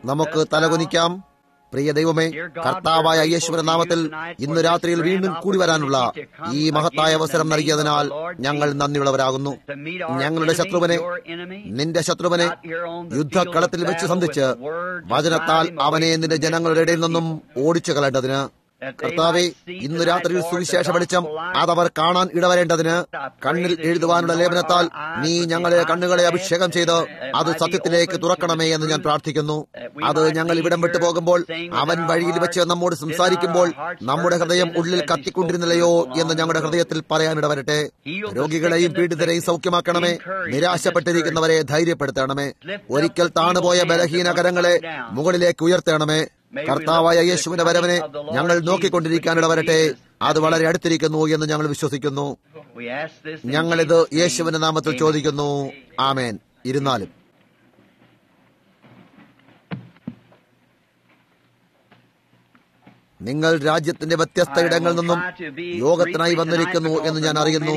നമുക്ക് തലകുനിക്കാം പ്രിയ ദൈവമേ കർത്താവായ യേശുവിന്റെ നാമത്തിൽ ഇന്ന് രാത്രിയിൽ വീണ്ടും കൂടി വരാനുള്ള ഈ മഹത്തായ അവസരം നൽകിയതിനാൽ ഞങ്ങൾ നന്ദിയുള്ളവരാകുന്നു ഞങ്ങളുടെ ശത്രുവിനെ നിന്റെ ശത്രുവിനെ യുദ്ധക്കളത്തിൽ വെച്ച് സന്ധിച്ച് വചനത്താൽ അവനെ നിന്റെ ജനങ്ങളുടെ ഇടയിൽ നിന്നും ഓടിച്ചു കളയേണ്ടതിന് കർത്താവെ ഇന്ന് രാത്രിയിൽ സുവിശേഷ വെളിച്ചം അതവർ കാണാൻ ഇടവരേണ്ടതിന് കണ്ണിൽ എഴുതുവാനുള്ള ലേപനത്താൽ നീ ഞങ്ങളെ കണ്ണുകളെ അഭിഷേകം ചെയ്ത് അത് സത്യത്തിലേക്ക് തുറക്കണമേ എന്ന് ഞാൻ പ്രാർത്ഥിക്കുന്നു അത് ഞങ്ങൾ ഇവിടം വിട്ടു പോകുമ്പോൾ അവൻ വഴിയിൽ വെച്ച് നമ്മോട് സംസാരിക്കുമ്പോൾ നമ്മുടെ ഹൃദയം ഉള്ളിൽ കത്തിക്കൊണ്ടിരുന്നില്ലയോ എന്ന് ഞങ്ങളുടെ ഹൃദയത്തിൽ പറയാനിടവരട്ടെ രോഗികളെയും പീഡിതരെയും സൗഖ്യമാക്കണമേ നിരാശപ്പെട്ടിരിക്കുന്നവരെ ധൈര്യപ്പെടുത്തണമേ ഒരിക്കൽ താണുപോയ ബലഹീന കരങ്ങളെ മുകളിലേക്ക് ഉയർത്തണമേ കർത്താവായ യേശുവിന്റെ വരവിനെ ഞങ്ങൾ നോക്കിക്കൊണ്ടിരിക്കാനിട വരട്ടെ അത് വളരെ അടുത്തിരിക്കുന്നു എന്ന് ഞങ്ങൾ വിശ്വസിക്കുന്നു ഞങ്ങളിത് യേശുവിന്റെ നാമത്തിൽ ചോദിക്കുന്നു ആമേൻ ഇരുന്നാലും നിങ്ങൾ രാജ്യത്തിന്റെ വ്യത്യസ്ത ഇടങ്ങളിൽ നിന്നും യോഗത്തിനായി വന്നിരിക്കുന്നു എന്ന് ഞാൻ അറിയുന്നു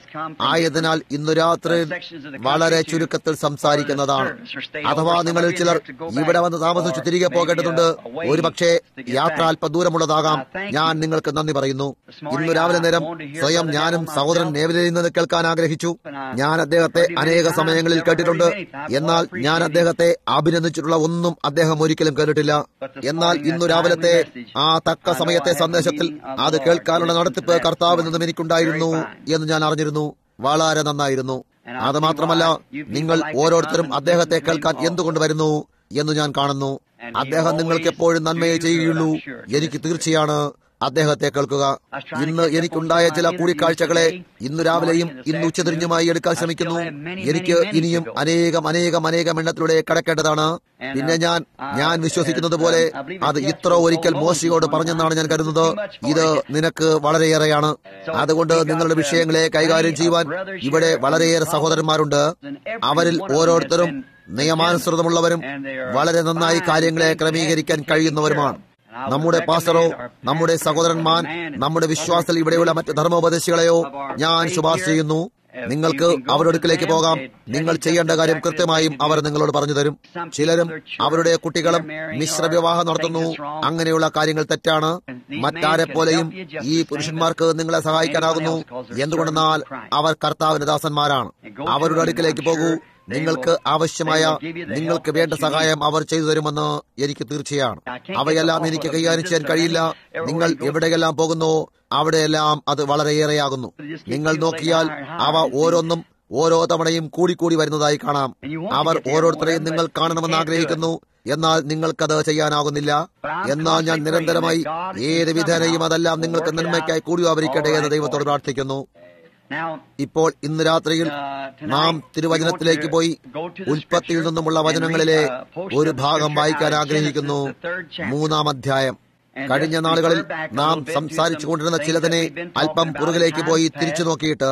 ആയതിനാൽ ഇന്നു രാത്രി വളരെ ചുരുക്കത്തിൽ സംസാരിക്കുന്നതാണ് അഥവാ നിങ്ങളിൽ ചിലർ ഇവിടെ വന്ന് താമസിച്ചു തിരികെ പോകേണ്ടതുണ്ട് ഒരുപക്ഷെ യാത്ര അല്പ ദൂരമുള്ളതാകാം ഞാൻ നിങ്ങൾക്ക് നന്ദി പറയുന്നു ഇന്നു രാവിലെ നേരം സ്വയം ഞാനും സഹോദരൻ നേവലിൽ നിന്ന് കേൾക്കാൻ ആഗ്രഹിച്ചു ഞാൻ അദ്ദേഹത്തെ അനേക സമയങ്ങളിൽ കേട്ടിട്ടുണ്ട് എന്നാൽ ഞാൻ അദ്ദേഹത്തെ അഭിനന്ദിച്ചിട്ടുള്ള ഒന്നും അദ്ദേഹം ഒരിക്കലും കേട്ടിട്ടില്ല എന്നാൽ ഇന്നു രാവിലത്തെ ആ തക്ക സമയത്തെ സന്ദേശത്തിൽ അത് കേൾക്കാനുള്ള നടത്തിപ്പ് കർത്താവിൽ നിന്നും എനിക്കുണ്ടായിരുന്നു എന്ന് ഞാൻ അറിഞ്ഞിരുന്നു വളരെ നന്നായിരുന്നു അത് മാത്രമല്ല നിങ്ങൾ ഓരോരുത്തരും അദ്ദേഹത്തെ കേൾക്കാൻ എന്തുകൊണ്ട് വരുന്നു എന്ന് ഞാൻ കാണുന്നു അദ്ദേഹം നിങ്ങൾക്ക് എപ്പോഴും നന്മയെ ചെയ്യുകയുള്ളൂ എനിക്ക് തീർച്ചയാണ് അദ്ദേഹത്തെ കേൾക്കുക ഇന്ന് എനിക്കുണ്ടായ ചില കൂടിക്കാഴ്ചകളെ ഇന്നു രാവിലെയും ഇന്ന് ഉച്ചതിരിഞ്ഞുമായി എടുക്കാൻ ശ്രമിക്കുന്നു എനിക്ക് ഇനിയും അനേകം അനേകം അനേകം എണ്ണത്തിലൂടെ കടക്കേണ്ടതാണ് പിന്നെ ഞാൻ ഞാൻ വിശ്വസിക്കുന്നത് പോലെ അത് ഇത്ര ഒരിക്കൽ മോശിയോട് പറഞ്ഞെന്നാണ് ഞാൻ കരുതുന്നത് ഇത് നിനക്ക് വളരെയേറെയാണ് അതുകൊണ്ട് നിങ്ങളുടെ വിഷയങ്ങളെ കൈകാര്യം ചെയ്യുവാൻ ഇവിടെ വളരെയേറെ സഹോദരന്മാരുണ്ട് അവരിൽ ഓരോരുത്തരും നിയമാനുസൃതമുള്ളവരും വളരെ നന്നായി കാര്യങ്ങളെ ക്രമീകരിക്കാൻ കഴിയുന്നവരുമാണ് നമ്മുടെ പാസ്റ്ററോ നമ്മുടെ സഹോദരന്മാർ നമ്മുടെ വിശ്വാസത്തിൽ ഇവിടെയുള്ള മറ്റ് ധർമ്മോപദേശികളെയോ ഞാൻ ശുപാർശ ചെയ്യുന്നു നിങ്ങൾക്ക് അവരുടെ അടുക്കിലേക്ക് പോകാം നിങ്ങൾ ചെയ്യേണ്ട കാര്യം കൃത്യമായും അവർ നിങ്ങളോട് പറഞ്ഞു തരും ചിലരും അവരുടെ കുട്ടികളും മിശ്ര വിവാഹം നടത്തുന്നു അങ്ങനെയുള്ള കാര്യങ്ങൾ തെറ്റാണ് മറ്റാരെ പോലെയും ഈ പുരുഷന്മാർക്ക് നിങ്ങളെ സഹായിക്കാനാകുന്നു എന്തുകൊണ്ടെന്നാൽ അവർ കർത്താവിന്റെ ദാസന്മാരാണ് അവരുടെ അടുക്കിലേക്ക് പോകൂ നിങ്ങൾക്ക് ആവശ്യമായ നിങ്ങൾക്ക് വേണ്ട സഹായം അവർ ചെയ്തു തരുമെന്ന് എനിക്ക് തീർച്ചയാണ് അവയെല്ലാം എനിക്ക് കൈകാര്യം ചെയ്യാൻ കഴിയില്ല നിങ്ങൾ എവിടെയെല്ലാം പോകുന്നു അവിടെയെല്ലാം അത് വളരെയേറെയാകുന്നു നിങ്ങൾ നോക്കിയാൽ അവ ഓരോന്നും ഓരോ തവണയും കൂടിക്കൂടി വരുന്നതായി കാണാം അവർ ഓരോരുത്തരെയും നിങ്ങൾ കാണണമെന്ന് ആഗ്രഹിക്കുന്നു എന്നാൽ നിങ്ങൾക്കത് ചെയ്യാനാകുന്നില്ല എന്നാൽ ഞാൻ നിരന്തരമായി ഏത് വിധേനയും അതെല്ലാം നിങ്ങൾക്ക് നന്മയ്ക്കായി കൂടി ആവരിക്കട്ടെ എന്ന് ദൈവത്തോട് പ്രാർത്ഥിക്കുന്നു ഇപ്പോൾ ഇന്ന് രാത്രിയിൽ നാം തിരുവചനത്തിലേക്ക് പോയി ഉൽപ്പത്തിയിൽ നിന്നുമുള്ള വചനങ്ങളിലെ ഒരു ഭാഗം വായിക്കാൻ ആഗ്രഹിക്കുന്നു മൂന്നാം അധ്യായം കഴിഞ്ഞ നാളുകളിൽ നാം സംസാരിച്ചു കൊണ്ടിരുന്ന ചിലതിനെ അല്പം പുറകിലേക്ക് പോയി തിരിച്ചു നോക്കിയിട്ട്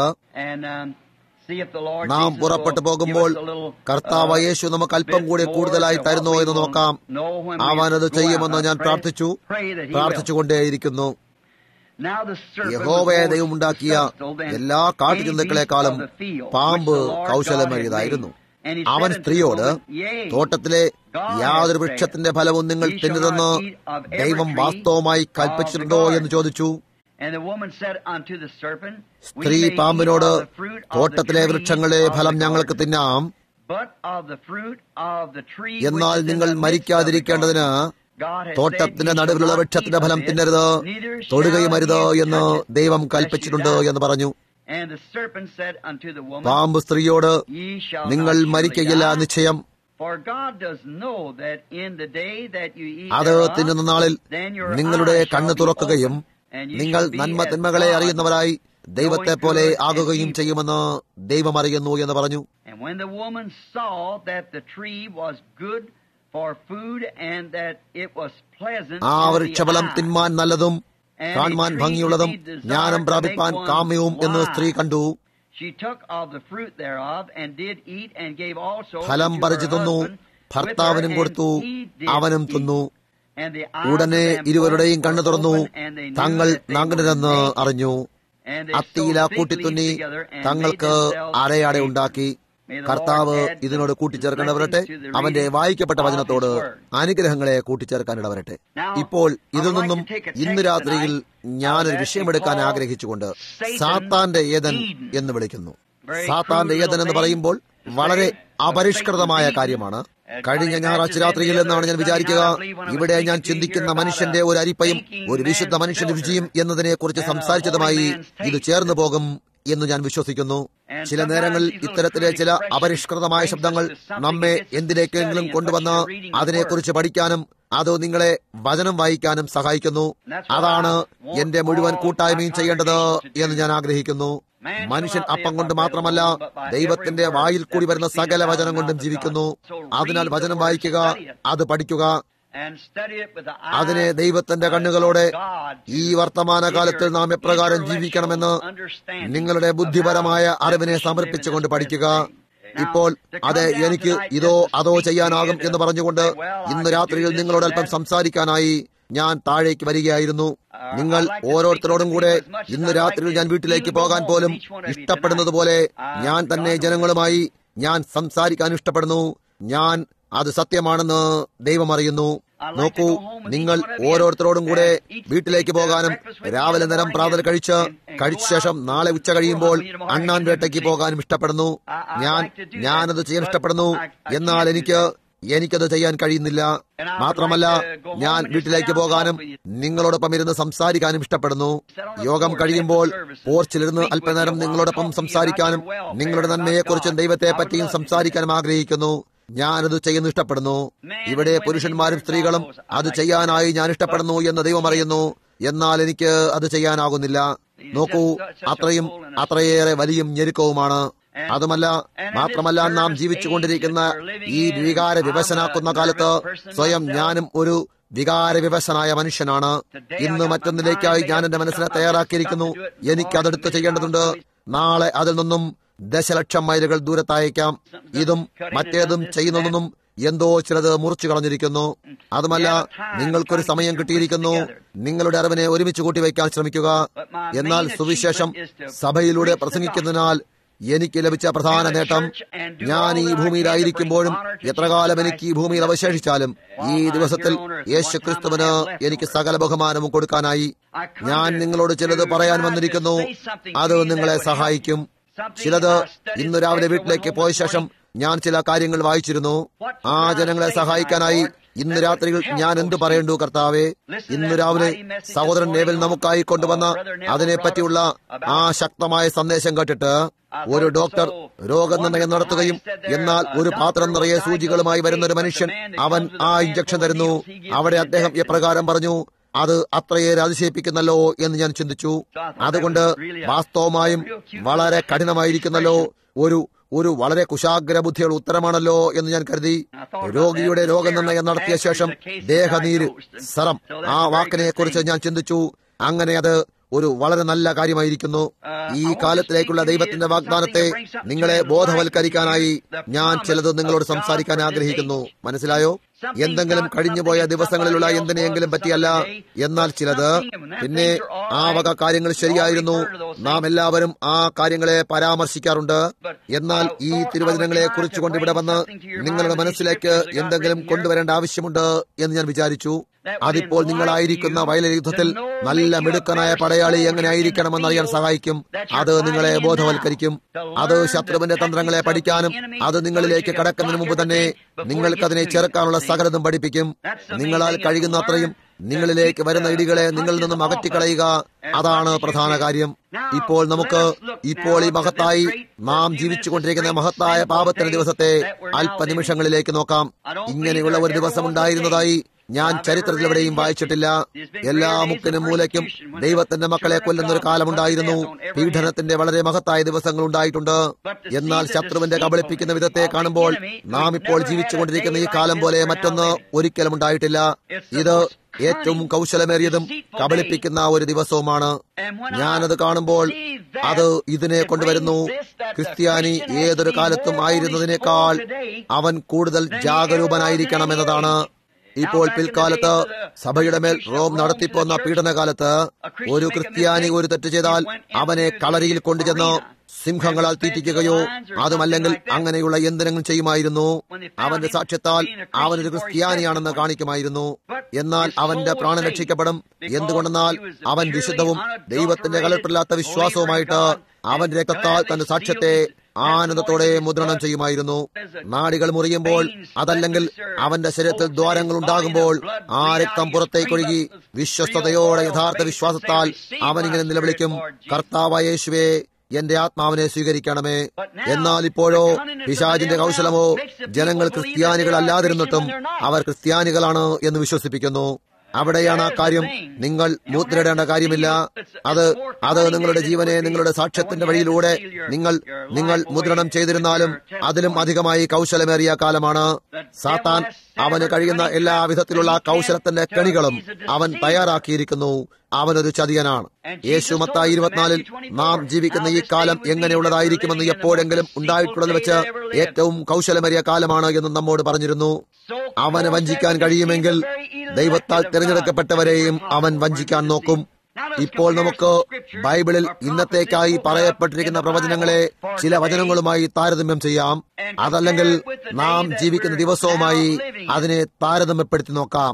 നാം പുറപ്പെട്ടു പോകുമ്പോൾ കർത്താവ് യേശു നമുക്ക് അല്പം കൂടി കൂടുതലായി തരുന്നോ എന്ന് നോക്കാം അവനത് ചെയ്യുമെന്ന് ഞാൻ പ്രാർത്ഥിച്ചു പ്രാർത്ഥിച്ചുകൊണ്ടേയിരിക്കുന്നു യഹോവയെ ദൈവമുണ്ടാക്കിയ എല്ലാ കാട്ടുജന്തുക്കളെക്കാളും പാമ്പ് കൗശലമേറിയതായിരുന്നു അവൻ സ്ത്രീയോട് തോട്ടത്തിലെ യാതൊരു വൃക്ഷത്തിന്റെ ഫലവും നിങ്ങൾ തിന്നതെന്ന് ദൈവം വാസ്തവമായി കൽപ്പിച്ചിട്ടുണ്ടോ എന്ന് ചോദിച്ചു സ്ത്രീ പാമ്പിനോട് തോട്ടത്തിലെ വൃക്ഷങ്ങളെ ഫലം ഞങ്ങൾക്ക് തിന്നാം എന്നാൽ നിങ്ങൾ മരിക്കാതിരിക്കേണ്ടതിന് തോട്ടത്തിന്റെ നടുവിലുള്ള വൃക്ഷത്തിന്റെ ഫലം തിന്നരുത് തൊടുകയും അരുത് എന്ന് ദൈവം കൽപ്പിച്ചിട്ടുണ്ട് എന്ന് പറഞ്ഞു പാമ്പ് സ്ത്രീയോട് നിങ്ങൾ മരിക്കയില്ല നിശ്ചയം അത് തിന്നുന്ന നാളിൽ നിങ്ങളുടെ കണ്ണ് തുറക്കുകയും നിങ്ങൾ നന്മ തിന്മകളെ അറിയുന്നവരായി ദൈവത്തെ പോലെ ആകുകയും ചെയ്യുമെന്ന് ദൈവം അറിയുന്നു എന്ന് പറഞ്ഞു ആ വൃക്ഷഫലം തിന്മാൻ നല്ലതും കാണുവാൻ ഭംഗിയുള്ളതും ജ്ഞാനം പ്രാപിപ്പാൻ കാമ്യവും എന്ന് സ്ത്രീ കണ്ടു ഫലം പറിച്ചു തിന്നു ഭർത്താവിനും കൊടുത്തു അവനും തിന്നു ഉടനെ ഇരുവരുടെയും കണ്ണു തുറന്നു തങ്ങൾ നഗ്നരെന്ന് അറിഞ്ഞു അത്തിയില കൂട്ടിത്തുന്നി തങ്ങൾക്ക് അരയാടെ ഉണ്ടാക്കി കർത്താവ് ഇതിനോട് കൂട്ടിച്ചേർക്കേണ്ടവരട്ടെ അവന്റെ വായിക്കപ്പെട്ട വചനത്തോട് അനുഗ്രഹങ്ങളെ കൂട്ടിച്ചേർക്കാനിടവരട്ടെ ഇപ്പോൾ ഇതിൽ നിന്നും ഇന്ന് രാത്രിയിൽ ഞാനൊരു വിഷയമെടുക്കാൻ ആഗ്രഹിച്ചുകൊണ്ട് സാത്താന്റെ ഏതൻ എന്ന് വിളിക്കുന്നു സാത്താന്റെ ഏതൻ എന്ന് പറയുമ്പോൾ വളരെ അപരിഷ്കൃതമായ കാര്യമാണ് കഴിഞ്ഞ ഞായറാഴ്ച രാത്രിയിൽ എന്നാണ് ഞാൻ വിചാരിക്കുക ഇവിടെ ഞാൻ ചിന്തിക്കുന്ന മനുഷ്യന്റെ ഒരു അരിപ്പയും ഒരു വിശുദ്ധ മനുഷ്യന്റെ രുചിയും എന്നതിനെ കുറിച്ച് സംസാരിച്ചതുമായി ഇത് ചേർന്നു പോകും എന്ന് ഞാൻ വിശ്വസിക്കുന്നു ചില നേരങ്ങളിൽ ഇത്തരത്തിലെ ചില അപരിഷ്കൃതമായ ശബ്ദങ്ങൾ നമ്മെ എന്തിലേക്കെങ്കിലും കൊണ്ടുവന്ന് അതിനെക്കുറിച്ച് പഠിക്കാനും അത് നിങ്ങളെ വചനം വായിക്കാനും സഹായിക്കുന്നു അതാണ് എന്റെ മുഴുവൻ കൂട്ടായ്മയും ചെയ്യേണ്ടത് എന്ന് ഞാൻ ആഗ്രഹിക്കുന്നു മനുഷ്യൻ അപ്പം കൊണ്ട് മാത്രമല്ല ദൈവത്തിന്റെ വായിൽ കൂടി വരുന്ന സകല വചനം കൊണ്ടും ജീവിക്കുന്നു അതിനാൽ വചനം വായിക്കുക അത് പഠിക്കുക അതിനെ ദൈവത്തിന്റെ കണ്ണുകളോടെ ഈ വർത്തമാന കാലത്തിൽ നാം എപ്രകാരം ജീവിക്കണമെന്ന് നിങ്ങളുടെ ബുദ്ധിപരമായ അറിവിനെ സമർപ്പിച്ചുകൊണ്ട് പഠിക്കുക ഇപ്പോൾ അതെ എനിക്ക് ഇതോ അതോ ചെയ്യാനാകും എന്ന് പറഞ്ഞുകൊണ്ട് ഇന്ന് രാത്രിയിൽ നിങ്ങളോട് അല്പം സംസാരിക്കാനായി ഞാൻ താഴേക്ക് വരികയായിരുന്നു നിങ്ങൾ ഓരോരുത്തരോടും കൂടെ ഇന്ന് രാത്രിയിൽ ഞാൻ വീട്ടിലേക്ക് പോകാൻ പോലും ഇഷ്ടപ്പെടുന്നത് പോലെ ഞാൻ തന്നെ ജനങ്ങളുമായി ഞാൻ സംസാരിക്കാൻ ഇഷ്ടപ്പെടുന്നു ഞാൻ അത് സത്യമാണെന്ന് ദൈവം അറിയുന്നു നോക്കൂ നിങ്ങൾ ഓരോരുത്തരോടും കൂടെ വീട്ടിലേക്ക് പോകാനും രാവിലെ നേരം പ്രാതൽ കഴിച്ച് കഴിച്ച ശേഷം നാളെ ഉച്ച കഴിയുമ്പോൾ അണ്ണാൻ വേട്ടയ്ക്ക് പോകാനും ഇഷ്ടപ്പെടുന്നു ഞാൻ ഞാനത് ചെയ്യാൻ ഇഷ്ടപ്പെടുന്നു എന്നാൽ എനിക്ക് എനിക്കത് ചെയ്യാൻ കഴിയുന്നില്ല മാത്രമല്ല ഞാൻ വീട്ടിലേക്ക് പോകാനും നിങ്ങളോടൊപ്പം ഇരുന്ന് സംസാരിക്കാനും ഇഷ്ടപ്പെടുന്നു യോഗം കഴിയുമ്പോൾ പോർച്ചിലിരുന്ന് അല്പനേരം നിങ്ങളോടൊപ്പം സംസാരിക്കാനും നിങ്ങളുടെ നന്മയെക്കുറിച്ചും ദൈവത്തെ പറ്റിയും സംസാരിക്കാനും ആഗ്രഹിക്കുന്നു ഞാനത് ചെയ്യുന്നു ഇഷ്ടപ്പെടുന്നു ഇവിടെ പുരുഷന്മാരും സ്ത്രീകളും അത് ചെയ്യാനായി ഞാൻ ഇഷ്ടപ്പെടുന്നു എന്ന് ദൈവം അറിയുന്നു എന്നാൽ എനിക്ക് അത് ചെയ്യാനാകുന്നില്ല നോക്കൂ അത്രയും അത്രയേറെ വലിയ ഞെരുക്കവുമാണ് അതുമല്ല മാത്രമല്ല നാം ജീവിച്ചുകൊണ്ടിരിക്കുന്ന ഈ വികാര വിവശനാക്കുന്ന കാലത്ത് സ്വയം ഞാനും ഒരു വികാര വിവശനായ മനുഷ്യനാണ് ഇന്ന് മറ്റൊന്നിലേക്കായി ഞാൻ എന്റെ മനസ്സിനെ തയ്യാറാക്കിയിരിക്കുന്നു എനിക്കതെടുത്ത് ചെയ്യേണ്ടതുണ്ട് നാളെ അതിൽ നിന്നും ദശലക്ഷം മൈലുകൾ ദൂരത്തയക്കാം ഇതും മറ്റേതും ചെയ്യുന്നതൊന്നും എന്തോ ചിലത് മുറിച്ചു കളഞ്ഞിരിക്കുന്നു അതുമല്ല നിങ്ങൾക്കൊരു സമയം കിട്ടിയിരിക്കുന്നു നിങ്ങളുടെ അറിവിനെ ഒരുമിച്ച് കൂട്ടിവയ്ക്കാൻ ശ്രമിക്കുക എന്നാൽ സുവിശേഷം സഭയിലൂടെ പ്രസംഗിക്കുന്നതിനാൽ എനിക്ക് ലഭിച്ച പ്രധാന നേട്ടം ഞാൻ ഈ ഭൂമിയിലായിരിക്കുമ്പോഴും എത്ര കാലം എനിക്ക് ഈ ഭൂമിയിൽ അവശേഷിച്ചാലും ഈ ദിവസത്തിൽ യേശു ക്രിസ്തുവിന് എനിക്ക് സകല ബഹുമാനവും കൊടുക്കാനായി ഞാൻ നിങ്ങളോട് ചിലത് പറയാൻ വന്നിരിക്കുന്നു അത് നിങ്ങളെ സഹായിക്കും ചിലത് ഇന്ന് രാവിലെ വീട്ടിലേക്ക് പോയ ശേഷം ഞാൻ ചില കാര്യങ്ങൾ വായിച്ചിരുന്നു ആ ജനങ്ങളെ സഹായിക്കാനായി ഇന്ന് രാത്രിയിൽ ഞാൻ എന്തു പറയേണ്ടു കർത്താവെ ഇന്ന് രാവിലെ സഹോദരൻ നേവൽ നമുക്കായി കൊണ്ടുവന്ന അതിനെപ്പറ്റിയുള്ള ആ ശക്തമായ സന്ദേശം കേട്ടിട്ട് ഒരു ഡോക്ടർ രോഗനിർണയം നടത്തുകയും എന്നാൽ ഒരു പാത്രം നിറയെ സൂചികളുമായി വരുന്ന ഒരു മനുഷ്യൻ അവൻ ആ ഇഞ്ചക്ഷൻ തരുന്നു അവിടെ അദ്ദേഹം എപ്രകാരം പറഞ്ഞു അത് അത്രയേറെ അതിശയിപ്പിക്കുന്നല്ലോ എന്ന് ഞാൻ ചിന്തിച്ചു അതുകൊണ്ട് വാസ്തവമായും വളരെ കഠിനമായിരിക്കുന്നല്ലോ ഒരു ഒരു വളരെ കുശാഗ്ര ബുദ്ധിയുള്ള ഉത്തരമാണല്ലോ എന്ന് ഞാൻ കരുതി രോഗിയുടെ രോഗനിർണയം നടത്തിയ ശേഷം ദേഹനീര് സറം ആ വാക്കിനെ കുറിച്ച് ഞാൻ ചിന്തിച്ചു അങ്ങനെ അത് ഒരു വളരെ നല്ല കാര്യമായിരിക്കുന്നു ഈ കാലത്തിലേക്കുള്ള ദൈവത്തിന്റെ വാഗ്ദാനത്തെ നിങ്ങളെ ബോധവൽക്കരിക്കാനായി ഞാൻ ചിലത് നിങ്ങളോട് സംസാരിക്കാൻ ആഗ്രഹിക്കുന്നു മനസ്സിലായോ എന്തെങ്കിലും കഴിഞ്ഞുപോയ ദിവസങ്ങളിലുള്ള എന്തിനെയെങ്കിലും പറ്റിയല്ല എന്നാൽ ചിലത് പിന്നെ ആ വക കാര്യങ്ങൾ ശരിയായിരുന്നു നാം എല്ലാവരും ആ കാര്യങ്ങളെ പരാമർശിക്കാറുണ്ട് എന്നാൽ ഈ തിരുവചനങ്ങളെ കുറിച്ചുകൊണ്ട് ഇവിടെ വന്ന് നിങ്ങളുടെ മനസ്സിലേക്ക് എന്തെങ്കിലും കൊണ്ടുവരേണ്ട ആവശ്യമുണ്ട് എന്ന് ഞാൻ വിചാരിച്ചു അതിപ്പോൾ നിങ്ങളായിരിക്കുന്ന വയല യുദ്ധത്തിൽ നല്ല മിടുക്കനായ പടയാളി എങ്ങനെ ആയിരിക്കണമെന്ന് അറിയാൻ സഹായിക്കും അത് നിങ്ങളെ ബോധവൽക്കരിക്കും അത് ശത്രുവിന്റെ തന്ത്രങ്ങളെ പഠിക്കാനും അത് നിങ്ങളിലേക്ക് കടക്കുന്നതിന് മുമ്പ് തന്നെ നിങ്ങൾക്കതിനെ ചെറുക്കാനുള്ള സകലതും പഠിപ്പിക്കും നിങ്ങളാൽ കഴിയുന്ന അത്രയും നിങ്ങളിലേക്ക് വരുന്ന ഇടികളെ നിങ്ങളിൽ നിന്നും അകറ്റിക്കളയുക അതാണ് പ്രധാന കാര്യം ഇപ്പോൾ നമുക്ക് ഇപ്പോൾ ഈ മഹത്തായി നാം ജീവിച്ചുകൊണ്ടിരിക്കുന്ന മഹത്തായ പാപത്തിന്റെ ദിവസത്തെ അല്പനിമിഷങ്ങളിലേക്ക് നോക്കാം ഇങ്ങനെയുള്ള ഒരു ദിവസം ഉണ്ടായിരുന്നതായി ഞാൻ ചരിത്രത്തിൽ എവിടെയും വായിച്ചിട്ടില്ല എല്ലാ മുക്കിനും മൂലയ്ക്കും ദൈവത്തിന്റെ മക്കളെ കൊല്ലുന്ന ഒരു കാലമുണ്ടായിരുന്നു പീഡനത്തിന്റെ വളരെ മഹത്തായ ദിവസങ്ങൾ ഉണ്ടായിട്ടുണ്ട് എന്നാൽ ശത്രുവിന്റെ കബളിപ്പിക്കുന്ന വിധത്തെ കാണുമ്പോൾ നാം ഇപ്പോൾ ജീവിച്ചുകൊണ്ടിരിക്കുന്ന ഈ കാലം പോലെ മറ്റൊന്ന് ഒരിക്കലും ഉണ്ടായിട്ടില്ല ഇത് ഏറ്റവും കൗശലമേറിയതും കബളിപ്പിക്കുന്ന ഒരു ദിവസവുമാണ് ഞാനത് കാണുമ്പോൾ അത് ഇതിനെ കൊണ്ടുവരുന്നു ക്രിസ്ത്യാനി ഏതൊരു കാലത്തും ആയിരുന്നതിനേക്കാൾ അവൻ കൂടുതൽ ജാഗരൂപനായിരിക്കണം എന്നതാണ് ഇപ്പോൾ പിൽക്കാലത്ത് സഭയുടെ മേൽ റോം നടത്തിപ്പോന്ന പീഡനകാലത്ത് ഒരു ക്രിസ്ത്യാനി ഒരു തെറ്റ് ചെയ്താൽ അവനെ കളരിയിൽ കൊണ്ടുചെന്ന് സിംഹങ്ങളാൽ തീറ്റിക്കുകയോ അതുമല്ലെങ്കിൽ അങ്ങനെയുള്ള എന്തിനെങ്കിലും ചെയ്യുമായിരുന്നു അവന്റെ സാക്ഷ്യത്താൽ അവനൊരു ക്രിസ്ത്യാനിയാണെന്ന് കാണിക്കുമായിരുന്നു എന്നാൽ അവന്റെ പ്രാണൻ രക്ഷിക്കപ്പെടും എന്തുകൊണ്ടെന്നാൽ അവൻ വിശുദ്ധവും ദൈവത്തിന്റെ കലർപ്പില്ലാത്ത വിശ്വാസവുമായിട്ട് അവന്റെ രക്തത്താൽ തന്റെ സാക്ഷ്യത്തെ ആനന്ദത്തോടെ മുദ്രണം ചെയ്യുമായിരുന്നു നാടികൾ മുറിയുമ്പോൾ അതല്ലെങ്കിൽ അവന്റെ ശരീരത്തിൽ ദ്വാരങ്ങൾ ഉണ്ടാകുമ്പോൾ ആ രക്തം പുറത്തേക്കൊഴുകി വിശ്വസ്തയോടെ യഥാർത്ഥ വിശ്വാസത്താൽ അവനിങ്ങനെ നിലവിളിക്കും കർത്താവായ യേശുവേ എന്റെ ആത്മാവിനെ സ്വീകരിക്കണമേ എന്നാൽ ഇപ്പോഴോ പിശാജിന്റെ കൗശലമോ ജനങ്ങൾ ക്രിസ്ത്യാനികളല്ലാതിരുന്നിട്ടും അവർ ക്രിസ്ത്യാനികളാണ് എന്ന് വിശ്വസിപ്പിക്കുന്നു അവിടെയാണ് ആ കാര്യം നിങ്ങൾ മൂത്തിരിടേണ്ട കാര്യമില്ല അത് അത് നിങ്ങളുടെ ജീവനെ നിങ്ങളുടെ സാക്ഷ്യത്തിന്റെ വഴിയിലൂടെ നിങ്ങൾ നിങ്ങൾ മുദ്രണം ചെയ്തിരുന്നാലും അതിലും അധികമായി കൗശലമേറിയ കാലമാണ് സാത്താൻ അവന് കഴിയുന്ന എല്ലാ വിധത്തിലുള്ള കൗശലത്തിന്റെ കണികളും അവൻ തയ്യാറാക്കിയിരിക്കുന്നു അവനൊരു ചതിയനാണ് യേശു മത്തായി ഇരുപത്തിനാലിൽ നാം ജീവിക്കുന്ന ഈ കാലം എങ്ങനെയുള്ളതായിരിക്കുമെന്ന് എപ്പോഴെങ്കിലും ഉണ്ടായിട്ടുള്ളത് വെച്ച് ഏറ്റവും കൗശലമേറിയ കാലമാണ് എന്ന് നമ്മോട് പറഞ്ഞിരുന്നു അവനെ വഞ്ചിക്കാൻ കഴിയുമെങ്കിൽ ദൈവത്താൽ തിരഞ്ഞെടുക്കപ്പെട്ടവരെയും അവൻ വഞ്ചിക്കാൻ നോക്കും ഇപ്പോൾ നമുക്ക് ബൈബിളിൽ ഇന്നത്തേക്കായി പറയപ്പെട്ടിരിക്കുന്ന പ്രവചനങ്ങളെ ചില വചനങ്ങളുമായി താരതമ്യം ചെയ്യാം അതല്ലെങ്കിൽ നാം ജീവിക്കുന്ന ദിവസവുമായി അതിനെ താരതമ്യപ്പെടുത്തി നോക്കാം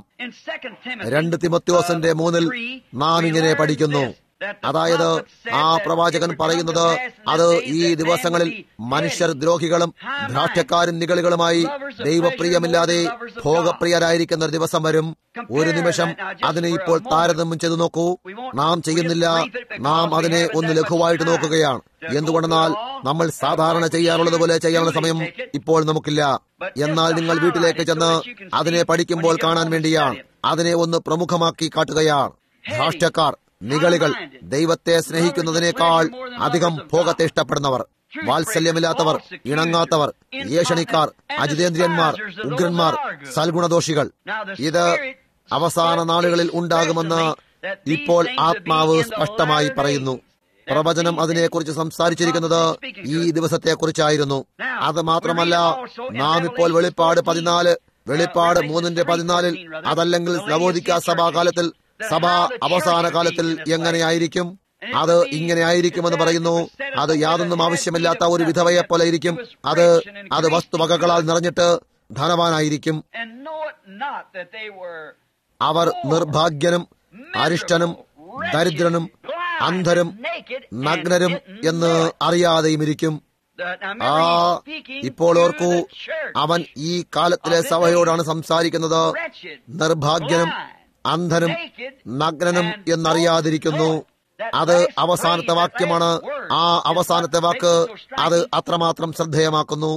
രണ്ട് തിമത്യോസിന്റെ മൂന്നിൽ നാം ഇങ്ങനെ പഠിക്കുന്നു അതായത് ആ പ്രവാചകൻ പറയുന്നത് അത് ഈ ദിവസങ്ങളിൽ മനുഷ്യർ ദ്രോഹികളും ദ്രാക്ഷക്കാരും നികളികളുമായി ദൈവപ്രിയമില്ലാതെ ഭോഗപ്രിയരായിരിക്കുന്ന ഒരു ദിവസം വരും ഒരു നിമിഷം അതിനെ ഇപ്പോൾ താരതമ്യം ചെയ്തു നോക്കൂ നാം ചെയ്യുന്നില്ല നാം അതിനെ ഒന്ന് ലഘുവായിട്ട് നോക്കുകയാണ് എന്തുകൊണ്ടെന്നാൽ നമ്മൾ സാധാരണ ചെയ്യാറുള്ളത് പോലെ ചെയ്യാനുള്ള സമയം ഇപ്പോൾ നമുക്കില്ല എന്നാൽ നിങ്ങൾ വീട്ടിലേക്ക് ചെന്ന് അതിനെ പഠിക്കുമ്പോൾ കാണാൻ വേണ്ടിയാണ് അതിനെ ഒന്ന് പ്രമുഖമാക്കി കാട്ടുകയാണ് ധാഷ്ടക്കാർ നികളികൾ ദൈവത്തെ സ്നേഹിക്കുന്നതിനേക്കാൾ അധികം ഭോഗത്തെ ഇഷ്ടപ്പെടുന്നവർ വാത്സല്യമില്ലാത്തവർ ഇണങ്ങാത്തവർ ഏഷണിക്കാർ അജിതേന്ദ്രിയന്മാർ ഉഗ്രന്മാർ സൽഗുണദോഷികൾ ഇത് അവസാന നാളുകളിൽ ഉണ്ടാകുമെന്ന് ഇപ്പോൾ ആത്മാവ് സ്പഷ്ടമായി പറയുന്നു പ്രവചനം അതിനെക്കുറിച്ച് സംസാരിച്ചിരിക്കുന്നത് ഈ ദിവസത്തെക്കുറിച്ചായിരുന്നു അത് മാത്രമല്ല നാം ഇപ്പോൾ വെളിപ്പാട് പതിനാല് വെളിപ്പാട് മൂന്നിന്റെ പതിനാലിൽ അതല്ലെങ്കിൽ നവോദിക്ക സഭാകാലത്തിൽ സഭ അവസാന കാലത്തിൽ എങ്ങനെയായിരിക്കും അത് ഇങ്ങനെ ആയിരിക്കുമെന്ന് പറയുന്നു അത് യാതൊന്നും ആവശ്യമില്ലാത്ത ഒരു വിധവയെ പോലെ ഇരിക്കും അത് അത് വസ്തുവകകളാൽ നിറഞ്ഞിട്ട് ധനവാനായിരിക്കും അവർ നിർഭാഗ്യനും അരിഷ്ടനും ദരിദ്രനും അന്ധരും നഗ്നരും എന്ന് അറിയാതെയും ഇരിക്കും ആ ഇപ്പോൾ ഓർക്കൂ അവൻ ഈ കാലത്തിലെ സഭയോടാണ് സംസാരിക്കുന്നത് നിർഭാഗ്യനും അന്ധനും നഗ്നനും എന്നറിയാതിരിക്കുന്നു അത് അവസാനത്തെ വാക്യമാണ് ആ അവസാനത്തെ വാക്ക് അത് അത്രമാത്രം ശ്രദ്ധേയമാക്കുന്നു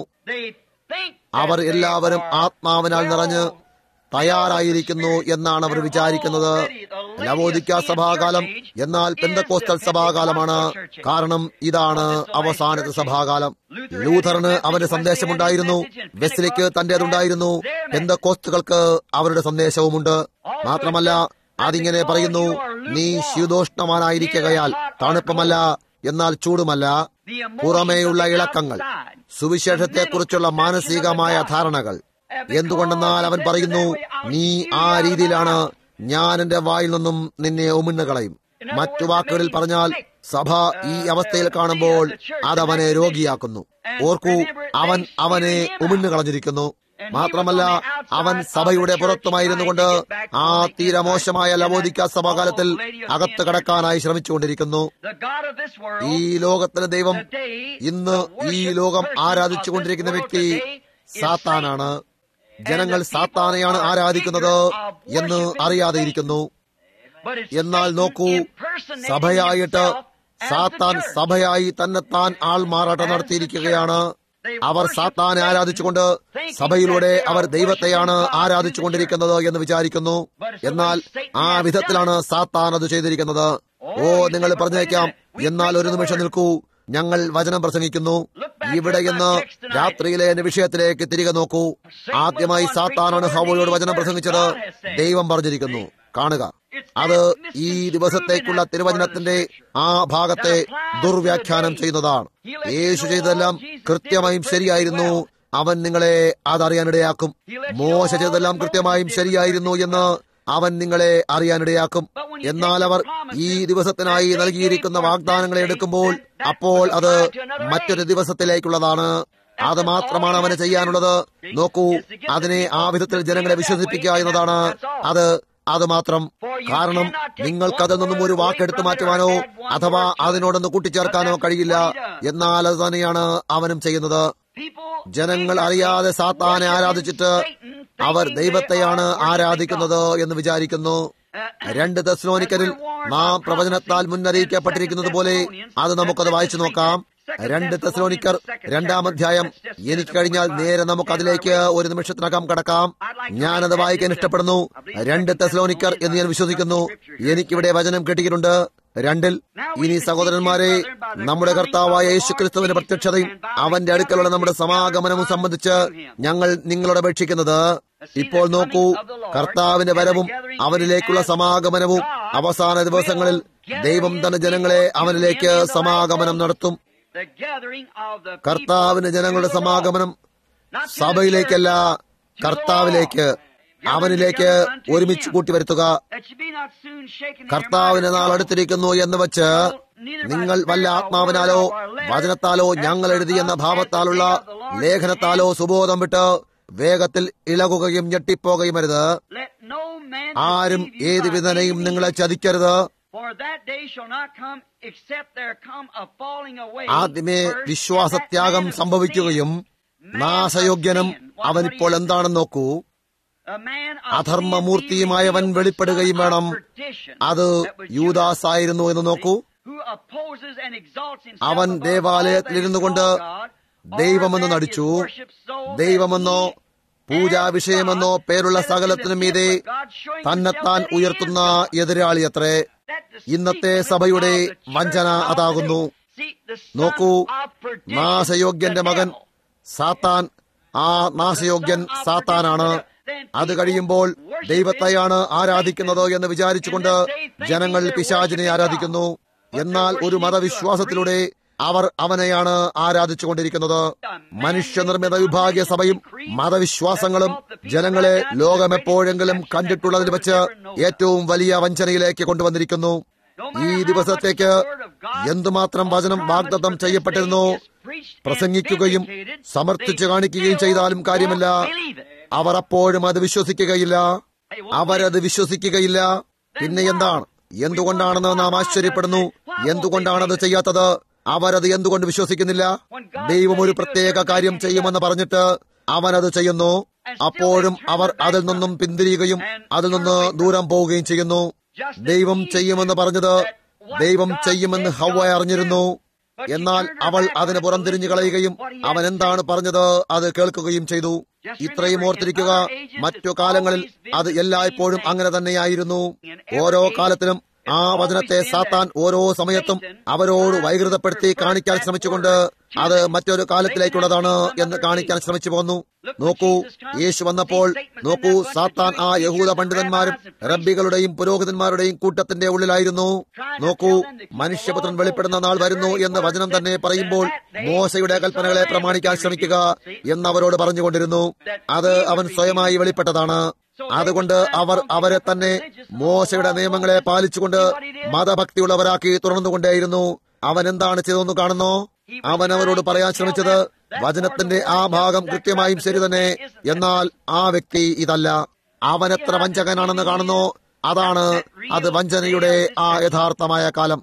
അവർ എല്ലാവരും ആത്മാവിനാൽ നിറഞ്ഞ് തയ്യാറായിരിക്കുന്നു എന്നാണ് അവർ വിചാരിക്കുന്നത് ലവോദിക്ക സഭാകാലം എന്നാൽ പെന്തക്കോസ്റ്റൽ സഭാകാലമാണ് കാരണം ഇതാണ് അവസാനത്തെ സഭാകാലം ലൂഥറിന് അവന്റെ സന്ദേശമുണ്ടായിരുന്നു വെസ്ലിക്ക് തന്റേതുണ്ടായിരുന്നു പെന്തക്കോസ്റ്റുകൾക്ക് അവരുടെ സന്ദേശവുമുണ്ട് മാത്രമല്ല അതിങ്ങനെ പറയുന്നു നീ ശീതോഷ്ണവാനായിരിക്കുകയാൽ തണുപ്പമല്ല എന്നാൽ ചൂടുമല്ല പുറമേയുള്ള ഇളക്കങ്ങൾ സുവിശേഷത്തെക്കുറിച്ചുള്ള മാനസികമായ ധാരണകൾ എന്തുകൊണ്ടെന്നാൽ അവൻ പറയുന്നു നീ ആ രീതിയിലാണ് ഞാൻ എന്റെ വായിൽ നിന്നും നിന്നെ ഉമിണ്ണ കളയും മറ്റു വാക്കുകളിൽ പറഞ്ഞാൽ സഭ ഈ അവസ്ഥയിൽ കാണുമ്പോൾ അതവനെ രോഗിയാക്കുന്നു ഓർക്കൂ അവൻ അവനെ ഉമിണ്ണു കളഞ്ഞിരിക്കുന്നു മാത്രമല്ല അവൻ സഭയുടെ പുറത്തുമായിരുന്നു കൊണ്ട് ആ തീരെ മോശമായ ലവോദിക്ക സഭാകാലത്തിൽ അകത്ത് കടക്കാനായി ശ്രമിച്ചുകൊണ്ടിരിക്കുന്നു ഈ ലോകത്തിലെ ദൈവം ഇന്ന് ഈ ലോകം ആരാധിച്ചുകൊണ്ടിരിക്കുന്ന വ്യക്തി സാത്താനാണ് ജനങ്ങൾ സാത്താനെയാണ് ആരാധിക്കുന്നത് എന്ന് അറിയാതെ ഇരിക്കുന്നു എന്നാൽ നോക്കൂ സഭയായിട്ട് സാത്താൻ സഭയായി തന്നെത്താൻ ആൾമാറാട്ടം നടത്തിയിരിക്കുകയാണ് അവർ സാത്താനെ ആരാധിച്ചുകൊണ്ട് സഭയിലൂടെ അവർ ദൈവത്തെയാണ് ആരാധിച്ചുകൊണ്ടിരിക്കുന്നത് എന്ന് വിചാരിക്കുന്നു എന്നാൽ ആ വിധത്തിലാണ് സാത്താൻ അത് ചെയ്തിരിക്കുന്നത് ഓ നിങ്ങൾ പറഞ്ഞേക്കാം എന്നാൽ ഒരു നിമിഷം നിൽക്കൂ ഞങ്ങൾ വചനം പ്രസംഗിക്കുന്നു ഇവിടെ ഇന്ന് രാത്രിയിലെ എന്റെ വിഷയത്തിലേക്ക് തിരികെ നോക്കൂ ആദ്യമായി സാത്താനാണ് ഹവയോട് വചനം പ്രസംഗിച്ചത് ദൈവം പറഞ്ഞിരിക്കുന്നു കാണുക അത് ഈ ദിവസത്തേക്കുള്ള തിരുവചനത്തിന്റെ ആ ഭാഗത്തെ ദുർവ്യാഖ്യാനം ചെയ്യുന്നതാണ് യേശു ചെയ്തതെല്ലാം കൃത്യമായും ശരിയായിരുന്നു അവൻ നിങ്ങളെ അതറിയാനിടയാക്കും മോശ ചെയ്തതെല്ലാം കൃത്യമായും ശരിയായിരുന്നു എന്ന് അവൻ നിങ്ങളെ അറിയാനിടയാക്കും എന്നാൽ അവർ ഈ ദിവസത്തിനായി നൽകിയിരിക്കുന്ന വാഗ്ദാനങ്ങളെ എടുക്കുമ്പോൾ അപ്പോൾ അത് മറ്റൊരു ദിവസത്തിലേക്കുള്ളതാണ് അത് മാത്രമാണ് അവന് ചെയ്യാനുള്ളത് നോക്കൂ അതിനെ ആ വിധത്തിൽ ജനങ്ങളെ വിശ്വസിപ്പിക്കുക എന്നതാണ് അത് അത് മാത്രം കാരണം നിങ്ങൾക്കതിൽ നിന്നും ഒരു വാക്കെടുത്തു മാറ്റുവാനോ അഥവാ അതിനോടൊന്ന് കൂട്ടിച്ചേർക്കാനോ കഴിയില്ല എന്നാൽ അത് തന്നെയാണ് അവനും ചെയ്യുന്നത് ജനങ്ങൾ അറിയാതെ സാത്താനെ ആരാധിച്ചിട്ട് അവർ ദൈവത്തെയാണ് ആരാധിക്കുന്നത് എന്ന് വിചാരിക്കുന്നു രണ്ട് ദസ്ലോനിക്കരിൽ നാം പ്രവചനത്താൽ മുന്നറിയിക്കപ്പെട്ടിരിക്കുന്നത് പോലെ അത് നമുക്കത് വായിച്ചു നോക്കാം രണ്ട് തെസ്ലോനിക്കർ രണ്ടാം അധ്യായം എനിക്ക് കഴിഞ്ഞാൽ നേരെ നമുക്ക് അതിലേക്ക് ഒരു നിമിഷത്തിനകം കടക്കാം ഞാനത് വായിക്കാൻ ഇഷ്ടപ്പെടുന്നു രണ്ട് തെസ്ലോനിക്കർ എന്ന് ഞാൻ വിശ്വസിക്കുന്നു എനിക്കിവിടെ വചനം കിട്ടിയിട്ടുണ്ട് രണ്ടിൽ ഇനി സഹോദരന്മാരെ നമ്മുടെ കർത്താവായ യേശുക്രിസ്തുവിന്റെ പ്രത്യക്ഷതയും അവന്റെ അടുക്കലുള്ള നമ്മുടെ സമാഗമനവും സംബന്ധിച്ച് ഞങ്ങൾ നിങ്ങളോട് അപേക്ഷിക്കുന്നത് ഇപ്പോൾ നോക്കൂ കർത്താവിന്റെ വരവും അവനിലേക്കുള്ള സമാഗമനവും അവസാന ദിവസങ്ങളിൽ ദൈവം തന്റെ ജനങ്ങളെ അവനിലേക്ക് സമാഗമനം നടത്തും കർത്താവിന്റെ ജനങ്ങളുടെ സമാഗമനം സഭയിലേക്കല്ല കർത്താവിലേക്ക് അവനിലേക്ക് ഒരുമിച്ച് കൂട്ടിവരുത്തുക കർത്താവിന്റെ നാൾ അടുത്തിരിക്കുന്നു എന്ന് വെച്ച് നിങ്ങൾ വല്ല ആത്മാവിനാലോ വചനത്താലോ ഞങ്ങൾ എഴുതിയെന്ന ഭാവത്താലുള്ള ലേഖനത്താലോ സുബോധം വിട്ട് വേഗത്തിൽ ഇളകുകയും ഞെട്ടിപ്പോകുകയും അരുത് ആരും ഏത് വിധനയും നിങ്ങളെ ചതിക്കരുത് ആദ്യമേ വിശ്വാസത്യാഗം സംഭവിക്കുകയും നാശയോഗ്യനും അവനിപ്പോൾ എന്താണെന്ന് നോക്കൂ അധർമ്മമൂർത്തിയുമായവൻ വെളിപ്പെടുകയും വേണം അത് യൂദാസ് ആയിരുന്നു എന്ന് നോക്കൂ അവൻ ദേവാലയത്തിലിരുന്നു കൊണ്ട് ദൈവമെന്ന് നടിച്ചു ദൈവമെന്നോ പൂജാ വിഷയമെന്നോ പേരുള്ള സകലത്തിനും മീതെ തന്നെത്താൻ ഉയർത്തുന്ന എതിരാളി അത്രേ ഇന്നത്തെ സഭയുടെ വഞ്ചന അതാകുന്നു നോക്കൂ നാശയോഗ്യന്റെ മകൻ സാത്താൻ ആ നാശയോഗ്യൻ സാത്താനാണ് അത് കഴിയുമ്പോൾ ദൈവത്തെയാണ് ആരാധിക്കുന്നത് എന്ന് വിചാരിച്ചുകൊണ്ട് ജനങ്ങൾ പിശാചിനെ ആരാധിക്കുന്നു എന്നാൽ ഒരു മതവിശ്വാസത്തിലൂടെ അവർ അവനെയാണ് ആരാധിച്ചുകൊണ്ടിരിക്കുന്നത് മനുഷ്യനിർമ്മിത വിഭാഗീയ സഭയും മതവിശ്വാസങ്ങളും ജനങ്ങളെ ലോകമെപ്പോഴെങ്കിലും കണ്ടിട്ടുള്ളതിൽ വെച്ച് ഏറ്റവും വലിയ വഞ്ചനയിലേക്ക് കൊണ്ടുവന്നിരിക്കുന്നു ഈ ദിവസത്തേക്ക് എന്തുമാത്രം വചനം വാഗ്ദത്തം ചെയ്യപ്പെട്ടിരുന്നു പ്രസംഗിക്കുകയും സമർത്ഥിച്ചു കാണിക്കുകയും ചെയ്താലും കാര്യമില്ല അവർ അപ്പോഴും അത് വിശ്വസിക്കുകയില്ല അവരത് വിശ്വസിക്കുകയില്ല പിന്നെ എന്താണ് എന്തുകൊണ്ടാണെന്ന് നാം ആശ്ചര്യപ്പെടുന്നു എന്തുകൊണ്ടാണത് ചെയ്യാത്തത് അവരത് എന്തുകൊണ്ട് വിശ്വസിക്കുന്നില്ല ദൈവം ഒരു പ്രത്യേക കാര്യം ചെയ്യുമെന്ന് പറഞ്ഞിട്ട് അവനത് ചെയ്യുന്നു അപ്പോഴും അവർ അതിൽ നിന്നും പിന്തിരിയുകയും അതിൽ നിന്ന് ദൂരം പോവുകയും ചെയ്യുന്നു ദൈവം ചെയ്യുമെന്ന് പറഞ്ഞത് ദൈവം ചെയ്യുമെന്ന് ഹവ അറിഞ്ഞിരുന്നു എന്നാൽ അവൾ അതിന് പുറംതിരിഞ്ഞു കളയുകയും അവൻ എന്താണ് പറഞ്ഞത് അത് കേൾക്കുകയും ചെയ്തു ഇത്രയും ഓർത്തിരിക്കുക മറ്റു കാലങ്ങളിൽ അത് എല്ലായ്പ്പോഴും അങ്ങനെ തന്നെയായിരുന്നു ഓരോ കാലത്തിലും ആ വചനത്തെ സാത്താൻ ഓരോ സമയത്തും അവരോട് വൈകൃതപ്പെടുത്തി കാണിക്കാൻ ശ്രമിച്ചുകൊണ്ട് അത് മറ്റൊരു കാലത്തിലേക്കുള്ളതാണ് എന്ന് കാണിക്കാൻ ശ്രമിച്ചു പോന്നു നോക്കൂ യേശു വന്നപ്പോൾ നോക്കൂ സാത്താൻ ആ യഹൂദ പണ്ഡിതന്മാരും റബ്ബികളുടെയും പുരോഹിതന്മാരുടെയും കൂട്ടത്തിന്റെ ഉള്ളിലായിരുന്നു നോക്കൂ മനുഷ്യപുത്രൻ വെളിപ്പെടുന്ന നാൾ വരുന്നു എന്ന് വചനം തന്നെ പറയുമ്പോൾ മോശയുടെ കൽപ്പനകളെ പ്രമാണിക്കാൻ ശ്രമിക്കുക എന്ന് അവരോട് പറഞ്ഞുകൊണ്ടിരുന്നു അത് അവൻ സ്വയമായി വെളിപ്പെട്ടതാണ് അതുകൊണ്ട് അവർ അവരെ തന്നെ മോശയുടെ നിയമങ്ങളെ പാലിച്ചുകൊണ്ട് മതഭക്തിയുള്ളവരാക്കി തുടർന്നുകൊണ്ടേയിരുന്നു അവൻ എന്താണ് ചെയ്തതെന്ന് കാണുന്നോ അവൻ അവരോട് പറയാൻ ശ്രമിച്ചത് വചനത്തിന്റെ ആ ഭാഗം കൃത്യമായും ശരി തന്നെ എന്നാൽ ആ വ്യക്തി ഇതല്ല അവൻ എത്ര വഞ്ചകനാണെന്ന് കാണുന്നു അതാണ് അത് വഞ്ചനയുടെ ആ യഥാർത്ഥമായ കാലം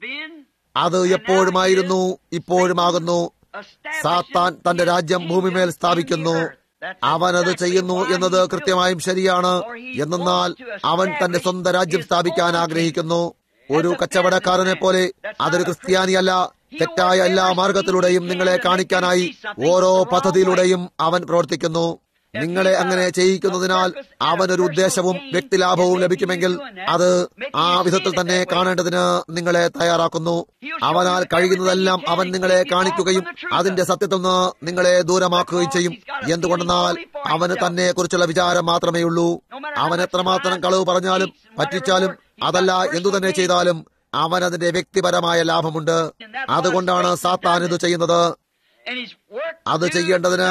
അത് എപ്പോഴുമായിരുന്നു ഇപ്പോഴുമാകുന്നു സാത്താൻ തന്റെ രാജ്യം ഭൂമിമേൽ സ്ഥാപിക്കുന്നു അവനത് ചെയ്യുന്നു എന്നത് കൃത്യമായും ശരിയാണ് എന്നാൽ അവൻ തന്റെ സ്വന്തം രാജ്യം സ്ഥാപിക്കാൻ ആഗ്രഹിക്കുന്നു ഒരു കച്ചവടക്കാരനെ പോലെ അതൊരു ക്രിസ്ത്യാനിയല്ല തെറ്റായ എല്ലാ മാർഗത്തിലൂടെയും നിങ്ങളെ കാണിക്കാനായി ഓരോ പദ്ധതിയിലൂടെയും അവൻ പ്രവർത്തിക്കുന്നു നിങ്ങളെ അങ്ങനെ ചെയ്യിക്കുന്നതിനാൽ അവനൊരു ഉദ്ദേശവും വ്യക്തിലാഭവും ലഭിക്കുമെങ്കിൽ അത് ആ വിധത്തിൽ തന്നെ കാണേണ്ടതിന് നിങ്ങളെ തയ്യാറാക്കുന്നു അവനാൽ കഴിയുന്നതെല്ലാം അവൻ നിങ്ങളെ കാണിക്കുകയും അതിന്റെ സത്യത്തിൽ നിന്ന് നിങ്ങളെ ദൂരമാക്കുകയും ചെയ്യും എന്തുകൊണ്ടെന്നാൽ അവന് തന്നെ കുറിച്ചുള്ള വിചാരം മാത്രമേ ഉള്ളൂ അവൻ എത്രമാത്രം കളവ് പറഞ്ഞാലും പറ്റിച്ചാലും അതല്ല എന്തു തന്നെ ചെയ്താലും അവൻ അതിന്റെ വ്യക്തിപരമായ ലാഭമുണ്ട് അതുകൊണ്ടാണ് സാത്താൻ ഇത് ചെയ്യുന്നത് അത് ചെയ്യേണ്ടതിന്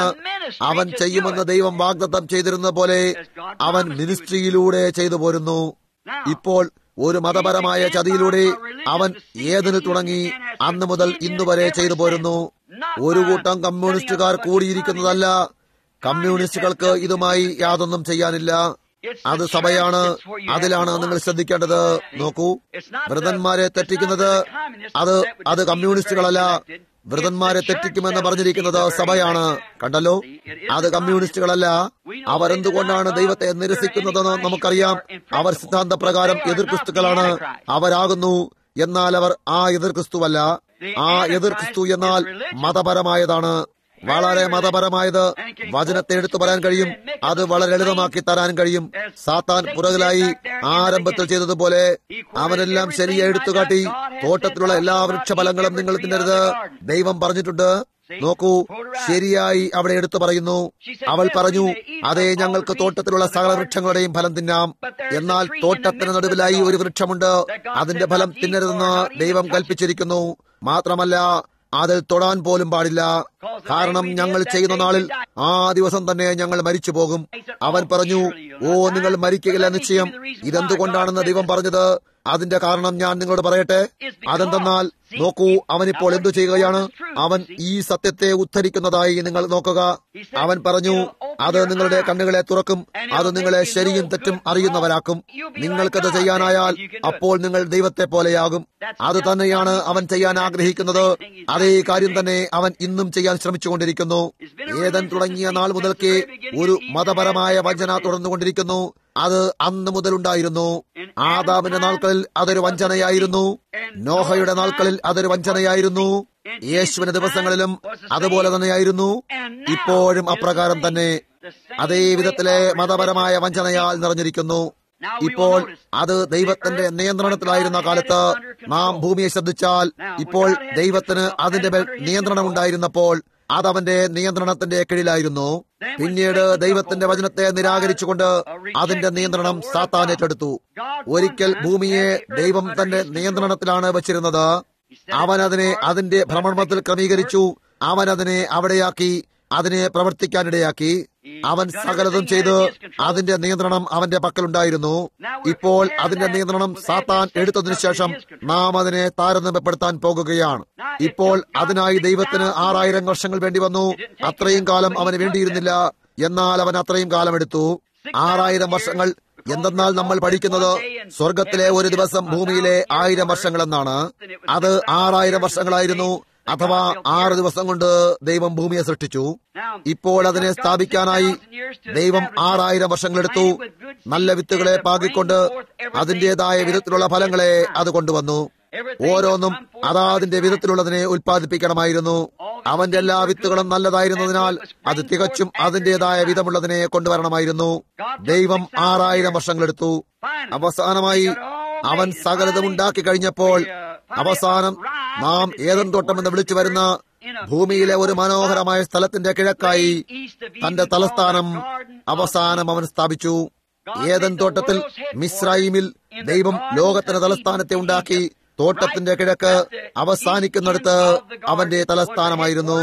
അവൻ ചെയ്യുമെന്ന് ദൈവം വാഗ്ദത്തം ചെയ്തിരുന്ന പോലെ അവൻ മിനിസ്ട്രിയിലൂടെ ചെയ്തു പോരുന്നു ഇപ്പോൾ ഒരു മതപരമായ ചതിയിലൂടെ അവൻ ഏതിന് തുടങ്ങി അന്ന് മുതൽ ഇന്നുവരെ ചെയ്തു പോരുന്നു ഒരു കൂട്ടം കമ്മ്യൂണിസ്റ്റുകാർ കൂടിയിരിക്കുന്നതല്ല കമ്മ്യൂണിസ്റ്റുകൾക്ക് ഇതുമായി യാതൊന്നും ചെയ്യാനില്ല അത് സഭയാണ് അതിലാണ് നിങ്ങൾ ശ്രദ്ധിക്കേണ്ടത് നോക്കൂ വ്രതന്മാരെ തെറ്റിക്കുന്നത് അത് അത് കമ്മ്യൂണിസ്റ്റുകളല്ല വ്രതന്മാരെ തെറ്റിക്കുമെന്ന് പറഞ്ഞിരിക്കുന്നത് സഭയാണ് കണ്ടല്ലോ അത് കമ്മ്യൂണിസ്റ്റുകളല്ല അവർ എന്തുകൊണ്ടാണ് ദൈവത്തെ നിരസിക്കുന്നതെന്ന് നമുക്കറിയാം അവർ സിദ്ധാന്ത പ്രകാരം എതിർ ക്രിസ്തുക്കളാണ് അവരാകുന്നു എന്നാൽ അവർ ആ എതിർ ക്രിസ്തുവല്ല ആ എതിർ ക്രിസ്തു എന്നാൽ മതപരമായതാണ് വളരെ മതപരമായത് വചനത്തെ എടുത്തു പറയാൻ കഴിയും അത് വളരെ ലളിതമാക്കി തരാൻ കഴിയും സാത്താൻ പുറകിലായി ആരംഭത്തിൽ ചെയ്തതുപോലെ അവനെല്ലാം ശരിയെ എടുത്തുകാട്ടി തോട്ടത്തിലുള്ള എല്ലാ വൃക്ഷഫലങ്ങളും നിങ്ങൾ തിന്നരുത് ദൈവം പറഞ്ഞിട്ടുണ്ട് നോക്കൂ ശരിയായി അവിടെ എടുത്തു പറയുന്നു അവൾ പറഞ്ഞു അതെ ഞങ്ങൾക്ക് തോട്ടത്തിലുള്ള സകല വൃക്ഷങ്ങളുടെയും ഫലം തിന്നാം എന്നാൽ തോട്ടത്തിന് നടുവിലായി ഒരു വൃക്ഷമുണ്ട് അതിന്റെ ഫലം തിന്നരുതെന്ന് ദൈവം കൽപ്പിച്ചിരിക്കുന്നു മാത്രമല്ല അതിൽ തൊടാൻ പോലും പാടില്ല കാരണം ഞങ്ങൾ ചെയ്യുന്ന നാളിൽ ആ ദിവസം തന്നെ ഞങ്ങൾ മരിച്ചു പോകും അവൻ പറഞ്ഞു ഓ നിങ്ങൾ മരിക്കുകയില്ല നിശ്ചയം ഇതെന്തുകൊണ്ടാണെന്ന് ദൈവം പറഞ്ഞത് അതിന്റെ കാരണം ഞാൻ നിങ്ങളോട് പറയട്ടെ അതെന്തെന്നാൽ നോക്കൂ അവനിപ്പോൾ എന്തു ചെയ്യുകയാണ് അവൻ ഈ സത്യത്തെ ഉദ്ധരിക്കുന്നതായി നിങ്ങൾ നോക്കുക അവൻ പറഞ്ഞു അത് നിങ്ങളുടെ കണ്ണുകളെ തുറക്കും അത് നിങ്ങളെ ശരിയും തെറ്റും അറിയുന്നവരാക്കും നിങ്ങൾക്കത് ചെയ്യാനായാൽ അപ്പോൾ നിങ്ങൾ ദൈവത്തെ പോലെയാകും അത് തന്നെയാണ് അവൻ ചെയ്യാൻ ആഗ്രഹിക്കുന്നത് അതേ കാര്യം തന്നെ അവൻ ഇന്നും ചെയ്യാൻ ശ്രമിച്ചുകൊണ്ടിരിക്കുന്നു ഏതൻ തുടങ്ങിയ നാൾ മുതൽക്കേ ഒരു മതപരമായ വഞ്ചന തുടർന്നുകൊണ്ടിരിക്കുന്നു അത് അന്ന് മുതലുണ്ടായിരുന്നു ആദാമിന്റെ നാൾക്കളിൽ അതൊരു വഞ്ചനയായിരുന്നു നോഹയുടെ നാൾക്കളിൽ അതൊരു വഞ്ചനയായിരുന്നു യേശുവിന്റെ ദിവസങ്ങളിലും അതുപോലെ തന്നെയായിരുന്നു ഇപ്പോഴും അപ്രകാരം തന്നെ അതേ വിധത്തിലെ മതപരമായ വഞ്ചനയാൽ നിറഞ്ഞിരിക്കുന്നു ഇപ്പോൾ അത് ദൈവത്തിന്റെ നിയന്ത്രണത്തിലായിരുന്ന കാലത്ത് നാം ഭൂമിയെ ശ്രദ്ധിച്ചാൽ ഇപ്പോൾ ദൈവത്തിന് അതിന്റെ മേൽ നിയന്ത്രണം ഉണ്ടായിരുന്നപ്പോൾ അതവന്റെ നിയന്ത്രണത്തിന്റെ കീഴിലായിരുന്നു പിന്നീട് ദൈവത്തിന്റെ വചനത്തെ നിരാകരിച്ചുകൊണ്ട് അതിന്റെ നിയന്ത്രണം സാത്താൻ ഏറ്റെടുത്തു ഒരിക്കൽ ഭൂമിയെ ദൈവം തന്റെ നിയന്ത്രണത്തിലാണ് വച്ചിരുന്നത് അവൻ അതിനെ അതിന്റെ ഭ്രമണത്തിൽ ക്രമീകരിച്ചു അവൻ അതിനെ അവിടെയാക്കി അതിനെ പ്രവർത്തിക്കാനിടയാക്കി അവൻ സകലതും ചെയ്ത് അതിന്റെ നിയന്ത്രണം അവന്റെ പക്കലുണ്ടായിരുന്നു ഇപ്പോൾ അതിന്റെ നിയന്ത്രണം സാത്താൻ എടുത്തതിനു ശേഷം നാം അതിനെ താരതമ്യപ്പെടുത്താൻ പോകുകയാണ് ഇപ്പോൾ അതിനായി ദൈവത്തിന് ആറായിരം വർഷങ്ങൾ വേണ്ടി വന്നു അത്രയും കാലം അവന് വേണ്ടിയിരുന്നില്ല എന്നാൽ അവൻ അത്രയും കാലം എടുത്തു ആറായിരം വർഷങ്ങൾ എന്തെന്നാൽ നമ്മൾ പഠിക്കുന്നത് സ്വർഗത്തിലെ ഒരു ദിവസം ഭൂമിയിലെ ആയിരം വർഷങ്ങളെന്നാണ് അത് ആറായിരം വർഷങ്ങളായിരുന്നു അഥവാ ആറ് ദിവസം കൊണ്ട് ദൈവം ഭൂമിയെ സൃഷ്ടിച്ചു ഇപ്പോൾ അതിനെ സ്ഥാപിക്കാനായി ദൈവം ആറായിരം വർഷങ്ങളെടുത്തു നല്ല വിത്തുകളെ പാകിക്കൊണ്ട് അതിന്റേതായ വിധത്തിലുള്ള ഫലങ്ങളെ അത് കൊണ്ടുവന്നു ഓരോന്നും അതാതിന്റെ വിധത്തിലുള്ളതിനെ ഉൽപ്പാദിപ്പിക്കണമായിരുന്നു അവന്റെ എല്ലാ വിത്തുകളും നല്ലതായിരുന്നതിനാൽ അത് തികച്ചും അതിന്റേതായ വിധമുള്ളതിനെ കൊണ്ടുവരണമായിരുന്നു ദൈവം ആറായിരം വർഷങ്ങളെടുത്തു അവസാനമായി അവൻ സകലതും ഉണ്ടാക്കി കഴിഞ്ഞപ്പോൾ അവസാനം നാം ഏതൻ തോട്ടം എന്ന് വിളിച്ചു വരുന്ന ഭൂമിയിലെ ഒരു മനോഹരമായ സ്ഥലത്തിന്റെ കിഴക്കായി തന്റെ തലസ്ഥാനം അവസാനം അവൻ സ്ഥാപിച്ചു ഏതൻ തോട്ടത്തിൽ മിസ്രൈമിൽ ദൈവം ലോകത്തിന്റെ തലസ്ഥാനത്തെ ഉണ്ടാക്കി തോട്ടത്തിന്റെ കിഴക്ക് അവസാനിക്കുന്നിടത്ത് അവന്റെ തലസ്ഥാനമായിരുന്നു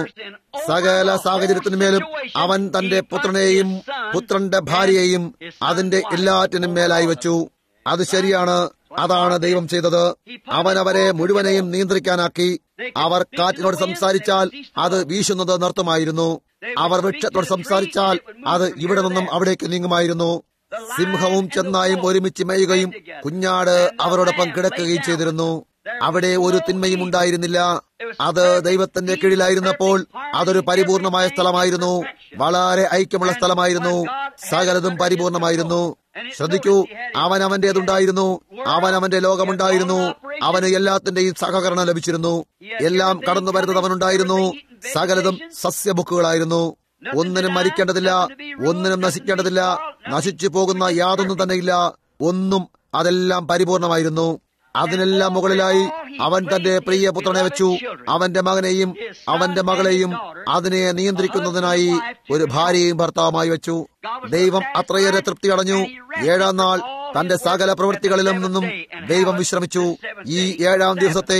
സകല സാഹചര്യത്തിനുമേലും അവൻ തന്റെ പുത്രനെയും പുത്രന്റെ ഭാര്യയെയും അതിന്റെ എല്ലാറ്റിനും മേലായി വെച്ചു അത് ശരിയാണ് അതാണ് ദൈവം ചെയ്തത് അവൻ അവരെ മുഴുവനെയും നിയന്ത്രിക്കാനാക്കി അവർ കാറ്റിനോട് സംസാരിച്ചാൽ അത് വീശുന്നത് നിർത്തുമായിരുന്നു അവർ വൃക്ഷത്തോട് സംസാരിച്ചാൽ അത് ഇവിടെ നിന്നും അവിടേക്ക് നീങ്ങുമായിരുന്നു സിംഹവും ചെന്നായും ഒരുമിച്ച് മേയുകയും കുഞ്ഞാട് അവരോടൊപ്പം കിടക്കുകയും ചെയ്തിരുന്നു അവിടെ ഒരു തിന്മയും ഉണ്ടായിരുന്നില്ല അത് ദൈവത്തിന്റെ കീഴിലായിരുന്നപ്പോൾ അതൊരു പരിപൂർണമായ സ്ഥലമായിരുന്നു വളരെ ഐക്യമുള്ള സ്ഥലമായിരുന്നു സകലതും പരിപൂർണമായിരുന്നു ശ്രദ്ധിക്കൂ അവൻ അവന്റേതുണ്ടായിരുന്നു അവൻ അവന്റെ ലോകമുണ്ടായിരുന്നു അവന് എല്ലാത്തിന്റെയും സഹകരണം ലഭിച്ചിരുന്നു എല്ലാം കടന്നു വരുന്നത് അവനുണ്ടായിരുന്നു സകലതും സസ്യബുക്കുകളായിരുന്നു ഒന്നിനും മരിക്കേണ്ടതില്ല ഒന്നിനും നശിക്കേണ്ടതില്ല നശിച്ചു പോകുന്ന യാതൊന്നും തന്നെയില്ല ഒന്നും അതെല്ലാം പരിപൂർണമായിരുന്നു അതിനെല്ലാം മുകളിലായി അവൻ തന്റെ പ്രിയ പുത്രനെ വെച്ചു അവന്റെ മകനെയും അവന്റെ മകളെയും അതിനെ നിയന്ത്രിക്കുന്നതിനായി ഒരു ഭാര്യയും ഭർത്താവുമായി വെച്ചു ദൈവം അത്രയേറെ തൃപ്തി അടഞ്ഞു ഏഴാം നാൾ തന്റെ സകല പ്രവൃത്തികളിലും നിന്നും ദൈവം വിശ്രമിച്ചു ഈ ഏഴാം ദിവസത്തെ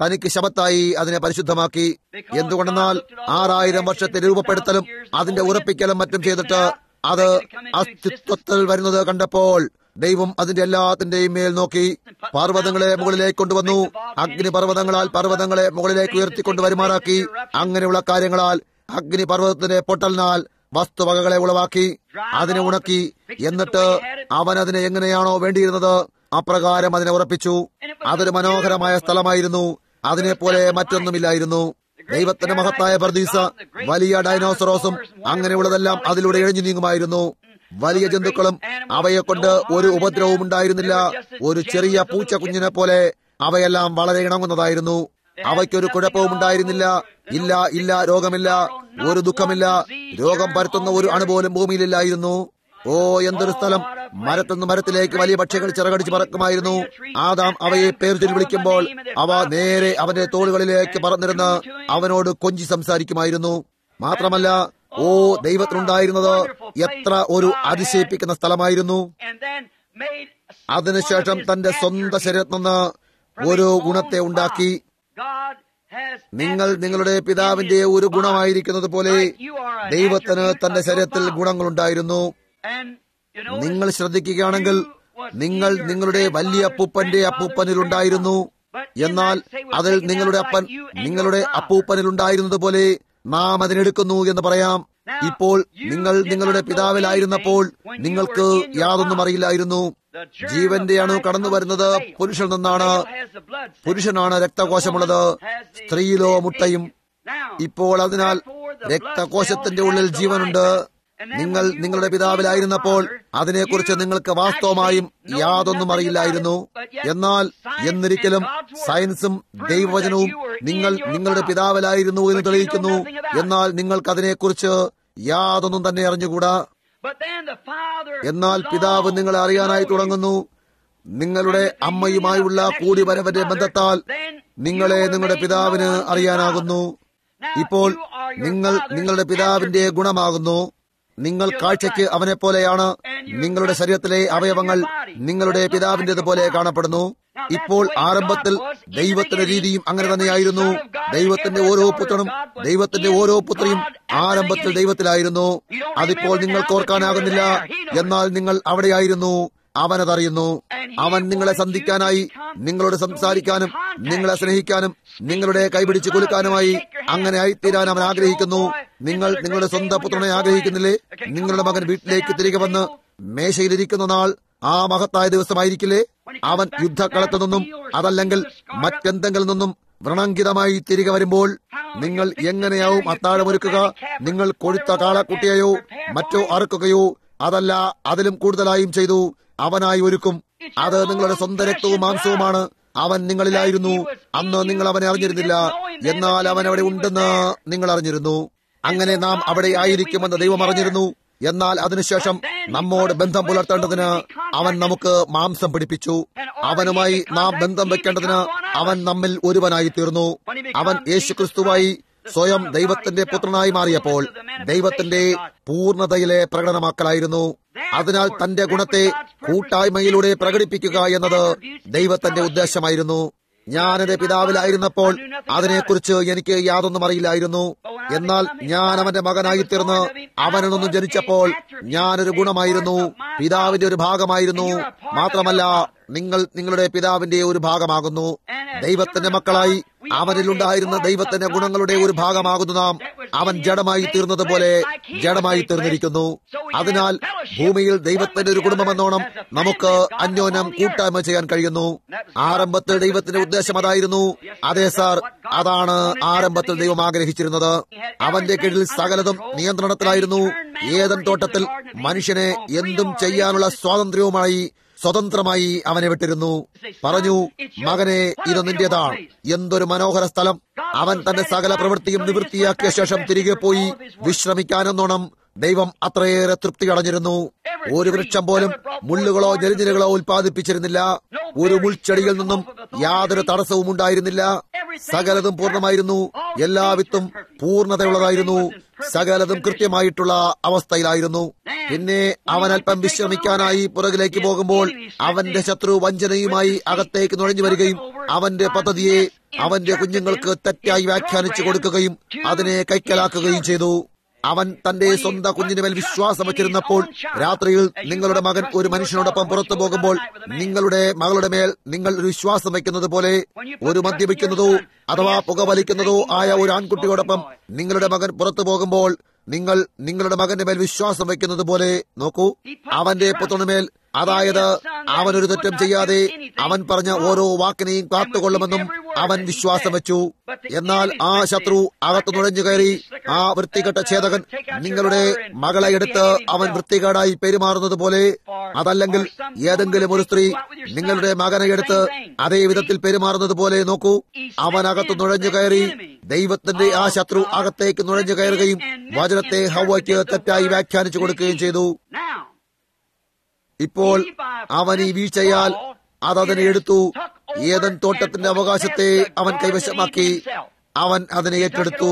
തനിക്ക് ശബത്തായി അതിനെ പരിശുദ്ധമാക്കി എന്തുകൊണ്ടെന്നാൽ ആറായിരം വർഷത്തെ രൂപപ്പെടുത്തലും അതിന്റെ ഉറപ്പിക്കലും മറ്റും ചെയ്തിട്ട് അത് അസ്തിത്വത്തിൽ വരുന്നത് കണ്ടപ്പോൾ ദൈവം അതിന്റെ എല്ലാത്തിന്റെയും മേൽ നോക്കി പർവ്വതങ്ങളെ മുകളിലേക്ക് കൊണ്ടുവന്നു അഗ്നിപർവ്വതങ്ങളാൽ പർവ്വതങ്ങളെ മുകളിലേക്ക് ഉയർത്തിക്കൊണ്ടുവരുമാറാക്കി അങ്ങനെയുള്ള കാര്യങ്ങളാൽ അഗ്നിപർവ്വതത്തിന്റെ പൊട്ടലിനാൽ വസ്തുവകകളെ ഉളവാക്കി അതിനെ ഉണക്കി എന്നിട്ട് അവൻ അതിനെ എങ്ങനെയാണോ വേണ്ടിയിരുന്നത് അപ്രകാരം അതിനെ ഉറപ്പിച്ചു അതൊരു മനോഹരമായ സ്ഥലമായിരുന്നു അതിനെപ്പോലെ മറ്റൊന്നുമില്ലായിരുന്നു ദൈവത്തിന്റെ മഹത്തായ പ്രതീസ വലിയ ഡൈനോസറോസും അങ്ങനെയുള്ളതെല്ലാം അതിലൂടെ എഴിഞ്ഞു നീങ്ങുമായിരുന്നു വലിയ ജന്തുക്കളും അവയെ കൊണ്ട് ഒരു ഉപദ്രവവും ഉണ്ടായിരുന്നില്ല ഒരു ചെറിയ പൂച്ച കുഞ്ഞിനെ പോലെ അവയെല്ലാം വളരെ ഇണങ്ങുന്നതായിരുന്നു അവയ്ക്കൊരു കുഴപ്പവും ഉണ്ടായിരുന്നില്ല ഇല്ല ഇല്ല രോഗമില്ല ഒരു ദുഃഖമില്ല രോഗം പരത്തുന്ന ഒരു അണുപോലും ഭൂമിയിലില്ലായിരുന്നു ഓ എന്തൊരു സ്ഥലം മരത്തുനിന്ന് മരത്തിലേക്ക് വലിയ പക്ഷികൾ ചിറകടിച്ച് പറക്കുമായിരുന്നു ആദാം അവയെ പേർചൊല്ലി വിളിക്കുമ്പോൾ അവ നേരെ അവന്റെ തോളുകളിലേക്ക് പറന്നിരുന്ന് അവനോട് കൊഞ്ചി സംസാരിക്കുമായിരുന്നു മാത്രമല്ല ഓ ദൈവത്തിനുണ്ടായിരുന്നത് എത്ര ഒരു അതിശയിപ്പിക്കുന്ന സ്ഥലമായിരുന്നു അതിനുശേഷം തന്റെ സ്വന്തം ശരീരത്തിൽ നിന്ന് ഒരു ഗുണത്തെ ഉണ്ടാക്കി നിങ്ങൾ നിങ്ങളുടെ പിതാവിന്റെ ഒരു ഗുണമായിരിക്കുന്നത് പോലെ ദൈവത്തിന് തന്റെ ശരീരത്തിൽ ഗുണങ്ങളുണ്ടായിരുന്നു നിങ്ങൾ ശ്രദ്ധിക്കുകയാണെങ്കിൽ നിങ്ങൾ നിങ്ങളുടെ വലിയ അപ്പൂപ്പന്റെ അപ്പൂപ്പനിലുണ്ടായിരുന്നു എന്നാൽ അതിൽ നിങ്ങളുടെ അപ്പൻ നിങ്ങളുടെ അപ്പൂപ്പനിലുണ്ടായിരുന്നത് പോലെ നാം അതിനെടുക്കുന്നു എന്ന് പറയാം ഇപ്പോൾ നിങ്ങൾ നിങ്ങളുടെ പിതാവിലായിരുന്നപ്പോൾ നിങ്ങൾക്ക് യാതൊന്നും അറിയില്ലായിരുന്നു ജീവന്റെ അണു കടന്നു വരുന്നത് പുരുഷനിൽ നിന്നാണ് പുരുഷനാണ് രക്തകോശമുള്ളത് സ്ത്രീയിലോ മുട്ടയും ഇപ്പോൾ അതിനാൽ രക്തകോശത്തിന്റെ ഉള്ളിൽ ജീവനുണ്ട് നിങ്ങൾ നിങ്ങളുടെ പിതാവിലായിരുന്നപ്പോൾ അതിനെക്കുറിച്ച് നിങ്ങൾക്ക് വാസ്തവമായും യാതൊന്നും അറിയില്ലായിരുന്നു എന്നാൽ എന്നിരിക്കലും സയൻസും ദൈവവചനവും നിങ്ങൾ നിങ്ങളുടെ പിതാവിലായിരുന്നു എന്ന് തെളിയിക്കുന്നു എന്നാൽ നിങ്ങൾക്ക് അതിനെക്കുറിച്ച് യാതൊന്നും തന്നെ അറിഞ്ഞുകൂടാ എന്നാൽ പിതാവ് നിങ്ങളെ അറിയാനായി തുടങ്ങുന്നു നിങ്ങളുടെ അമ്മയുമായുള്ള കൂടിവരവന്റെ ബന്ധത്താൽ നിങ്ങളെ നിങ്ങളുടെ പിതാവിന് അറിയാനാകുന്നു ഇപ്പോൾ നിങ്ങൾ നിങ്ങളുടെ പിതാവിന്റെ ഗുണമാകുന്നു നിങ്ങൾ കാഴ്ചയ്ക്ക് അവനെ പോലെയാണ് നിങ്ങളുടെ ശരീരത്തിലെ അവയവങ്ങൾ നിങ്ങളുടെ പിതാവിന്റേത് പോലെ കാണപ്പെടുന്നു ഇപ്പോൾ ആരംഭത്തിൽ ദൈവത്തിന്റെ രീതിയും അങ്ങനെ തന്നെയായിരുന്നു ദൈവത്തിന്റെ ഓരോ പുത്രനും ദൈവത്തിന്റെ ഓരോ പുത്രിയും ആരംഭത്തിൽ ദൈവത്തിലായിരുന്നു അതിപ്പോൾ നിങ്ങൾക്ക് ഓർക്കാനാകുന്നില്ല എന്നാൽ നിങ്ങൾ അവിടെയായിരുന്നു അവനതറിയുന്നു അവൻ നിങ്ങളെ സന്ധിക്കാനായി നിങ്ങളോട് സംസാരിക്കാനും നിങ്ങളെ സ്നേഹിക്കാനും നിങ്ങളുടെ കൈപിടിച്ച് കുലുക്കാനുമായി അങ്ങനെ ആയിത്തീരാൻ അവൻ ആഗ്രഹിക്കുന്നു നിങ്ങൾ നിങ്ങളുടെ സ്വന്തം പുത്രനെ ആഗ്രഹിക്കുന്നില്ലേ നിങ്ങളുടെ മകൻ വീട്ടിലേക്ക് തിരികെ വന്ന് മേശയിലിരിക്കുന്ന നാൾ ആ മഹത്തായ ദിവസമായിരിക്കില്ലേ അവൻ യുദ്ധക്കളത്തു നിന്നും അതല്ലെങ്കിൽ മറ്റെന്തെങ്കിലും നിന്നും വ്രണങ്കിതമായി തിരികെ വരുമ്പോൾ നിങ്ങൾ എങ്ങനെയാവും അത്താഴമൊരുക്കുക നിങ്ങൾ കൊഴുത്ത കാളക്കുട്ടിയെയോ മറ്റോ അറുക്കുകയോ അതല്ല അതിലും കൂടുതലായും ചെയ്തു അവനായി ഒരുക്കും അത് നിങ്ങളുടെ സ്വന്തം രക്തവും മാംസവുമാണ് അവൻ നിങ്ങളിലായിരുന്നു അന്ന് നിങ്ങൾ അവനെ അറിഞ്ഞിരുന്നില്ല എന്നാൽ അവൻ അവിടെ ഉണ്ടെന്ന് നിങ്ങൾ അറിഞ്ഞിരുന്നു അങ്ങനെ നാം അവിടെ ആയിരിക്കുമെന്ന് ദൈവം അറിഞ്ഞിരുന്നു എന്നാൽ അതിനുശേഷം നമ്മോട് ബന്ധം പുലർത്തേണ്ടതിന് അവൻ നമുക്ക് മാംസം പിടിപ്പിച്ചു അവനുമായി നാം ബന്ധം വെക്കേണ്ടതിന് അവൻ നമ്മിൽ ഒരുവനായി തീർന്നു അവൻ യേശുക്രിസ്തുവായി സ്വയം ദൈവത്തിന്റെ പുത്രനായി മാറിയപ്പോൾ ദൈവത്തിന്റെ പൂർണ്ണതയിലെ പ്രകടനമാക്കലായിരുന്നു അതിനാൽ തന്റെ ഗുണത്തെ കൂട്ടായ്മയിലൂടെ പ്രകടിപ്പിക്കുക എന്നത് ദൈവത്തിന്റെ ഉദ്ദേശമായിരുന്നു ഞാൻ എന്റെ പിതാവിലായിരുന്നപ്പോൾ അതിനെക്കുറിച്ച് എനിക്ക് യാതൊന്നും അറിയില്ലായിരുന്നു എന്നാൽ ഞാൻ അവന്റെ മകനായി തീർന്ന് അവനിൽ നിന്നും ജനിച്ചപ്പോൾ ഞാനൊരു ഗുണമായിരുന്നു പിതാവിന്റെ ഒരു ഭാഗമായിരുന്നു മാത്രമല്ല നിങ്ങൾ നിങ്ങളുടെ പിതാവിന്റെ ഒരു ഭാഗമാകുന്നു ദൈവത്തിന്റെ മക്കളായി അവനിലുണ്ടായിരുന്ന ദൈവത്തിന്റെ ഗുണങ്ങളുടെ ഒരു ഭാഗമാകുന്നു നാം അവൻ ജഡമായി തീർന്നത് പോലെ ജഡമായി തീർന്നിരിക്കുന്നു അതിനാൽ ഭൂമിയിൽ ദൈവത്തിന്റെ ഒരു കുടുംബമെന്നോണം നമുക്ക് അന്യോന്യം കൂട്ടായ്മ ചെയ്യാൻ കഴിയുന്നു ആരംഭത്തിൽ ദൈവത്തിന്റെ ഉദ്ദേശം അതായിരുന്നു അതെ സാർ അതാണ് ആരംഭത്തിൽ ദൈവം ആഗ്രഹിച്ചിരുന്നത് അവന്റെ കീഴിൽ സകലതും നിയന്ത്രണത്തിലായിരുന്നു ഏതൻ തോട്ടത്തിൽ മനുഷ്യനെ എന്തും ചെയ്യാനുള്ള സ്വാതന്ത്ര്യവുമായി സ്വതന്ത്രമായി അവനെ വിട്ടിരുന്നു പറഞ്ഞു മകനെ ഇത് നിന്റേതാണ് എന്തൊരു മനോഹര സ്ഥലം അവൻ തന്റെ സകല പ്രവൃത്തിയും നിവൃത്തിയാക്കിയ ശേഷം തിരികെ പോയി വിശ്രമിക്കാനെന്നോണം ദൈവം അത്രയേറെ തൃപ്തി അടഞ്ഞിരുന്നു ഒരു വൃക്ഷം പോലും മുള്ളുകളോ ഞെരിഞ്ഞിലുകളോ ഉൽപ്പാദിപ്പിച്ചിരുന്നില്ല ഒരു മുൾച്ചെടിയിൽ നിന്നും യാതൊരു തടസ്സവും ഉണ്ടായിരുന്നില്ല സകലതും പൂർണ്ണമായിരുന്നു എല്ലാ വിത്തും പൂർണ്ണതയുള്ളതായിരുന്നു സകലതും കൃത്യമായിട്ടുള്ള അവസ്ഥയിലായിരുന്നു പിന്നെ അവൻ അല്പം വിശ്രമിക്കാനായി പുറകിലേക്ക് പോകുമ്പോൾ അവന്റെ ശത്രു വഞ്ചനയുമായി അകത്തേക്ക് നുഴഞ്ഞു വരികയും അവന്റെ പദ്ധതിയെ അവന്റെ കുഞ്ഞുങ്ങൾക്ക് തെറ്റായി വ്യാഖ്യാനിച്ചു കൊടുക്കുകയും അതിനെ കൈക്കലാക്കുകയും ചെയ്തു അവൻ തന്റെ സ്വന്തം കുഞ്ഞിനുമേൽ വിശ്വാസം വച്ചിരുന്നപ്പോൾ രാത്രിയിൽ നിങ്ങളുടെ മകൻ ഒരു മനുഷ്യനോടൊപ്പം പുറത്തു പോകുമ്പോൾ നിങ്ങളുടെ മകളുടെ മേൽ നിങ്ങൾ ഒരു വിശ്വാസം വയ്ക്കുന്നത് പോലെ ഒരു മദ്യപിക്കുന്നതോ അഥവാ പുകവലിക്കുന്നതോ ആയ ഒരു ആൺകുട്ടിയോടൊപ്പം നിങ്ങളുടെ മകൻ പുറത്തു പോകുമ്പോൾ നിങ്ങൾ നിങ്ങളുടെ മകന്റെ മേൽ വിശ്വാസം വയ്ക്കുന്നത് പോലെ നോക്കൂ അവന്റെ പുത്രനുമേൽ അതായത് അവൻ ഒരു തെറ്റും ചെയ്യാതെ അവൻ പറഞ്ഞ ഓരോ വാക്കിനെയും കാത്തുകൊള്ളുമെന്നും അവൻ വിശ്വാസം വെച്ചു എന്നാൽ ആ ശത്രു അകത്ത് നുഴഞ്ഞു കയറി ആ വൃത്തികെട്ട ഛേദകൻ നിങ്ങളുടെ മകളെ എടുത്ത് അവൻ വൃത്തികേടായി പെരുമാറുന്നത് പോലെ അതല്ലെങ്കിൽ ഏതെങ്കിലും ഒരു സ്ത്രീ നിങ്ങളുടെ മകനെ എടുത്ത് അതേ വിധത്തിൽ പെരുമാറുന്നത് പോലെ നോക്കൂ അവൻ അകത്ത് നുഴഞ്ഞു കയറി ദൈവത്തിന്റെ ആ ശത്രു അകത്തേക്ക് നുഴഞ്ഞു കയറുകയും വചനത്തെ ഹവയ്ക്ക് തെറ്റായി വ്യാഖ്യാനിച്ചു കൊടുക്കുകയും ചെയ്തു ഇപ്പോൾ അവൻ ഈ വീഴ്ചയാൽ അതതിനെ എടുത്തു ഏതൻ തോട്ടത്തിന്റെ അവകാശത്തെ അവൻ കൈവശമാക്കി അവൻ അതിനെ ഏറ്റെടുത്തു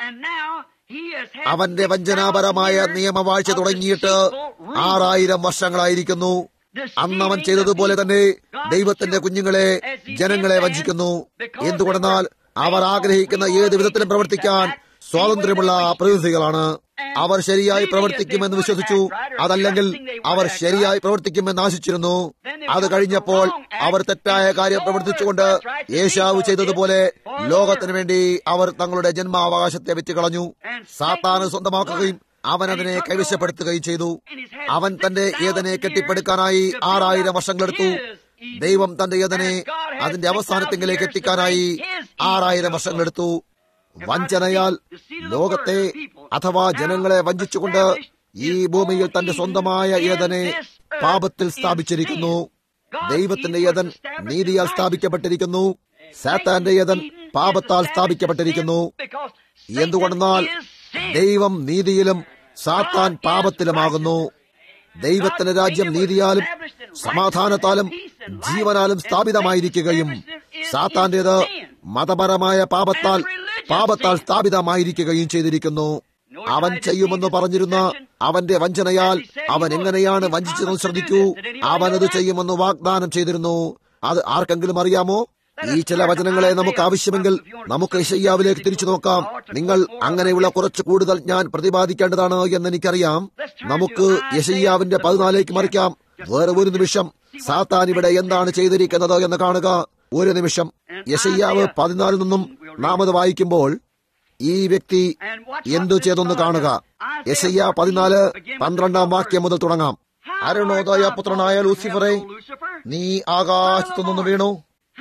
അവന്റെ വഞ്ചനാപരമായ നിയമവാഴ്ച തുടങ്ങിയിട്ട് ആറായിരം വർഷങ്ങളായിരിക്കുന്നു അന്ന് അവൻ ചെയ്തതുപോലെ തന്നെ ദൈവത്തിന്റെ കുഞ്ഞുങ്ങളെ ജനങ്ങളെ വഞ്ചിക്കുന്നു എന്തുകൊണ്ടെന്നാൽ അവർ ആഗ്രഹിക്കുന്ന ഏത് വിധത്തിലും പ്രവർത്തിക്കാൻ സ്വാതന്ത്ര്യമുള്ള പ്രതിനിധികളാണ് അവർ ശരിയായി പ്രവർത്തിക്കുമെന്ന് വിശ്വസിച്ചു അതല്ലെങ്കിൽ അവർ ശരിയായി പ്രവർത്തിക്കുമെന്ന് ആശിച്ചിരുന്നു അത് കഴിഞ്ഞപ്പോൾ അവർ തെറ്റായ കാര്യം പ്രവർത്തിച്ചുകൊണ്ട് യേശാവ് ചെയ്തതുപോലെ ലോകത്തിനു വേണ്ടി അവർ തങ്ങളുടെ ജന്മാവകാശത്തെ വിറ്റുകളഞ്ഞു സാത്താന് സ്വന്തമാക്കുകയും അവൻ അതിനെ കൈവശപ്പെടുത്തുകയും ചെയ്തു അവൻ തന്റെ ഏതനെ കെട്ടിപ്പടുക്കാനായി ആറായിരം വർഷങ്ങളെടുത്തു ദൈവം തന്റെ ഏതനെ അതിന്റെ അവസാനത്തെങ്കിലേക്ക് എത്തിക്കാനായി ആറായിരം വർഷങ്ങളെടുത്തു വഞ്ചനയാൽ ലോകത്തെ അഥവാ ജനങ്ങളെ വഞ്ചിച്ചുകൊണ്ട് ഈ ഭൂമിയിൽ തന്റെ സ്വന്തമായ ഏതനെ പാപത്തിൽ സ്ഥാപിച്ചിരിക്കുന്നു ദൈവത്തിന്റെ ഏതൻ നീതിയാൽ സ്ഥാപിക്കപ്പെട്ടിരിക്കുന്നു സാത്താന്റെ ഏതൻ പാപത്താൽ സ്ഥാപിക്കപ്പെട്ടിരിക്കുന്നു എന്തുകൊണ്ടെന്നാൽ ദൈവം നീതിയിലും സാത്താൻ പാപത്തിലുമാകുന്നു ദൈവത്തിന്റെ രാജ്യം നീതിയാലും സമാധാനത്താലും ജീവനാലും സ്ഥാപിതമായിരിക്കുകയും സാത്താന്റേത് മതപരമായ പാപത്താൽ പാപത്താൽ സ്ഥാപിതമായിരിക്കുകയും ചെയ്തിരിക്കുന്നു അവൻ ചെയ്യുമെന്ന് പറഞ്ഞിരുന്ന അവന്റെ വഞ്ചനയാൽ അവൻ എങ്ങനെയാണ് വഞ്ചിച്ചതെന്ന് ശ്രദ്ധിക്കൂ അവൻ അത് ചെയ്യുമെന്ന് വാഗ്ദാനം ചെയ്തിരുന്നു അത് ആർക്കെങ്കിലും അറിയാമോ ഈ ചില വചനങ്ങളെ നമുക്ക് ആവശ്യമെങ്കിൽ നമുക്ക് യശയ്യാവിലേക്ക് തിരിച്ചു നോക്കാം നിങ്ങൾ അങ്ങനെയുള്ള കുറച്ച് കൂടുതൽ ഞാൻ പ്രതിപാദിക്കേണ്ടതാണ് എന്ന് എനിക്കറിയാം നമുക്ക് യശയ്യാവിന്റെ പതിനാലേക്ക് മറിക്കാം വേറെ ഒരു നിമിഷം സാത്താൻ ഇവിടെ എന്താണ് ചെയ്തിരിക്കുന്നത് എന്ന് കാണുക ഒരു നിമിഷം യശയ്യാവ് പതിനാലിൽ നിന്നും നാം അത് വായിക്കുമ്പോൾ ഈ വ്യക്തി എന്തു ചെയ്തെന്ന് കാണുക യശയ്യ പതിനാല് പന്ത്രണ്ടാം വാക്യം മുതൽ തുടങ്ങാം അരുണോദയ പുത്രനായ ലൂസിഫറെ നീ ആകാശത്തുനിന്ന് വീണു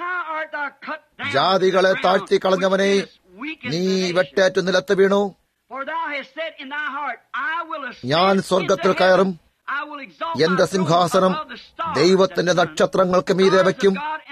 ജാതികളെ താഴ്ത്തി കളഞ്ഞവനെ നീ വെട്ടേറ്റ് നിലത്ത് വീണു ഞാൻ സ്വർഗത്തിൽ കയറും എന്റെ സിംഹാസനം ദൈവത്തിന്റെ നക്ഷത്രങ്ങൾക്ക് മീതെ വയ്ക്കും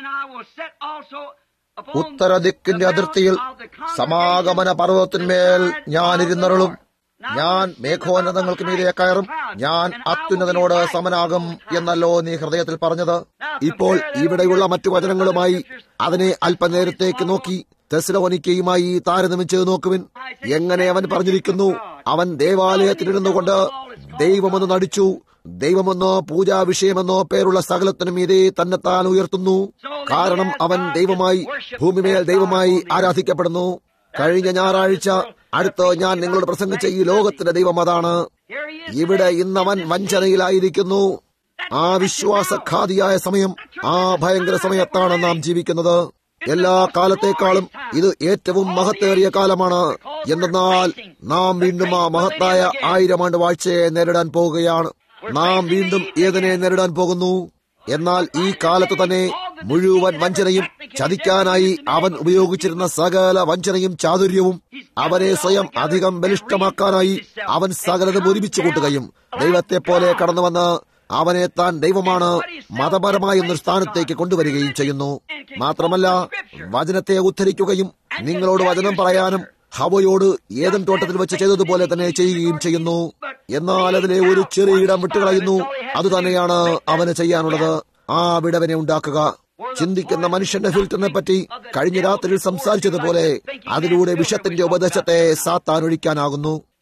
ഉത്തരദിക്കിന്റെ അതിർത്തിയിൽ സമാഗമന പർവ്വതത്തിന്മേൽ ഞാൻ ഇരുന്നരുളും ഞാൻ മേഘോന്നതങ്ങൾക്ക് മീതെ കയറും ഞാൻ അത്യുന്നതനോട് സമനാകും എന്നല്ലോ നീ ഹൃദയത്തിൽ പറഞ്ഞത് ഇപ്പോൾ ഇവിടെയുള്ള മറ്റു വചനങ്ങളുമായി അതിനെ അല്പനേരത്തേക്ക് നോക്കി തെസ്ലോനിക്കയുമായി താരതമ്യം ചെയ്ത് നോക്കുവിൻ എങ്ങനെ അവൻ പറഞ്ഞിരിക്കുന്നു അവൻ ദേവാലയത്തിലിരുന്നു കൊണ്ട് ദൈവമെന്ന് നടിച്ചു ദൈവമെന്നോ പൂജാ വിഷയമെന്നോ പേരുള്ള സകലത്തിനും മീതെ തന്നെത്താൻ ഉയർത്തുന്നു കാരണം അവൻ ദൈവമായി ഭൂമിമേൽ ദൈവമായി ആരാധിക്കപ്പെടുന്നു കഴിഞ്ഞ ഞായറാഴ്ച അടുത്ത് ഞാൻ നിങ്ങളോട് പ്രസംഗിച്ച ഈ ലോകത്തിന്റെ ദൈവം അതാണ് ഇവിടെ ഇന്നവൻ വഞ്ചനയിലായിരിക്കുന്നു ആ വിശ്വാസഘാതിയായ സമയം ആ ഭയങ്കര സമയത്താണ് നാം ജീവിക്കുന്നത് എല്ലാ കാലത്തേക്കാളും ഇത് ഏറ്റവും മഹത്തേറിയ കാലമാണ് എന്തെന്നാൽ നാം വീണ്ടും ആ മഹത്തായ ആയിരം ആണ്ട് വാഴ്ചയെ നേരിടാൻ പോവുകയാണ് നാം വീണ്ടും ഏതിനെ നേരിടാൻ പോകുന്നു എന്നാൽ ഈ കാലത്ത് തന്നെ മുഴുവൻ വഞ്ചനയും ചതിക്കാനായി അവൻ ഉപയോഗിച്ചിരുന്ന സകല വഞ്ചനയും ചാതുര്യവും അവനെ സ്വയം അധികം ബലിഷ്ഠമാക്കാനായി അവൻ സകലതും ഒരുമിച്ച് കൂട്ടുകയും ദൈവത്തെ പോലെ കടന്നു വന്ന് അവനെ താൻ ദൈവമാണ് മതപരമായ ഒരു സ്ഥാനത്തേക്ക് കൊണ്ടുവരികയും ചെയ്യുന്നു മാത്രമല്ല വചനത്തെ ഉദ്ധരിക്കുകയും നിങ്ങളോട് വചനം പറയാനും ഹവയോട് ഏതൻ തോട്ടത്തിൽ വെച്ച് ചെയ്തതുപോലെ തന്നെ ചെയ്യുകയും ചെയ്യുന്നു എന്നാൽ അതിലെ ഒരു ചെറിയ ഇടം വിട്ടുകളയുന്നു അതുതന്നെയാണ് അവന് ചെയ്യാനുള്ളത് ആ വിടവനെ ഉണ്ടാക്കുക ചിന്തിക്കുന്ന മനുഷ്യന്റെ ഫിൽറ്ററിനെ പറ്റി കഴിഞ്ഞ രാത്രിയിൽ സംസാരിച്ചതുപോലെ അതിലൂടെ വിഷത്തിന്റെ ഉപദേശത്തെ സാത്താൻ ഒഴിക്കാനാകുന്നു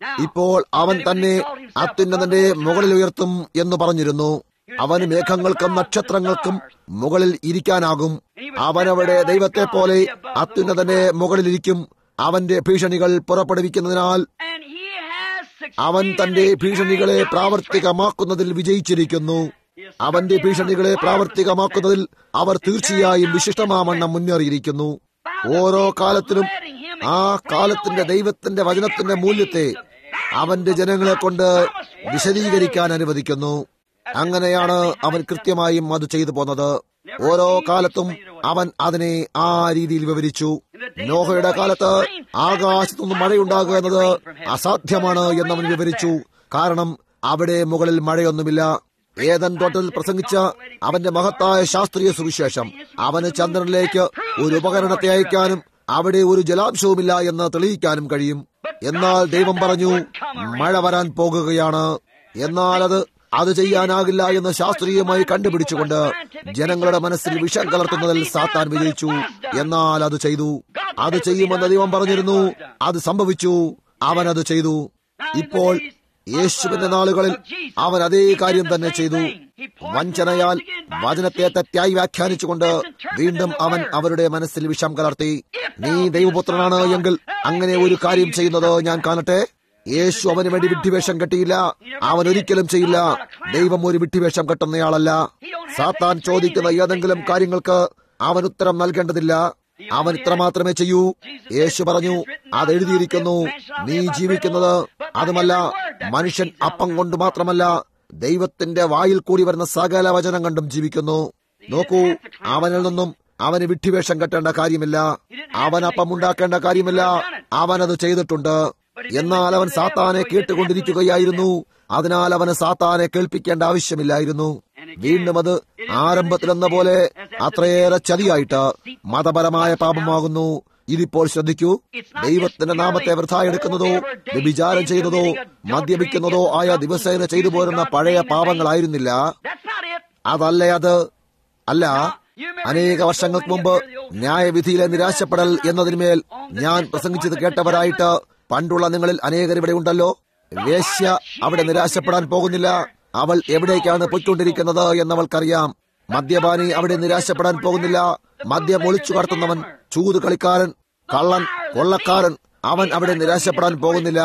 ഇപ്പോൾ അവൻ തന്നെ അത്യുന്നതന്റെ മുകളിൽ ഉയർത്തും എന്ന് പറഞ്ഞിരുന്നു അവന് മേഘങ്ങൾക്കും നക്ഷത്രങ്ങൾക്കും മുകളിൽ ഇരിക്കാനാകും അവനവിടെ ദൈവത്തെ പോലെ അത്യുന്നതന്റെ മുകളിലിരിക്കും അവന്റെ ഭീഷണികൾ പുറപ്പെടുവിക്കുന്നതിനാൽ And he has അവൻ succeeded തന്റെ in ഭീഷണികളെ carrying out his പ്രാവർത്തികമാക്കുന്നതിൽ വിജയിച്ചിരിക്കുന്നു അവന്റെ ഭീഷണികളെ പ്രാവർത്തികമാക്കുന്നതിൽ അവർ തീർച്ചയായും വിശിഷ്ടമാവണ്ണം മുന്നേറിയിരിക്കുന്നു ഓരോ കാലത്തിലും ആ കാലത്തിന്റെ ദൈവത്തിന്റെ വചനത്തിന്റെ മൂല്യത്തെ അവന്റെ ജനങ്ങളെ കൊണ്ട് വിശദീകരിക്കാൻ അനുവദിക്കുന്നു അങ്ങനെയാണ് അവൻ കൃത്യമായും അത് ചെയ്തു പോന്നത് ഓരോ കാലത്തും അവൻ അതിനെ ആ രീതിയിൽ വിവരിച്ചു നോഹയുടെ കാലത്ത് ആകാശത്തുനിന്ന് മഴയുണ്ടാകുക എന്നത് അസാധ്യമാണ് എന്നവൻ വിവരിച്ചു കാരണം അവിടെ മുകളിൽ മഴയൊന്നുമില്ല ഏതൻ തോട്ടത്തിൽ പ്രസംഗിച്ച അവന്റെ മഹത്തായ ശാസ്ത്രീയ സുവിശേഷം അവന് ചന്ദ്രനിലേക്ക് ഒരു ഉപകരണത്തെ അയക്കാനും അവിടെ ഒരു ജലാംശവുമില്ല എന്ന് തെളിയിക്കാനും കഴിയും എന്നാൽ ദൈവം പറഞ്ഞു മഴ വരാൻ പോകുകയാണ് എന്നാൽ അത് അത് ചെയ്യാനാകില്ല എന്ന് ശാസ്ത്രീയമായി കണ്ടുപിടിച്ചുകൊണ്ട് ജനങ്ങളുടെ മനസ്സിൽ വിഷം കലർത്തുന്നതിൽ സാത്താൻ വിജയിച്ചു എന്നാൽ അത് ചെയ്തു അത് ചെയ്യുമെന്ന് ദൈവം പറഞ്ഞിരുന്നു അത് സംഭവിച്ചു അവൻ അത് ചെയ്തു ഇപ്പോൾ യേശുവിന്റെ നാളുകളിൽ അവൻ അതേ കാര്യം തന്നെ ചെയ്തു വഞ്ചനയാൽ വചനത്തെ തെറ്റായി വ്യാഖ്യാനിച്ചുകൊണ്ട് വീണ്ടും അവൻ അവരുടെ മനസ്സിൽ വിഷം കലർത്തി നീ ദൈവപുത്രനാണ് എങ്കിൽ അങ്ങനെ ഒരു കാര്യം ചെയ്യുന്നത് ഞാൻ കാണട്ടെ യേശു അവന് വേണ്ടി വിഡ്ഢിവേഷം കെട്ടിയില്ല അവൻ ഒരിക്കലും ചെയ്യില്ല ദൈവം ഒരു വിഡ്ഢിവേഷം കെട്ടുന്നയാളല്ല സാത്താൻ ചോദിക്കുന്ന ഏതെങ്കിലും കാര്യങ്ങൾക്ക് അവൻ ഉത്തരം നൽകേണ്ടതില്ല അവൻ ഇത്ര മാത്രമേ ചെയ്യൂ യേശു പറഞ്ഞു അത് എഴുതിയിരിക്കുന്നു നീ ജീവിക്കുന്നത് അതുമല്ല മനുഷ്യൻ അപ്പം കൊണ്ട് മാത്രമല്ല ദൈവത്തിന്റെ വായിൽ കൂടി വരുന്ന സകല വചനം കണ്ടും ജീവിക്കുന്നു നോക്കൂ അവനിൽ നിന്നും അവന് വിഡ്ഢിവേഷം കെട്ടേണ്ട കാര്യമില്ല അവൻ അപ്പം ഉണ്ടാക്കേണ്ട കാര്യമില്ല അവൻ അത് ചെയ്തിട്ടുണ്ട് എന്നാൽ അവൻ സാത്താനെ കേട്ടുകൊണ്ടിരിക്കുകയായിരുന്നു അതിനാൽ അവന് സാത്താനെ കേൾപ്പിക്കേണ്ട ആവശ്യമില്ലായിരുന്നു വീണ്ടും അത് ആരംഭത്തിലെന്ന പോലെ അത്രയേറെ ചതിയായിട്ട് മതപരമായ പാപമാകുന്നു ഇതിപ്പോൾ ശ്രദ്ധിക്കൂ ദൈവത്തിന്റെ നാമത്തെ വൃഥായെടുക്കുന്നതോ വ്യഭിചാരം ചെയ്യുന്നതോ മദ്യപിക്കുന്നതോ ആയ ദിവസേന ചെയ്തു പോരുന്ന പഴയ പാപങ്ങളായിരുന്നില്ല That's not it. അതല്ലേ അത് അല്ല അനേക വർഷങ്ങൾക്ക് മുമ്പ് ന്യായവിധിയിലെ നിരാശപ്പെടൽ എന്നതിന്മേൽ ഞാൻ പ്രസംഗിച്ചത് കേട്ടവരായിട്ട് പണ്ടുള്ള നിങ്ങളിൽ അനേകർ ഇവിടെ ഉണ്ടല്ലോ വേശ്യ അവിടെ നിരാശപ്പെടാൻ പോകുന്നില്ല അവൾ എവിടേക്കാണ് പൊയ്ക്കൊണ്ടിരിക്കുന്നത് എന്നവൾക്കറിയാം മദ്യപാനി അവിടെ നിരാശപ്പെടാൻ പോകുന്നില്ല മദ്യം ഒളിച്ചു കടത്തുന്നവൻ ചൂത് കളിക്കാരൻ കള്ളൻ കൊള്ളക്കാരൻ അവൻ അവിടെ നിരാശപ്പെടാൻ പോകുന്നില്ല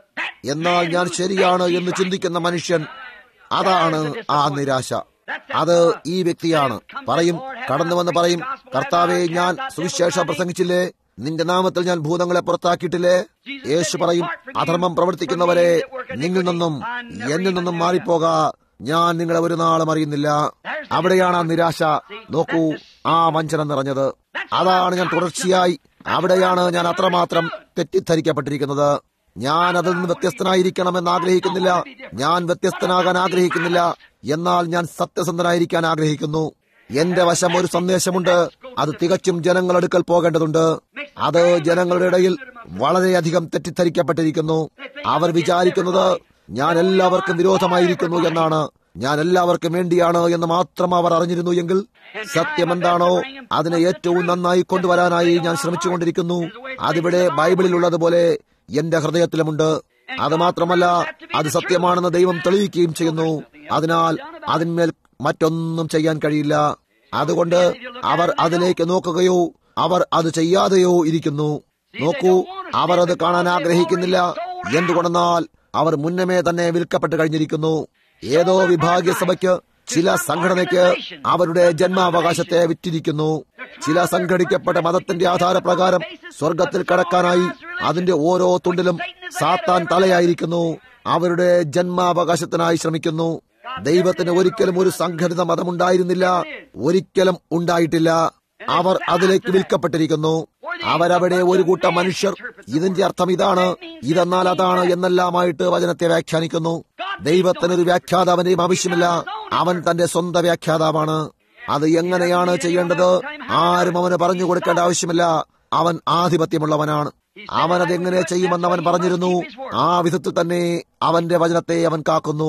എന്നാൽ ഞാൻ ശരിയാണ് എന്ന് ചിന്തിക്കുന്ന മനുഷ്യൻ അതാണ് ആ നിരാശ അത് ഈ വ്യക്തിയാണ് പറയും കടന്നു വന്ന് പറയും കർത്താവെ ഞാൻ സുവിശേഷം പ്രസംഗിച്ചില്ലേ നിന്റെ നാമത്തിൽ ഞാൻ ഭൂതങ്ങളെ പുറത്താക്കിയിട്ടില്ലേ യേശു പറയും അധർമ്മം പ്രവർത്തിക്കുന്നവരെ നിങ്ങളിൽ നിന്നും എന്നിൽ നിന്നും മാറിപ്പോക ഞാൻ നിങ്ങളെ ഒരു നാളും അറിയുന്നില്ല അവിടെയാണ് ആ നിരാശ നോക്കൂ ആ വഞ്ചന നിറഞ്ഞത് അതാണ് ഞാൻ തുടർച്ചയായി അവിടെയാണ് ഞാൻ അത്രമാത്രം തെറ്റിദ്ധരിക്കപ്പെട്ടിരിക്കുന്നത് ഞാൻ അതിൽ നിന്ന് വ്യത്യസ്തനായിരിക്കണമെന്ന് ആഗ്രഹിക്കുന്നില്ല ഞാൻ വ്യത്യസ്തനാകാൻ ആഗ്രഹിക്കുന്നില്ല എന്നാൽ ഞാൻ സത്യസന്ധനായിരിക്കാൻ ആഗ്രഹിക്കുന്നു എന്റെ വശം ഒരു സന്ദേശമുണ്ട് അത് തികച്ചും ജനങ്ങളെടുക്കൽ പോകേണ്ടതുണ്ട് അത് ജനങ്ങളുടെ ഇടയിൽ വളരെയധികം തെറ്റിദ്ധരിക്കപ്പെട്ടിരിക്കുന്നു അവർ വിചാരിക്കുന്നത് ഞാൻ എല്ലാവർക്കും വിരോധമായിരിക്കുന്നു എന്നാണ് ഞാൻ എല്ലാവർക്കും വേണ്ടിയാണ് എന്ന് മാത്രം അവർ അറിഞ്ഞിരുന്നു എങ്കിൽ സത്യം എന്താണോ അതിനെ ഏറ്റവും നന്നായി കൊണ്ടുവരാനായി ഞാൻ ശ്രമിച്ചുകൊണ്ടിരിക്കുന്നു അതിവിടെ ബൈബിളിലുള്ളതുപോലെ എന്റെ ഹൃദയത്തിലുമുണ്ട് അത് മാത്രമല്ല അത് സത്യമാണെന്ന് ദൈവം തെളിയിക്കുകയും ചെയ്യുന്നു അതിനാൽ അതിന്മേൽ മറ്റൊന്നും ചെയ്യാൻ കഴിയില്ല അതുകൊണ്ട് അവർ അതിലേക്ക് നോക്കുകയോ അവർ അത് ചെയ്യാതെയോ ഇരിക്കുന്നു നോക്കൂ അവർ അത് കാണാൻ ആഗ്രഹിക്കുന്നില്ല എന്തുകൊണ്ടെന്നാൽ അവർ മുന്നമേ തന്നെ വിൽക്കപ്പെട്ട് കഴിഞ്ഞിരിക്കുന്നു ഏതോ വിഭാഗീയ സഭയ്ക്ക് ചില സംഘടനയ്ക്ക് അവരുടെ ജന്മാവകാശത്തെ വിറ്റിരിക്കുന്നു ചില സംഘടിക്കപ്പെട്ട മതത്തിന്റെ ആധാരപ്രകാരം സ്വർഗത്തിൽ കടക്കാനായി അതിന്റെ ഓരോ തുണ്ടിലും സാത്താൻ തലയായിരിക്കുന്നു അവരുടെ ജന്മാവകാശത്തിനായി ശ്രമിക്കുന്നു ദൈവത്തിന് ഒരിക്കലും ഒരു സംഘടിത മതമുണ്ടായിരുന്നില്ല ഒരിക്കലും ഉണ്ടായിട്ടില്ല അവർ അതിലേക്ക് വിൽക്കപ്പെട്ടിരിക്കുന്നു അവരവിടെ ഒരു കൂട്ടം മനുഷ്യർ ഇതിന്റെ അർത്ഥം ഇതാണ് ഇതെന്നാൽ അതാണ് എന്നെല്ലാമായിട്ട് വചനത്തെ വ്യാഖ്യാനിക്കുന്നു ദൈവത്തിനൊരു വ്യാഖ്യാതാവിന്റെയും ആവശ്യമില്ല അവൻ തന്റെ സ്വന്തം വ്യാഖ്യാതാവാണ് അത് എങ്ങനെയാണ് ചെയ്യേണ്ടത് ആരും അവന് പറഞ്ഞു കൊടുക്കേണ്ട ആവശ്യമില്ല അവൻ ആധിപത്യമുള്ളവനാണ് അവൻ അതെങ്ങനെ ചെയ്യുമെന്ന് അവൻ പറഞ്ഞിരുന്നു ആ വിധത്തിൽ തന്നെ അവന്റെ വചനത്തെ അവൻ കാക്കുന്നു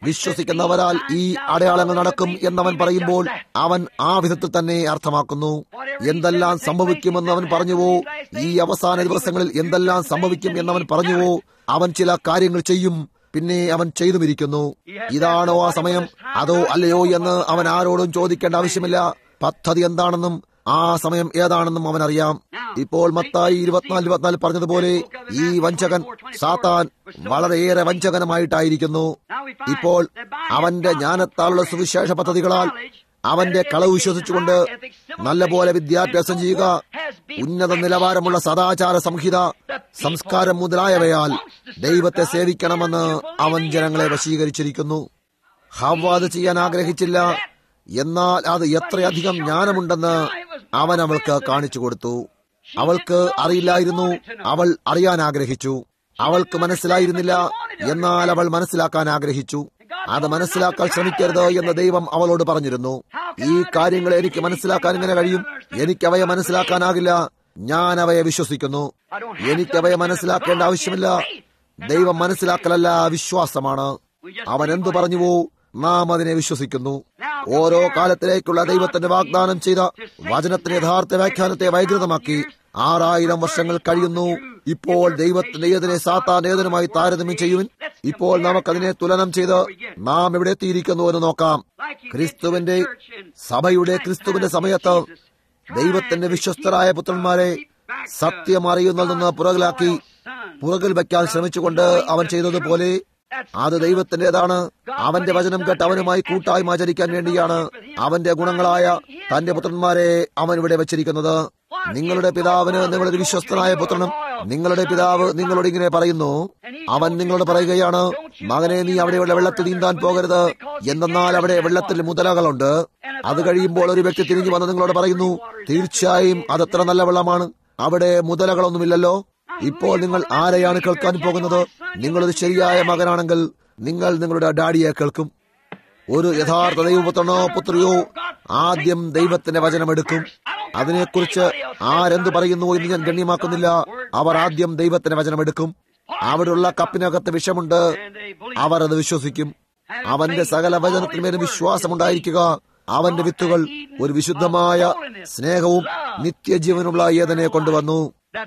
വിശ്വസിക്കുന്നവരാൽ ഈ അടയാളങ്ങൾ നടക്കും എന്നവൻ പറയുമ്പോൾ അവൻ ആ വിധത്തിൽ തന്നെ അർത്ഥമാക്കുന്നു എന്തെല്ലാം സംഭവിക്കുമെന്ന് അവൻ പറഞ്ഞുവോ ഈ അവസാന ദിവസങ്ങളിൽ എന്തെല്ലാം സംഭവിക്കും എന്നവൻ പറഞ്ഞുവോ അവൻ ചില കാര്യങ്ങൾ ചെയ്യും പിന്നെ അവൻ ചെയ്തുമിരിക്കുന്നു ഇതാണോ ആ സമയം അതോ അല്ലയോ എന്ന് അവൻ ആരോടും ചോദിക്കേണ്ട ആവശ്യമില്ല പദ്ധതി എന്താണെന്നും ആ സമയം ഏതാണെന്നും അവൻ അറിയാം ഇപ്പോൾ മത്തായി ഇരുപത്തിനാല് ഇരുപത്തിനാല് പറഞ്ഞതുപോലെ ഈ വഞ്ചകൻ സാത്താൻ വളരെയേറെ വഞ്ചകനമായിട്ടായിരിക്കുന്നു ഇപ്പോൾ അവന്റെ ജ്ഞാനത്താലുള്ള സുവിശേഷ പദ്ധതികളാൽ അവന്റെ കളവ് വിശ്വസിച്ചുകൊണ്ട് നല്ലപോലെ വിദ്യാഭ്യാസം ചെയ്യുക ഉന്നത നിലവാരമുള്ള സദാചാര സംഹിത സംസ്കാരം മുതലായവയാൽ ദൈവത്തെ സേവിക്കണമെന്ന് അവൻ ജനങ്ങളെ വശീകരിച്ചിരിക്കുന്നു ഹവ്വ അത് ചെയ്യാൻ ആഗ്രഹിച്ചില്ല എന്നാൽ അത് എത്രയധികം ജ്ഞാനമുണ്ടെന്ന് അവൻ അവൾക്ക് കാണിച്ചു കൊടുത്തു അവൾക്ക് അറിയില്ലായിരുന്നു അവൾ അറിയാൻ ആഗ്രഹിച്ചു അവൾക്ക് മനസ്സിലായിരുന്നില്ല എന്നാൽ അവൾ മനസ്സിലാക്കാൻ ആഗ്രഹിച്ചു അത് മനസ്സിലാക്കാൻ ശ്രമിക്കരുത് എന്ന് ദൈവം അവളോട് പറഞ്ഞിരുന്നു ഈ കാര്യങ്ങൾ എനിക്ക് മനസ്സിലാക്കാൻ എങ്ങനെ കഴിയും എനിക്ക് അവയെ മനസ്സിലാക്കാനാകില്ല ഞാൻ അവയെ വിശ്വസിക്കുന്നു എനിക്ക് അവയെ മനസ്സിലാക്കേണ്ട ആവശ്യമില്ല ദൈവം മനസ്സിലാക്കലല്ല വിശ്വാസമാണ് അവൻ എന്തു പറഞ്ഞുവോ നാം അതിനെ വിശ്വസിക്കുന്നു ഓരോ കാലത്തിലേക്കുള്ള ദൈവത്തിന്റെ വാഗ്ദാനം ചെയ്ത വചനത്തിന്റെ യഥാർത്ഥ വ്യാഖ്യാനത്തെ വൈകൃതമാക്കി ആറായിരം വർഷങ്ങൾ കഴിയുന്നു ഇപ്പോൾ ദൈവത്തിന്റെ ഏതിനെ സാത്താൻ ഏതിനുമായി താരതമ്യം ചെയ്യുവിൻ ഇപ്പോൾ നമുക്കതിനെ തുലനം ചെയ്ത് നാം എവിടെ എത്തിയിരിക്കുന്നു എന്ന് നോക്കാം ക്രിസ്തുവിന്റെ സഭയുടെ ക്രിസ്തുവിന്റെ സമയത്ത് ദൈവത്തിന്റെ വിശ്വസ്തരായ പുത്രന്മാരെ സത്യം അറിയുന്നതിൽ നിന്ന് പുറകിലാക്കി പുറകിൽ വയ്ക്കാൻ ശ്രമിച്ചുകൊണ്ട് അവൻ ചെയ്തതുപോലെ അത് ദൈവത്തിന്റേതാണ് അവന്റെ വചനം കേട്ട് അവനുമായി കൂട്ടായ്മ ആചരിക്കാൻ വേണ്ടിയാണ് അവന്റെ ഗുണങ്ങളായ തന്റെ പുത്രന്മാരെ അവൻ ഇവിടെ വെച്ചിരിക്കുന്നത് നിങ്ങളുടെ പിതാവിന് നിങ്ങളൊരു വിശ്വസ്തനായ പുത്രനും നിങ്ങളുടെ പിതാവ് നിങ്ങളോട് ഇങ്ങനെ പറയുന്നു അവൻ നിങ്ങളോട് പറയുകയാണ് മകനെ നീ അവിടെയുള്ള വെള്ളത്തിൽ നീന്താൻ പോകരുത് എന്തെന്നാൽ അവിടെ വെള്ളത്തിൽ മുതലകളുണ്ട് അത് കഴിയുമ്പോൾ ഒരു വ്യക്തി തിരിഞ്ഞു വന്ന് നിങ്ങളോട് പറയുന്നു തീർച്ചയായും അതത്ര നല്ല വെള്ളമാണ് അവിടെ മുതലകളൊന്നുമില്ലല്ലോ ഇപ്പോൾ നിങ്ങൾ ആരെയാണ് കേൾക്കാൻ പോകുന്നത് നിങ്ങളൊരു ശരിയായ മകനാണെങ്കിൽ നിങ്ങൾ നിങ്ങളുടെ ഡാഡിയെ കേൾക്കും ഒരു യഥാർത്ഥ ദൈവപുത്രനോ പുത്രിയോ ആദ്യം ദൈവത്തിന്റെ വചനമെടുക്കും അതിനെക്കുറിച്ച് ആരെന്തു പറയുന്നു എന്ന് ഞാൻ ഗണ്യമാക്കുന്നില്ല അവർ ആദ്യം ദൈവത്തിന്റെ വചനമെടുക്കും അവിടെയുള്ള കപ്പിനകത്ത് വിഷമുണ്ട് അവർ അത് വിശ്വസിക്കും അവന്റെ സകല വചനത്തിന്മേലും വിശ്വാസമുണ്ടായിരിക്കുക അവന്റെ വിത്തുകൾ ഒരു വിശുദ്ധമായ സ്നേഹവും നിത്യജീവനുള്ള ഏതനെ കൊണ്ടുവന്നു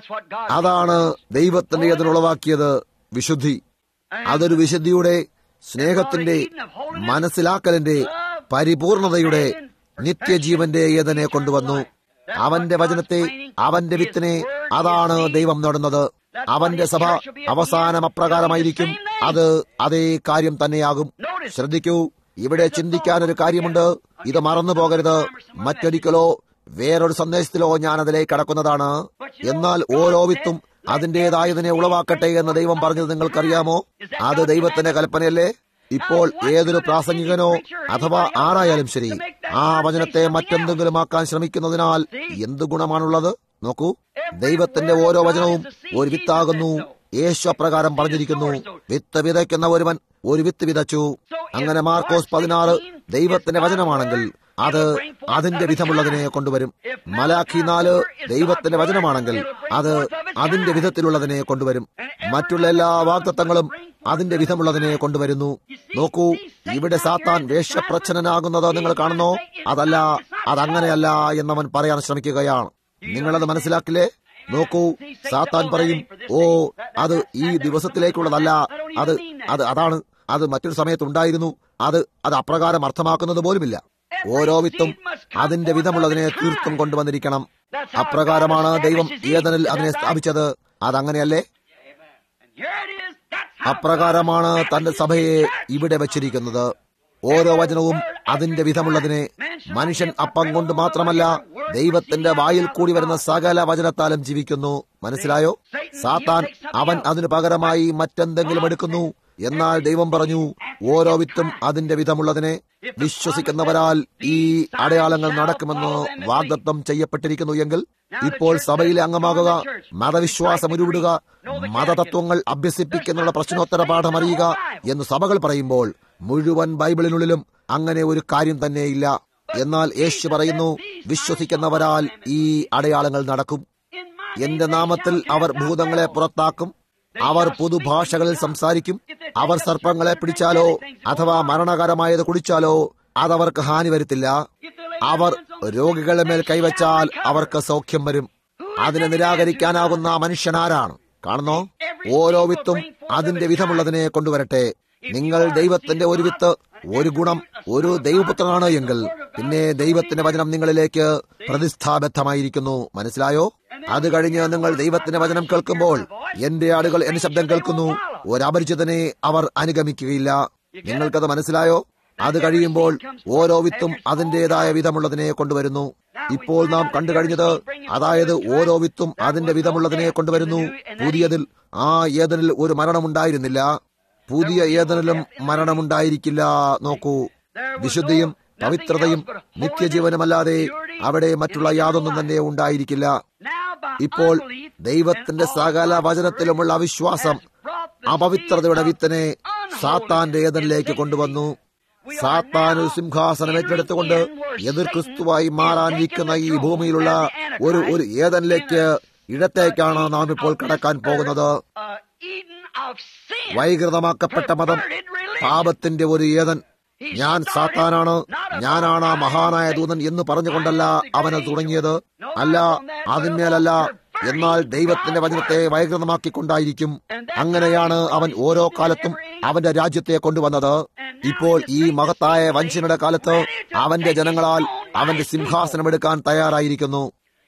അതാണ് ദൈവത്തിന്റെ ഏതിനുളവാക്കിയത് വിശുദ്ധി അതൊരു വിശുദ്ധിയുടെ സ്നേഹത്തിന്റെ മനസ്സിലാക്കലിന്റെ പരിപൂർണതയുടെ നിത്യജീവന്റെ ഏതനെ കൊണ്ടുവന്നു അവന്റെ വചനത്തെ അവന്റെ വിത്തിനെ അതാണ് ദൈവം നേടുന്നത് അവന്റെ സഭ അവസാനം അപ്രകാരമായിരിക്കും അത് അതേ കാര്യം തന്നെയാകും ശ്രദ്ധിക്കൂ ഇവിടെ ചിന്തിക്കാൻ ഒരു കാര്യമുണ്ട് ഇത് മറന്നു പോകരുത് മറ്റൊരിക്കലോ വേറൊരു സന്ദേശത്തിലോ ഞാൻ അതിലേക്ക് കടക്കുന്നതാണ് എന്നാൽ ഓരോ വിത്തും അതിന്റേതായതിനെ ഉളവാക്കട്ടെ എന്ന് ദൈവം പറഞ്ഞത് നിങ്ങൾക്കറിയാമോ അത് ദൈവത്തിന്റെ കൽപ്പനയല്ലേ ഇപ്പോൾ ഏതൊരു പ്രാസംഗികനോ അഥവാ ആരായാലും ശരി ആ വചനത്തെ മറ്റെന്തെങ്കിലും ആക്കാൻ ശ്രമിക്കുന്നതിനാൽ എന്തു ഗുണമാണുള്ളത് നോക്കൂ ദൈവത്തിന്റെ ഓരോ വചനവും ഒരു വിത്താകുന്നു യേശു അപ്രകാരം പറഞ്ഞിരിക്കുന്നു വിത്ത് വിതയ്ക്കുന്ന ഒരുവൻ ഒരു വിത്ത് വിതച്ചു അങ്ങനെ മാർക്കോസ് പതിനാറ് ദൈവത്തിന്റെ വചനമാണെങ്കിൽ അത് അതിന്റെ വിധമുള്ളതിനെ കൊണ്ടുവരും മലാഖി നാല് ദൈവത്തിന്റെ വചനമാണെങ്കിൽ അത് അതിന്റെ വിധത്തിലുള്ളതിനെ കൊണ്ടുവരും മറ്റുള്ള എല്ലാ വാഗ്ദത്തങ്ങളും അതിന്റെ വിധമുള്ളതിനെ കൊണ്ടുവരുന്നു നോക്കൂ ഇവിടെ സാത്താൻ വേഷപ്രച്ഛനാകുന്നത് നിങ്ങൾ കാണുന്നോ അതല്ല അതങ്ങനെയല്ല എന്നവൻ പറയാൻ ശ്രമിക്കുകയാണ് നിങ്ങളത് മനസ്സിലാക്കില്ലേ നോക്കൂ സാത്താൻ പറയും ഓ അത് ഈ ദിവസത്തിലേക്കുള്ളതല്ല അത് അത് അതാണ് അത് മറ്റൊരു സമയത്ത് ഉണ്ടായിരുന്നു അത് അത് അപ്രകാരം അർത്ഥമാക്കുന്നത് പോലുമില്ല ഓരോ വിത്തും അതിന്റെ വിധമുള്ളതിനെ തീർത്തും കൊണ്ടുവന്നിരിക്കണം അപ്രകാരമാണ് ദൈവം ഏതനിൽ അതിനെ സ്ഥാപിച്ചത് അതങ്ങനെയല്ലേ അപ്രകാരമാണ് തന്റെ സഭയെ ഇവിടെ വച്ചിരിക്കുന്നത് ഓരോ വചനവും അതിന്റെ വിധമുള്ളതിനെ മനുഷ്യൻ അപ്പം കൊണ്ട് മാത്രമല്ല ദൈവത്തിന്റെ വായിൽ കൂടി വരുന്ന സകല വചനത്താലും ജീവിക്കുന്നു മനസ്സിലായോ സാത്താൻ അവൻ അതിനു പകരമായി മറ്റെന്തെങ്കിലും എടുക്കുന്നു എന്നാൽ ദൈവം പറഞ്ഞു ഓരോ വിത്തും അതിന്റെ വിധമുള്ളതിനെ വിശ്വസിക്കുന്നവരാൽ ഈ അടയാളങ്ങൾ നടക്കുമെന്ന് വാഗ്ദത്വം ചെയ്യപ്പെട്ടിരിക്കുന്നു എങ്കിൽ ഇപ്പോൾ സഭയിലെ അംഗമാകുക മതവിശ്വാസം ഉരുവിടുക മതതത്വങ്ങൾ അഭ്യസിപ്പിക്കുന്നുള്ള പ്രശ്നോത്തര പാഠം അറിയുക എന്ന് സഭകൾ പറയുമ്പോൾ മുഴുവൻ ബൈബിളിനുള്ളിലും അങ്ങനെ ഒരു കാര്യം തന്നെയില്ല എന്നാൽ യേശു പറയുന്നു വിശ്വസിക്കുന്നവരാൽ ഈ അടയാളങ്ങൾ നടക്കും എന്റെ നാമത്തിൽ അവർ ഭൂതങ്ങളെ പുറത്താക്കും അവർ പുതുഭാഷകളിൽ സംസാരിക്കും അവർ സർപ്പങ്ങളെ പിടിച്ചാലോ അഥവാ മരണകരമായത് കുടിച്ചാലോ അതവർക്ക് ഹാനി വരുത്തില്ല അവർ രോഗികളുടെ മേൽ കൈവച്ചാൽ അവർക്ക് സൗഖ്യം വരും അതിനെ നിരാകരിക്കാനാകുന്ന മനുഷ്യനാരാണ് കാണുന്നോ ഓരോ വിത്തും അതിന്റെ വിധമുള്ളതിനെ കൊണ്ടുവരട്ടെ നിങ്ങൾ ദൈവത്തിന്റെ ഒരു വിത്ത് ഒരു ഗുണം ഒരു ദൈവപുത്രനാണ് എങ്കിൽ പിന്നെ ദൈവത്തിന്റെ വചനം നിങ്ങളിലേക്ക് പ്രതിസ്ഥാബദ്ധമായിരിക്കുന്നു മനസ്സിലായോ അത് കഴിഞ്ഞ് നിങ്ങൾ ദൈവത്തിന്റെ വചനം കേൾക്കുമ്പോൾ എന്റെ ആടുകൾ എന്റെ ശബ്ദം കേൾക്കുന്നു ഒരപരിചിതനെ അവർ അനുഗമിക്കുകയില്ല നിങ്ങൾക്കത് മനസ്സിലായോ അത് കഴിയുമ്പോൾ ഓരോ വിത്തും അതിന്റേതായ വിധമുള്ളതിനെ കൊണ്ടുവരുന്നു ഇപ്പോൾ നാം കണ്ടു കഴിഞ്ഞത് അതായത് ഓരോ വിത്തും അതിന്റെ വിധമുള്ളതിനെ കൊണ്ടുവരുന്നു പുതിയതിൽ ആ ഏതനിൽ ഒരു മരണമുണ്ടായിരുന്നില്ല പുതിയ ഏതനിലും മരണമുണ്ടായിരിക്കില്ല നോക്കൂ വിശുദ്ധിയും പവിത്രതയും നിത്യജീവനുമല്ലാതെ അവിടെ മറ്റുള്ള യാതൊന്നും തന്നെ ഉണ്ടായിരിക്കില്ല ഇപ്പോൾ ദൈവത്തിന്റെ സകല വചനത്തിലുമുള്ള അവിശ്വാസം അപവിത്രതയുടെ വിത്തിനെ സാത്താന്റെ ഏതനിലേക്ക് കൊണ്ടുവന്നു സാത്താൻ ഒരു സിംഹാസനം ഏറ്റെടുത്തുകൊണ്ട് എതിർ ക്രിസ്തുവായി മാറാനിരിക്കുന്ന ഈ ഭൂമിയിലുള്ള ഒരു ഒരു ഏതനിലേക്ക് ഇടത്തേക്കാണ് നാം ഇപ്പോൾ കടക്കാൻ പോകുന്നത് വൈകൃതമാക്കപ്പെട്ട മതം പാപത്തിന്റെ ഒരു ഏതൻ ഞാൻ സാത്താനാണ് ഞാനാണ് ആ മഹാനായ ദൂതൻ എന്ന് പറഞ്ഞുകൊണ്ടല്ല അവന് തുടങ്ങിയത് അല്ല അതിന്മേലല്ല എന്നാൽ ദൈവത്തിന്റെ വചനത്തെ വൈകൃതമാക്കിക്കൊണ്ടായിരിക്കും അങ്ങനെയാണ് അവൻ ഓരോ കാലത്തും അവന്റെ രാജ്യത്തെ കൊണ്ടുവന്നത് ഇപ്പോൾ ഈ മഹത്തായ വഞ്ചനയുടെ കാലത്ത് അവന്റെ ജനങ്ങളാൽ അവന്റെ സിംഹാസനമെടുക്കാൻ തയ്യാറായിരിക്കുന്നു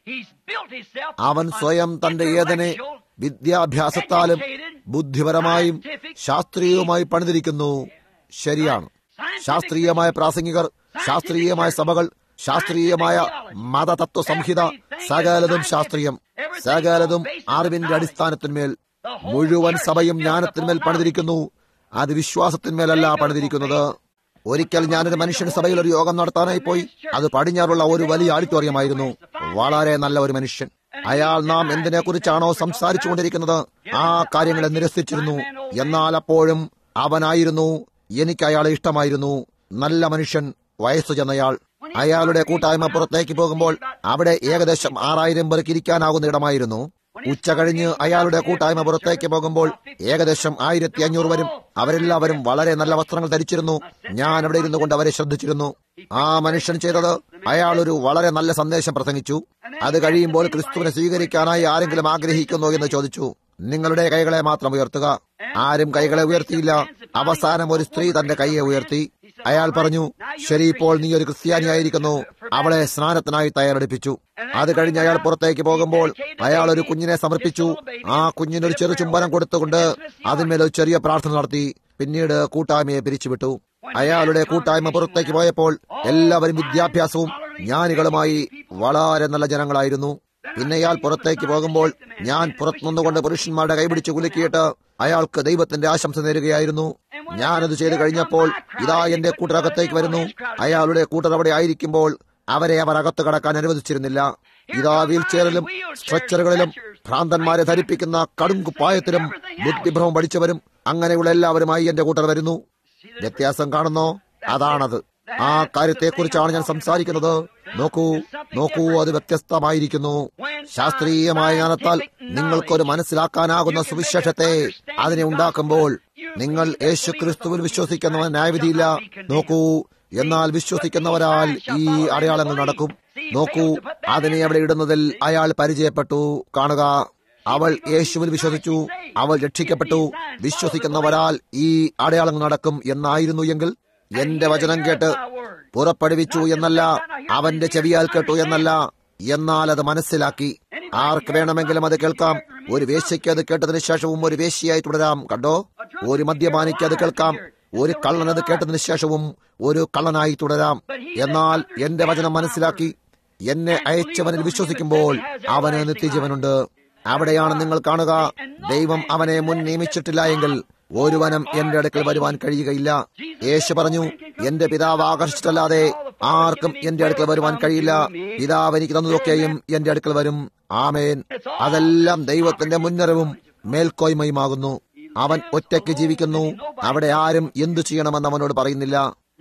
അവൻ സ്വയം തന്റെ ഏതനെ വിദ്യാഭ്യാസത്താലും ബുദ്ധിപരമായും ശാസ്ത്രീയവുമായി പണിതിരിക്കുന്നു ശരിയാണ് ശാസ്ത്രീയമായ പ്രാസംഗികർ ശാസ്ത്രീയമായ സഭകൾ ശാസ്ത്രീയമായ മതതത്വ സംഹിത സകലതും ശാസ്ത്രീയം സകലതും അറിവിന്റെ അടിസ്ഥാനത്തിന്മേൽ മുഴുവൻ സഭയും ജ്ഞാനത്തിന്മേൽ പണിതിരിക്കുന്നു അത് വിശ്വാസത്തിന്മേലല്ല പണിതിരിക്കുന്നത് ഒരിക്കൽ ഞാനൊരു മനുഷ്യൻ സഭയിൽ ഒരു യോഗം നടത്താനായി പോയി അത് പടിഞ്ഞാറുള്ള ഒരു വലിയ ഓഡിറ്റോറിയമായിരുന്നു വളരെ നല്ല ഒരു മനുഷ്യൻ അയാൾ നാം എന്തിനെ കുറിച്ചാണോ സംസാരിച്ചു കൊണ്ടിരിക്കുന്നത് ആ കാര്യങ്ങളെ നിരസിച്ചിരുന്നു എന്നാൽ അപ്പോഴും അവനായിരുന്നു എനിക്ക് അയാളെ ഇഷ്ടമായിരുന്നു നല്ല മനുഷ്യൻ വയസ്സു ചെന്നയാൾ അയാളുടെ കൂട്ടായ്മ പുറത്തേക്ക് പോകുമ്പോൾ അവിടെ ഏകദേശം ആറായിരം പേർക്ക് ഇരിക്കാനാകുന്ന ഇടമായിരുന്നു ഉച്ച കഴിഞ്ഞ് അയാളുടെ കൂട്ടായ്മ പുറത്തേക്ക് പോകുമ്പോൾ ഏകദേശം ആയിരത്തി അഞ്ഞൂറ് വരും അവരെല്ലാവരും വളരെ നല്ല വസ്ത്രങ്ങൾ ധരിച്ചിരുന്നു ഞാൻ അവിടെ ഇരുന്നു കൊണ്ട് അവരെ ശ്രദ്ധിച്ചിരുന്നു ആ മനുഷ്യൻ ചെയ്തത് അയാൾ ഒരു വളരെ നല്ല സന്ദേശം പ്രസംഗിച്ചു അത് കഴിയുമ്പോൾ ക്രിസ്തുവിനെ സ്വീകരിക്കാനായി ആരെങ്കിലും ആഗ്രഹിക്കുന്നു എന്ന് ചോദിച്ചു നിങ്ങളുടെ കൈകളെ മാത്രം ഉയർത്തുക ആരും കൈകളെ ഉയർത്തിയില്ല അവസാനം ഒരു സ്ത്രീ തന്റെ കൈയെ ഉയർത്തി അയാൾ പറഞ്ഞു ശരി ഇപ്പോൾ നീ ഒരു ക്രിസ്ത്യാനിയായിരിക്കുന്നു അവളെ സ്നാനത്തിനായി തയ്യാറെടുപ്പിച്ചു അത് കഴിഞ്ഞ് അയാൾ പുറത്തേക്ക് പോകുമ്പോൾ അയാൾ ഒരു കുഞ്ഞിനെ സമർപ്പിച്ചു ആ കുഞ്ഞിനൊരു ചെറു ചുംബനം കൊടുത്തുകൊണ്ട് അതിന്മേൽ ഒരു ചെറിയ പ്രാർത്ഥന നടത്തി പിന്നീട് കൂട്ടായ്മയെ പിരിച്ചുവിട്ടു അയാളുടെ കൂട്ടായ്മ പുറത്തേക്ക് പോയപ്പോൾ എല്ലാവരും വിദ്യാഭ്യാസവും ജ്ഞാനികളുമായി വളരെ നല്ല ജനങ്ങളായിരുന്നു പിന്നെ അയാൾ പുറത്തേക്ക് പോകുമ്പോൾ ഞാൻ പുറത്തുനിന്നുകൊണ്ട് പുരുഷന്മാരുടെ കൈപിടിച്ച് കുലുക്കിയിട്ട് അയാൾക്ക് ദൈവത്തിന്റെ ആശംസ നേരുകയായിരുന്നു ഞാനത് ചെയ്തു കഴിഞ്ഞപ്പോൾ ഇതാ എന്റെ കൂട്ടരകത്തേക്ക് വരുന്നു അയാളുടെ കൂട്ടർ അവിടെ ആയിരിക്കുമ്പോൾ അവരെ അവർ അകത്ത് കടക്കാൻ അനുവദിച്ചിരുന്നില്ല ഇതാ വീൽ ചെയറിലും സ്ട്രെച്ചറുകളിലും ഭ്രാന്തന്മാരെ ധരിപ്പിക്കുന്ന കടും കുപ്പായത്തിലും ബുദ്ധിഭ്രമം പഠിച്ചവരും അങ്ങനെയുള്ള എല്ലാവരുമായി എന്റെ കൂട്ടർ വരുന്നു വ്യത്യാസം കാണുന്നോ അതാണത് ആ കാര്യത്തെക്കുറിച്ചാണ് ഞാൻ സംസാരിക്കുന്നത് നോക്കൂ നോക്കൂ അത് വ്യത്യസ്തമായിരിക്കുന്നു ശാസ്ത്രീയമായ ജ്ഞാനത്താൽ നിങ്ങൾക്കൊരു മനസ്സിലാക്കാനാകുന്ന സുവിശേഷത്തെ അതിനെ ഉണ്ടാക്കുമ്പോൾ നിങ്ങൾ യേശു ക്രിസ്തുവിൽ വിശ്വസിക്കുന്നവൻ ന്യായവിധിയില്ല നോക്കൂ എന്നാൽ വിശ്വസിക്കുന്നവരാൽ ഈ അടയാളങ്ങൾ നടക്കും നോക്കൂ അതിനെ അവിടെ ഇടുന്നതിൽ അയാൾ പരിചയപ്പെട്ടു കാണുക അവൾ യേശുവിൽ വിശ്വസിച്ചു അവൾ രക്ഷിക്കപ്പെട്ടു വിശ്വസിക്കുന്നവരാൽ ഈ അടയാളങ്ങൾ നടക്കും എന്നായിരുന്നു എങ്കിൽ എന്റെ വചനം കേട്ട് പുറപ്പെടുവിച്ചു എന്നല്ല അവന്റെ ചെവിയാൽ കേട്ടു എന്നല്ല എന്നാൽ അത് മനസ്സിലാക്കി ആർക്ക് വേണമെങ്കിലും അത് കേൾക്കാം ഒരു വേശ്യയ്ക്ക് അത് കേട്ടതിന് ശേഷവും ഒരു വേശ്യയായി തുടരാം കണ്ടോ ഒരു മദ്യപാനിക്ക് അത് കേൾക്കാം ഒരു കള്ളൻ അത് കേട്ടതിന് ശേഷവും ഒരു കള്ളനായി തുടരാം എന്നാൽ എന്റെ വചനം മനസ്സിലാക്കി എന്നെ അയച്ചവനിൽ വിശ്വസിക്കുമ്പോൾ അവന് നിത്യജീവനുണ്ട് അവിടെയാണ് നിങ്ങൾ കാണുക ദൈവം അവനെ മുൻ നിയമിച്ചിട്ടില്ല എങ്കിൽ ഒരുവനും എന്റെ അടുക്കൽ വരുവാൻ കഴിയുകയില്ല യേശു പറഞ്ഞു എന്റെ പിതാവ് ആകർഷിച്ചിട്ടല്ലാതെ ആർക്കും എന്റെ അടുക്കൽ വരുവാൻ കഴിയില്ല പിതാവ് എനിക്ക് തന്നതൊക്കെയും എന്റെ അടുക്കൽ വരും ആമേൻ അതെല്ലാം ദൈവത്തിന്റെ മുന്നറിവും മേൽക്കോയ്മയുമാകുന്നു അവൻ ഒറ്റയ്ക്ക് ജീവിക്കുന്നു അവിടെ ആരും എന്തു ചെയ്യണമെന്ന് അവനോട് പറയുന്നില്ല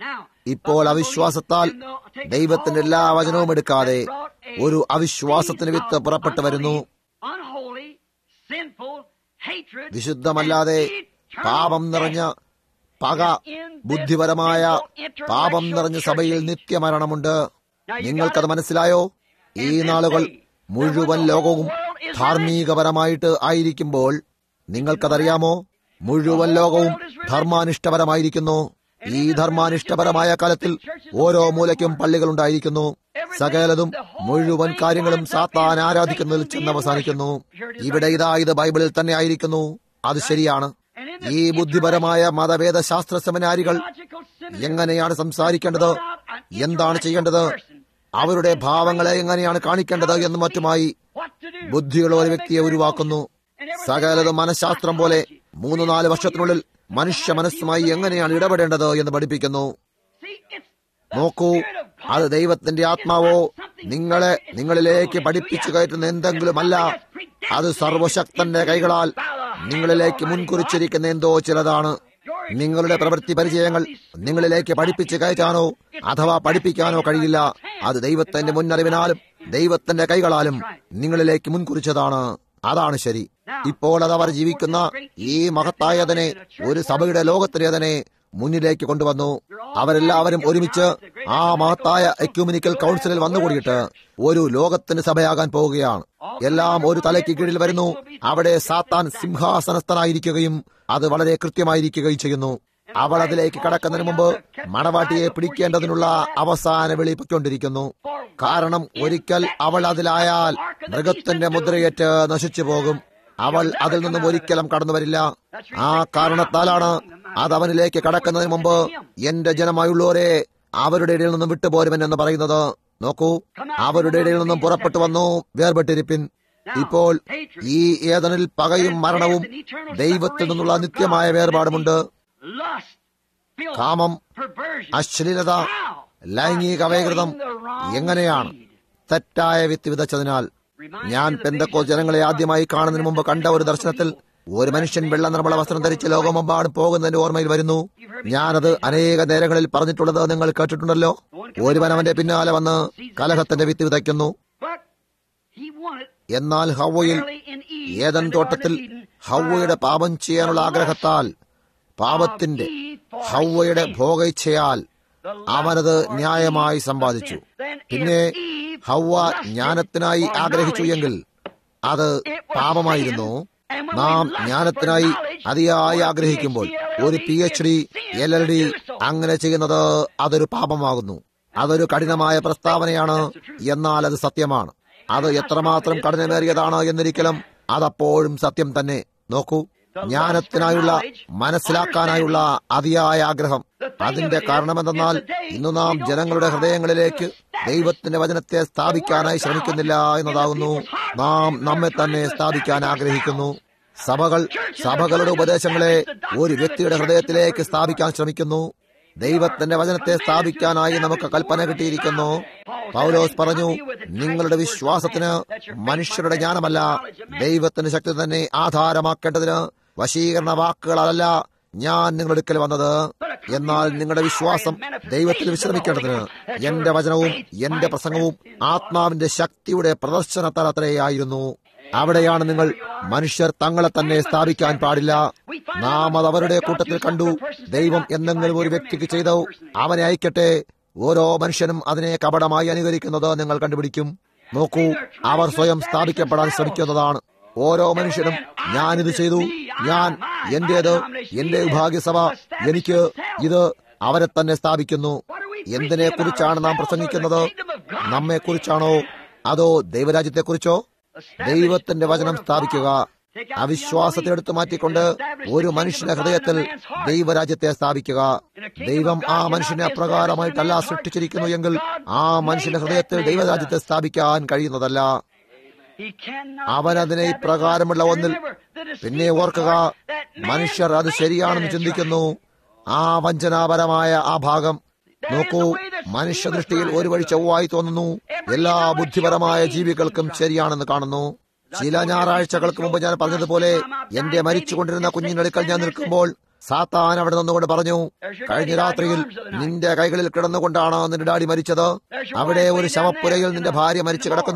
ഇപ്പോൾ അവിശ്വാസത്താൽ ദൈവത്തിന്റെ എല്ലാ വചനവും എടുക്കാതെ ഒരു അവിശ്വാസത്തിന് വിത്ത് പുറപ്പെട്ടു വരുന്നു വിശുദ്ധമല്ലാതെ പാപം നിറഞ്ഞ പക ബുദ്ധിപരമായ പാപം നിറഞ്ഞ സഭയിൽ നിത്യമരണമുണ്ട് നിങ്ങൾക്കത് മനസ്സിലായോ ഈ നാളുകൾ മുഴുവൻ ലോകവും ധാർമ്മികപരമായിട്ട് ആയിരിക്കുമ്പോൾ നിങ്ങൾക്കതറിയാമോ മുഴുവൻ ലോകവും ധർമാനിഷ്ഠപരമായിരിക്കുന്നു ഈ ധർമാനിഷ്ഠപരമായ കാലത്തിൽ ഓരോ മൂലയ്ക്കും പള്ളികളുണ്ടായിരിക്കുന്നു സകലതും മുഴുവൻ കാര്യങ്ങളും സാത്താൻ ആരാധിക്കുന്നതിൽ ചെന്ന് അവസാനിക്കുന്നു ഇവിടെ ഇതാ ഇത് ബൈബിളിൽ തന്നെ ആയിരിക്കുന്നു അത് ശരിയാണ് ഈ ബുദ്ധിപരമായ മതവേദ ശാസ്ത്ര സെമിനാരികൾ എങ്ങനെയാണ് സംസാരിക്കേണ്ടത് എന്താണ് ചെയ്യേണ്ടത് അവരുടെ ഭാവങ്ങളെ എങ്ങനെയാണ് കാണിക്കേണ്ടത് എന്നും മറ്റുമായി ബുദ്ധിയുള്ള ഒരു വ്യക്തിയെ ഉരുവാക്കുന്നു സകലതും മനഃശാസ്ത്രം പോലെ മൂന്ന് നാല് വർഷത്തിനുള്ളിൽ മനുഷ്യ മനസ്സുമായി എങ്ങനെയാണ് ഇടപെടേണ്ടത് എന്ന് പഠിപ്പിക്കുന്നു നോക്കൂ അത് ദൈവത്തിന്റെ ആത്മാവോ നിങ്ങളെ നിങ്ങളിലേക്ക് പഠിപ്പിച്ചു കയറ്റുന്ന എന്തെങ്കിലുമല്ല അത് സർവശക്തന്റെ കൈകളാൽ നിങ്ങളിലേക്ക് മുൻകുറിച്ചിരിക്കുന്ന എന്തോ ചിലതാണ് നിങ്ങളുടെ പ്രവൃത്തി പരിചയങ്ങൾ നിങ്ങളിലേക്ക് പഠിപ്പിച്ചു കയറ്റാനോ അഥവാ പഠിപ്പിക്കാനോ കഴിയില്ല അത് ദൈവത്തിന്റെ മുന്നറിവിനാലും ദൈവത്തിന്റെ കൈകളാലും നിങ്ങളിലേക്ക് മുൻകുറിച്ചതാണ് അതാണ് ശരി ഇപ്പോൾ അത് അവർ ജീവിക്കുന്ന ഈ മഹത്തായതിനെ ഒരു സഭയുടെ ലോകത്തിലേതനെ മുന്നിലേക്ക് കൊണ്ടുവന്നു അവരെല്ലാവരും ഒരുമിച്ച് ആ മഹത്തായ എക്യൂമിനിക്കൽ കൗൺസിലിൽ വന്നുകൂടിയിട്ട് ഒരു ലോകത്തിന് സഭയാകാൻ പോവുകയാണ് എല്ലാം ഒരു തലയ്ക്ക് കീഴിൽ വരുന്നു അവിടെ സാത്താൻ സിംഹാസനസ്ഥനായിരിക്കുകയും അത് വളരെ കൃത്യമായിരിക്കുകയും ചെയ്യുന്നു അവൾ അതിലേക്ക് കടക്കുന്നതിന് മുമ്പ് മണവാട്ടിയെ പിടിക്കേണ്ടതിനുള്ള അവസാന വിളി പൊയ്ക്കൊണ്ടിരിക്കുന്നു കാരണം ഒരിക്കൽ അവൾ അതിലായാൽ മൃഗത്തിന്റെ മുദ്രയേറ്റ് നശിച്ചു പോകും അവൾ അതിൽ നിന്നും ഒരിക്കലും കടന്നു വരില്ല ആ കാരണത്താലാണ് അത് അവനിലേക്ക് കടക്കുന്നതിന് മുമ്പ് എന്റെ ജനമായുള്ളവരെ അവരുടെ ഇടയിൽ നിന്നും വിട്ടുപോരുമെന്ന് പറയുന്നത് നോക്കൂ അവരുടെ ഇടയിൽ നിന്നും പുറപ്പെട്ടു വന്നു വേർപെട്ടിരിപ്പിൻ ഇപ്പോൾ ഈ ഏതനിൽ പകയും മരണവും ദൈവത്തിൽ നിന്നുള്ള നിത്യമായ വേർപാടുമുണ്ട് കാമം അശ്ലീലത ലൈംഗിക വൈകൃതം എങ്ങനെയാണ് തെറ്റായ വിത്ത് വിതച്ചതിനാൽ ഞാൻ പെന്തക്കോ ജനങ്ങളെ ആദ്യമായി കാണുന്നതിന് മുമ്പ് കണ്ട ഒരു ദർശനത്തിൽ ഒരു മനുഷ്യൻ വെള്ള നിർമ്മല വസ്ത്രം ധരിച്ച് ലോകമെമ്പാടും പോകുന്നതിന്റെ ഓർമ്മയിൽ വരുന്നു ഞാനത് അനേക നേരങ്ങളിൽ പറഞ്ഞിട്ടുള്ളത് നിങ്ങൾ കേട്ടിട്ടുണ്ടല്ലോ ഒരുവൻ അവന്റെ പിന്നാലെ വന്ന് കലഹത്തിന്റെ വിത്ത് വിതയ്ക്കുന്നു എന്നാൽ ഹവയിൽ ഏതൻ തോട്ടത്തിൽ ഹവയുടെ പാപം ചെയ്യാനുള്ള ആഗ്രഹത്താൽ പാപത്തിന്റെ ഹവയുടെ ഭോഗയിച്ഛയാൽ അവനത് ന്യായമായി സമ്പാദിച്ചു പിന്നെ ഹവ ജ്ഞാനത്തിനായി ആഗ്രഹിച്ചു എങ്കിൽ അത് പാപമായിരുന്നു നാം ജ്ഞാനത്തിനായി അതിയായി ആഗ്രഹിക്കുമ്പോൾ ഒരു P H D L L D അങ്ങനെ ചെയ്യുന്നത് അതൊരു പാപമാകുന്നു അതൊരു കഠിനമായ പ്രസ്താവനയാണ് എന്നാൽ അത് സത്യമാണ് അത് എത്രമാത്രം കഠിനമേറിയതാണ് എന്നിരിക്കലും അതപ്പോഴും സത്യം തന്നെ നോക്കൂ ജ്ഞാനത്തിനായുള്ള മനസ്സിലാക്കാനായുള്ള അതിയായ ആഗ്രഹം അതിന്റെ കാരണമെന്തെന്നാൽ ഇന്ന് നാം ജനങ്ങളുടെ ഹൃദയങ്ങളിലേക്ക് ദൈവത്തിന്റെ വചനത്തെ സ്ഥാപിക്കാനായി ശ്രമിക്കുന്നില്ല എന്നതാകുന്നു നാം നമ്മെ തന്നെ സ്ഥാപിക്കാൻ ആഗ്രഹിക്കുന്നു സഭകൾ സഭകളുടെ ഉപദേശങ്ങളെ ഒരു വ്യക്തിയുടെ ഹൃദയത്തിലേക്ക് സ്ഥാപിക്കാൻ ശ്രമിക്കുന്നു ദൈവത്തിന്റെ വചനത്തെ സ്ഥാപിക്കാനായി നമുക്ക് കൽപ്പന കിട്ടിയിരിക്കുന്നു പൗലോസ് പറഞ്ഞു നിങ്ങളുടെ വിശ്വാസത്തിന് മനുഷ്യരുടെ ജ്ഞാനമല്ല ദൈവത്തിന്റെ ശക്തി തന്നെ ആധാരമാക്കേണ്ടതിന് വശീകരണ വാക്കുകളല്ല ഞാൻ നിങ്ങളുടെ അടുക്കൽ വന്നത് എന്നാൽ നിങ്ങളുടെ വിശ്വാസം ദൈവത്തിൽ വിശ്രമിക്കേണ്ടതിന് എന്റെ വചനവും എന്റെ പ്രസംഗവും ആത്മാവിന്റെ ശക്തിയുടെ പ്രദർശനത്തലത്രയായിരുന്നു അവിടെയാണ് നിങ്ങൾ മനുഷ്യർ തങ്ങളെ തന്നെ സ്ഥാപിക്കാൻ പാടില്ല നാം അത് അവരുടെ കൂട്ടത്തിൽ കണ്ടു ദൈവം എന്തെങ്കിലും ഒരു വ്യക്തിക്ക് ചെയ്തു അവനെ അയക്കട്ടെ ഓരോ മനുഷ്യനും അതിനെ കപടമായി അനുകരിക്കുന്നത് നിങ്ങൾ കണ്ടുപിടിക്കും നോക്കൂ അവർ സ്വയം സ്ഥാപിക്കപ്പെടാൻ ശ്രമിക്കുന്നതാണ് ഓരോ മനുഷ്യനും ഞാനിത് ചെയ്തു ഞാൻ എന്റേത് എന്റെ വിഭാഗ്യസഭ എനിക്ക് ഇത് അവരെ തന്നെ സ്ഥാപിക്കുന്നു എന്തിനെ കുറിച്ചാണ് നാം പ്രസംഗിക്കുന്നത് നമ്മെ കുറിച്ചാണോ അതോ ദൈവരാജ്യത്തെക്കുറിച്ചോ ദൈവത്തിന്റെ വചനം സ്ഥാപിക്കുക അവിശ്വാസത്തെ എടുത്തു മാറ്റിക്കൊണ്ട് ഒരു മനുഷ്യന്റെ ഹൃദയത്തിൽ ദൈവരാജ്യത്തെ സ്ഥാപിക്കുക ദൈവം ആ മനുഷ്യനെ അപ്രകാരമായിട്ടല്ല സൃഷ്ടിച്ചിരിക്കുന്നു എങ്കിൽ ആ മനുഷ്യന്റെ ഹൃദയത്തിൽ ദൈവരാജ്യത്തെ സ്ഥാപിക്കാൻ കഴിയുന്നതല്ല അവൻ അതിനെ ഇപ്രകാരമുള്ള ഒന്നിൽ പിന്നെ ഓർക്കുക മനുഷ്യർ അത് ശരിയാണെന്ന് ചിന്തിക്കുന്നു ആ വഞ്ചനാപരമായ ആ ഭാഗം നോക്കൂ മനുഷ്യദൃഷ്ടിയിൽ ഒരു വഴി ചൊവ്വായി തോന്നുന്നു എല്ലാ ബുദ്ധിപരമായ ജീവികൾക്കും ശരിയാണെന്ന് കാണുന്നു ചില ഞായറാഴ്ചകൾക്ക് മുമ്പ് ഞാൻ പറഞ്ഞതുപോലെ എന്റെ മരിച്ചുകൊണ്ടിരുന്ന കുഞ്ഞിനടുക്കൽ ഞാൻ നിൽക്കുമ്പോൾ സാത്താൻ അവിടെ നിന്നുകൊണ്ട് പറഞ്ഞു കഴിഞ്ഞ രാത്രിയിൽ നിന്റെ കൈകളിൽ കിടന്നുകൊണ്ടാണ് നിന്റെ ഡാഡി മരിച്ചത് അവിടെ ഒരു ശവപ്പുരയിൽ നിന്റെ ഭാര്യ മരിച്ചു കിടക്കുന്നു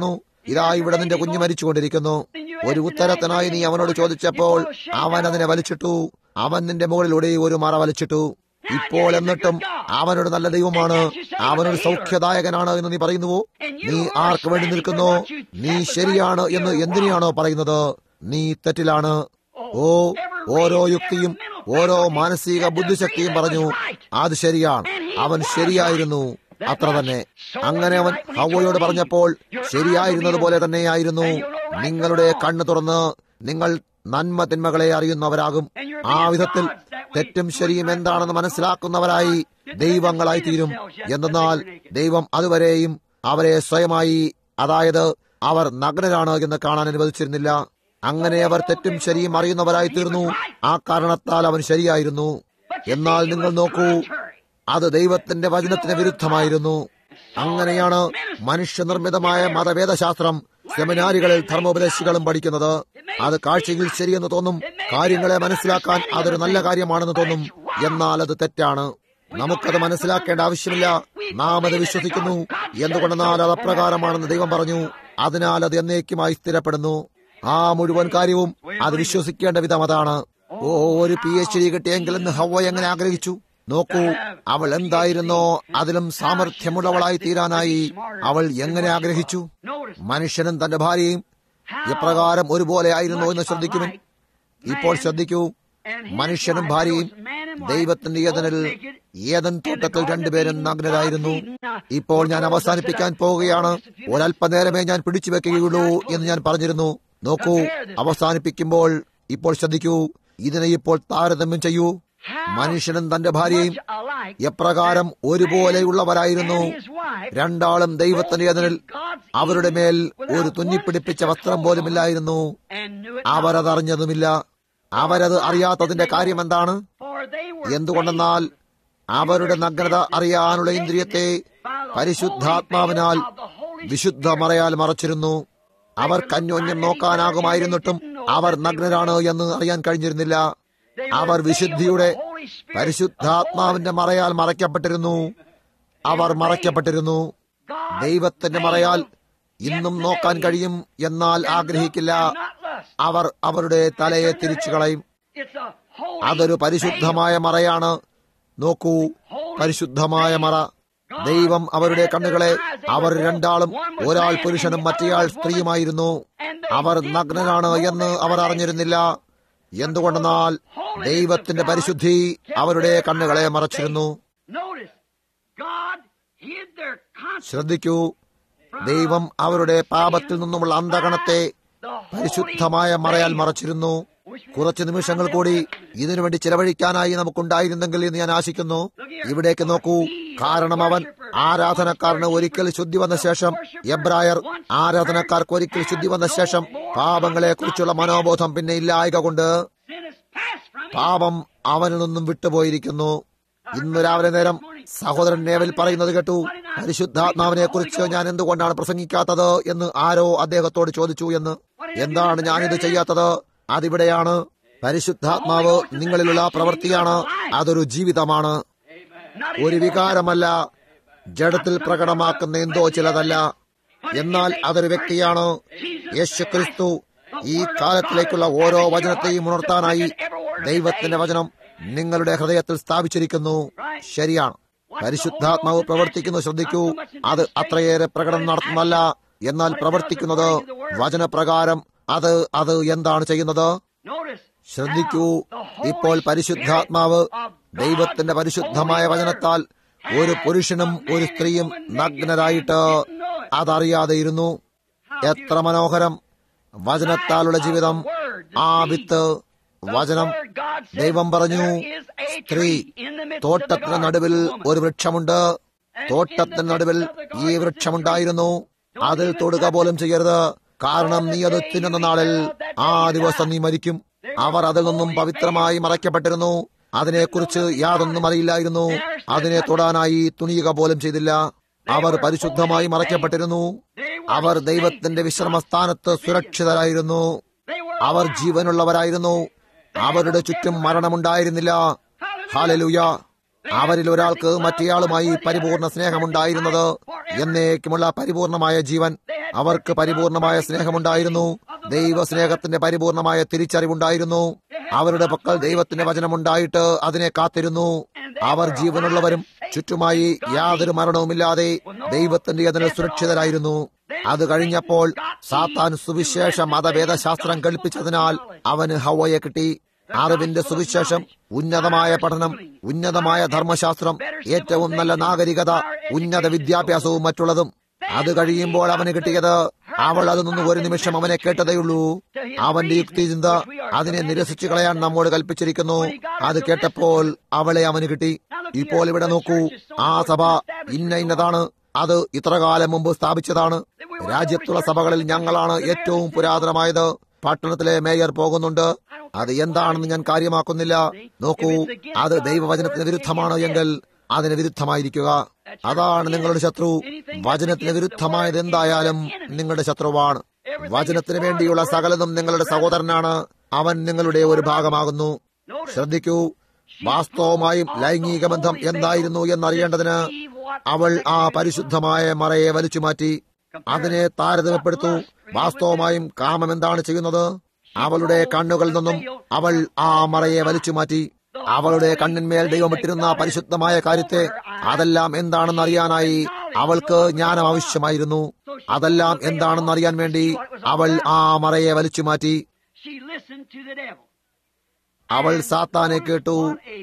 ഇതാ ഇവിടെ നിന്റെ കുഞ്ഞ് മരിച്ചുകൊണ്ടിരിക്കുന്നു ഒരു ഉത്തരത്തിനായി നീ അവനോട് ചോദിച്ചപ്പോൾ അവൻ അതിനെ വലിച്ചിട്ടു അവൻ നിന്റെ മുകളിലൂടെ ഒരു മറ വലിച്ചിട്ടു ഇപ്പോൾ എന്നിട്ടും അവനൊരു നല്ല ദൈവമാണ് അവനൊരു സൗഖ്യദായകനാണ് എന്ന് നീ പറയുന്നുവോ നീ ആർക്ക് വേണ്ടി നിൽക്കുന്നോ നീ ശരിയാണ് എന്ന് എന്തിനെയാണോ പറയുന്നത് നീ തെറ്റിലാണ് ഓ ഓരോ യുക്തിയും ഓരോ മാനസിക ബുദ്ധിശക്തിയും പറഞ്ഞു അത് ശരിയാണ് അവൻ ശരിയായിരുന്നു അത്ര തന്നെ അങ്ങനെ അവൻ ഹവയോട് പറഞ്ഞപ്പോൾ ശരിയായിരുന്നത് പോലെ തന്നെയായിരുന്നു നിങ്ങളുടെ കണ്ണ് തുറന്ന് നിങ്ങൾ നന്മ തിന്മകളെ അറിയുന്നവരാകും ആ വിധത്തിൽ തെറ്റും ശരിയും എന്താണെന്ന് മനസ്സിലാക്കുന്നവരായി ദൈവങ്ങളായി തീരും എന്തെന്നാൽ ദൈവം അതുവരെയും അവരെ സ്വയമായി അതായത് അവർ നഗ്നരാണ് എന്ന് കാണാൻ അനുവദിച്ചിരുന്നില്ല അങ്ങനെ അവർ തെറ്റും ശരിയും അറിയുന്നവരായി തീർന്നു ആ കാരണത്താൽ അവൻ ശരിയായിരുന്നു എന്നാൽ നിങ്ങൾ നോക്കൂ അത് ദൈവത്തിന്റെ വചനത്തിന് വിരുദ്ധമായിരുന്നു അങ്ങനെയാണ് മനുഷ്യനിർമ്മിതമായ മതവേദശാസ്ത്രം സെമിനാരികളിൽ ധർമ്മോപദേശികളും പഠിക്കുന്നത് അത് കാഴ്ചയിൽ ശരിയെന്ന് തോന്നും കാര്യങ്ങളെ മനസ്സിലാക്കാൻ അതൊരു നല്ല കാര്യമാണെന്ന് തോന്നും എന്നാൽ അത് തെറ്റാണ് നമുക്കത് മനസ്സിലാക്കേണ്ട ആവശ്യമില്ല നാം അത് വിശ്വസിക്കുന്നു എന്തുകൊണ്ടെന്നാൽ അത് അപ്രകാരമാണെന്ന് ദൈവം പറഞ്ഞു അതിനാൽ അത് എന്നേക്കുമായി സ്ഥിരപ്പെടുന്നു ആ മുഴുവൻ കാര്യവും അത് വിശ്വസിക്കേണ്ട വിധം അതാണ് ഓ ഒരു പി എച്ച് ഡി കിട്ടിയെങ്കിൽ എന്ന് ഹവ എങ്ങനെ ആഗ്രഹിച്ചു നോക്കൂ അവൾ എന്തായിരുന്നോ അതിലും സാമർഥ്യമുള്ളവളായി തീരാനായി അവൾ എങ്ങനെ ആഗ്രഹിച്ചു മനുഷ്യനും തന്റെ ഭാര്യയും എപ്രകാരം ഒരുപോലെ ആയിരുന്നു എന്ന് ശ്രദ്ധിക്കുവിൻ ഇപ്പോൾ ശ്രദ്ധിക്കൂ മനുഷ്യനും ഭാര്യയും ദൈവത്തിന്റെ ഏതനിൽ ഏതൻ തോട്ടത്തിൽ രണ്ടുപേരും നഗ്നരായിരുന്നു ഇപ്പോൾ ഞാൻ അവസാനിപ്പിക്കാൻ പോവുകയാണ് ഒരല്പനേരമേ ഞാൻ പിടിച്ചു വെക്കുകയുള്ളൂ എന്ന് ഞാൻ പറഞ്ഞിരുന്നു നോക്കൂ അവസാനിപ്പിക്കുമ്പോൾ ഇപ്പോൾ ശ്രദ്ധിക്കൂ ഇതിനെ ഇപ്പോൾ താരതമ്യം ചെയ്യൂ മനുഷ്യനും തന്റെ ഭാര്യയും എപ്രകാരം ഒരുപോലെയുള്ളവരായിരുന്നു രണ്ടാളും ദൈവത്തിന്റെ അതിനിൽ അവരുടെ മേൽ ഒരു തുന്നിപ്പിടിപ്പിച്ച വസ്ത്രം പോലുമില്ലായിരുന്നു അവരതറിഞ്ഞതുമില്ല അവരത് അറിയാത്തതിന്റെ കാര്യം എന്താണ് എന്തുകൊണ്ടെന്നാൽ അവരുടെ നഗ്നത അറിയാനുള്ള ഇന്ദ്രിയത്തെ പരിശുദ്ധാത്മാവിനാൽ വിശുദ്ധ മറയാൽ മറച്ചിരുന്നു അവർ കന്യോന്യം നോക്കാനാകുമായിരുന്നിട്ടും അവർ നഗ്നരാണ് എന്ന് അറിയാൻ കഴിഞ്ഞിരുന്നില്ല അവർ വിശുദ്ധിയുടെ പരിശുദ്ധാത്മാവിന്റെ മറയാൽ മറയ്ക്കപ്പെട്ടിരുന്നു അവർ മറയ്ക്കപ്പെട്ടിരുന്നു ദൈവത്തിന്റെ മറയാൽ ഇന്നും നോക്കാൻ കഴിയും എന്നാൽ ആഗ്രഹിക്കില്ല അവർ അവരുടെ തലയെ തിരിച്ചു കളയും അതൊരു പരിശുദ്ധമായ മറയാണ് നോക്കൂ പരിശുദ്ധമായ മറ ദൈവം അവരുടെ കണ്ണുകളെ അവർ രണ്ടാളും ഒരാൾ പുരുഷനും മറ്റേയാൾ സ്ത്രീയുമായിരുന്നു അവർ നഗ്നനാണ് എന്ന് അവർ അറിഞ്ഞിരുന്നില്ല എന്തുകൊണ്ടെന്നാൽ ദൈവത്തിന്റെ പരിശുദ്ധി അവരുടെ കണ്ണുകളെ മറച്ചിരുന്നു ശ്രദ്ധിക്കൂ ദൈവം അവരുടെ പാപത്തിൽ നിന്നുമുള്ള അന്ധകണത്തെ പരിശുദ്ധമായ മറയാൽ മറച്ചിരുന്നു കുറച്ച് നിമിഷങ്ങൾ കൂടി ഇതിനുവേണ്ടി ചിലവഴിക്കാനായി നമുക്കുണ്ടായിരുന്നെങ്കിൽ എന്ന് ഞാൻ ആശിക്കുന്നു ഇവിടേക്ക് നോക്കൂ കാരണം അവൻ ആരാധനക്കാരന് ഒരിക്കൽ ശുദ്ധി വന്ന ശേഷം എബ്രായർ ആരാധനക്കാർക്ക് ഒരിക്കൽ ശുദ്ധി വന്ന ശേഷം പാപങ്ങളെ കുറിച്ചുള്ള മനോബോധം പിന്നെ ഇല്ലായക കൊണ്ട് പാപം അവനിൽ നിന്നും വിട്ടുപോയിരിക്കുന്നു ഇന്ന് രാവിലെ നേരം സഹോദരൻ നേവൽ പറയുന്നത് കേട്ടു പരിശുദ്ധാത്മാവിനെ കുറിച്ച് ഞാൻ എന്തുകൊണ്ടാണ് പ്രസംഗിക്കാത്തത് എന്ന് ആരോ അദ്ദേഹത്തോട് ചോദിച്ചു എന്ന് എന്താണ് ഞാനിത് ചെയ്യാത്തത് അതിവിടെയാണ് പരിശുദ്ധാത്മാവ് നിങ്ങളിലുള്ള പ്രവൃത്തിയാണ് അതൊരു ജീവിതമാണ് ഒരു വികാരമല്ല ജഡത്തിൽ പ്രകടമാക്കുന്ന എന്തോ ചിലതല്ല എന്നാൽ അതൊരു വ്യക്തിയാണ് യേശു ക്രിസ്തു ഈ കാലത്തിലേക്കുള്ള ഓരോ വചനത്തെയും ഉണർത്താനായി ദൈവത്തിന്റെ വചനം നിങ്ങളുടെ ഹൃദയത്തിൽ സ്ഥാപിച്ചിരിക്കുന്നു ശരിയാണ് പരിശുദ്ധാത്മാവ് പ്രവർത്തിക്കുന്നു ശ്രദ്ധിക്കൂ അത് അത്രയേറെ പ്രകടനം നടത്തുന്നല്ല എന്നാൽ പ്രവർത്തിക്കുന്നത് വചനപ്രകാരം അത് അത് എന്താണ് ചെയ്യുന്നത് ശ്രദ്ധിക്കൂ ഇപ്പോൾ പരിശുദ്ധാത്മാവ് ദൈവത്തിന്റെ പരിശുദ്ധമായ വചനത്താൽ ഒരു പുരുഷനും ഒരു സ്ത്രീയും നഗ്നരായിട്ട് അതറിയാതെയിരുന്നു എത്ര മനോഹരം വചനത്താലുള്ള ജീവിതം ആ വിത്ത് വചനം ദൈവം പറഞ്ഞു സ്ത്രീ തോട്ടത്തിന് നടുവിൽ ഒരു വൃക്ഷമുണ്ട് തോട്ടത്തിന് നടുവിൽ ഈ വൃക്ഷമുണ്ടായിരുന്നു അതിൽ തൊടുക പോലും ചെയ്യരുത് കാരണം നീ അത് തിന്നുന്ന നാളിൽ ആ ദിവസം നീ മരിക്കും അവർ അതിൽ നിന്നും പവിത്രമായി മറയ്ക്കപ്പെട്ടിരുന്നു അതിനെക്കുറിച്ച് യാതൊന്നും അറിയില്ലായിരുന്നു അതിനെ തൊടാനായി തുണിയുക പോലും ചെയ്തില്ല അവർ പരിശുദ്ധമായി മറയ്ക്കപ്പെട്ടിരുന്നു അവർ ദൈവത്തിന്റെ വിശ്രമസ്ഥാനത്ത് സുരക്ഷിതരായിരുന്നു അവർ ജീവനുള്ളവരായിരുന്നു അവരുടെ ചുറ്റും മരണമുണ്ടായിരുന്നില്ല ഹാലലുയ അവരിൽ ഒരാൾക്ക് മറ്റേയാളുമായി പരിപൂർണ സ്നേഹമുണ്ടായിരുന്നത് എന്നേക്കുമുള്ള പരിപൂർണമായ ജീവൻ അവർക്ക് പരിപൂർണമായ സ്നേഹമുണ്ടായിരുന്നു ദൈവ സ്നേഹത്തിന്റെ പരിപൂർണമായ തിരിച്ചറിവുണ്ടായിരുന്നു അവരുടെ പക്കൽ ദൈവത്തിന്റെ വചനമുണ്ടായിട്ട് അതിനെ കാത്തിരുന്നു അവർ ജീവനുള്ളവരും ചുറ്റുമായി യാതൊരു മരണവുമില്ലാതെ ദൈവത്തിന്റെ അതിന് സുരക്ഷിതരായിരുന്നു അത് കഴിഞ്ഞപ്പോൾ സാത്താൻ സുവിശേഷ മതവേദശാസ്ത്രം കൽപ്പിച്ചതിനാൽ അവന് ഹവയെ കിട്ടി അറിവിന്റെ സുവിശേഷം ഉന്നതമായ പഠനം ഉന്നതമായ ധർമ്മശാസ്ത്രം ഏറ്റവും നല്ല നാഗരികത ഉന്നത വിദ്യാഭ്യാസവും മറ്റുള്ളതും അത് കഴിയുമ്പോൾ അവന് കിട്ടിയത് അവൾ അത് നിന്ന് ഒരു നിമിഷം അവനെ കേട്ടതേയുള്ളൂ അവന്റെ യുക്തിചിന്ത അതിനെ നിരസിച്ചു കളയാൻ നമ്മോട് കൽപ്പിച്ചിരിക്കുന്നു അത് കേട്ടപ്പോൾ അവളെ അവന് കിട്ടി ഇപ്പോൾ ഇവിടെ നോക്കൂ ആ സഭ ഇന്ന ഇന്നതാണ് അത് ഇത്ര കാലം മുമ്പ് സ്ഥാപിച്ചതാണ് രാജ്യത്തുള്ള സഭകളിൽ ഞങ്ങളാണ് ഏറ്റവും പുരാതനമായത് പട്ടണത്തിലെ മേയർ പോകുന്നുണ്ട് അത് എന്താണെന്ന് ഞാൻ കാര്യമാക്കുന്നില്ല നോക്കൂ അത് ദൈവവചനത്തിന് വിരുദ്ധമാണ് എങ്കിൽ അതിന് വിരുദ്ധമായിരിക്കുക അതാണ് നിങ്ങളുടെ ശത്രു വചനത്തിന് വിരുദ്ധമായത് എന്തായാലും നിങ്ങളുടെ ശത്രുവാണ് വചനത്തിന് വേണ്ടിയുള്ള സകലതും നിങ്ങളുടെ സഹോദരനാണ് അവൻ നിങ്ങളുടെ ഒരു ഭാഗമാകുന്നു ശ്രദ്ധിക്കൂ വാസ്തവമായും ലൈംഗിക ബന്ധം എന്തായിരുന്നു എന്നറിയേണ്ടതിന് അവൾ ആ പരിശുദ്ധമായ മറയെ വലിച്ചു മാറ്റി അതിനെ താരതമ്യപ്പെടുത്തു വാസ്തവമായും കാമം എന്താണ് ചെയ്യുന്നത് അവളുടെ കണ്ണുകളിൽ നിന്നും അവൾ ആ മറയെ വലിച്ചു മാറ്റി അവളുടെ കണ്ണിന്മേൽ ദൈവമിട്ടിരുന്ന പരിശുദ്ധമായ കാര്യത്തെ അതെല്ലാം എന്താണെന്ന് അറിയാനായി അവൾക്ക് ജ്ഞാനം ആവശ്യമായിരുന്നു അതെല്ലാം എന്താണെന്ന് അറിയാൻ വേണ്ടി അവൾ ആ മറയെ വലിച്ചു മാറ്റി She listened to the devil. അവൾ സാത്താനെ കേട്ടു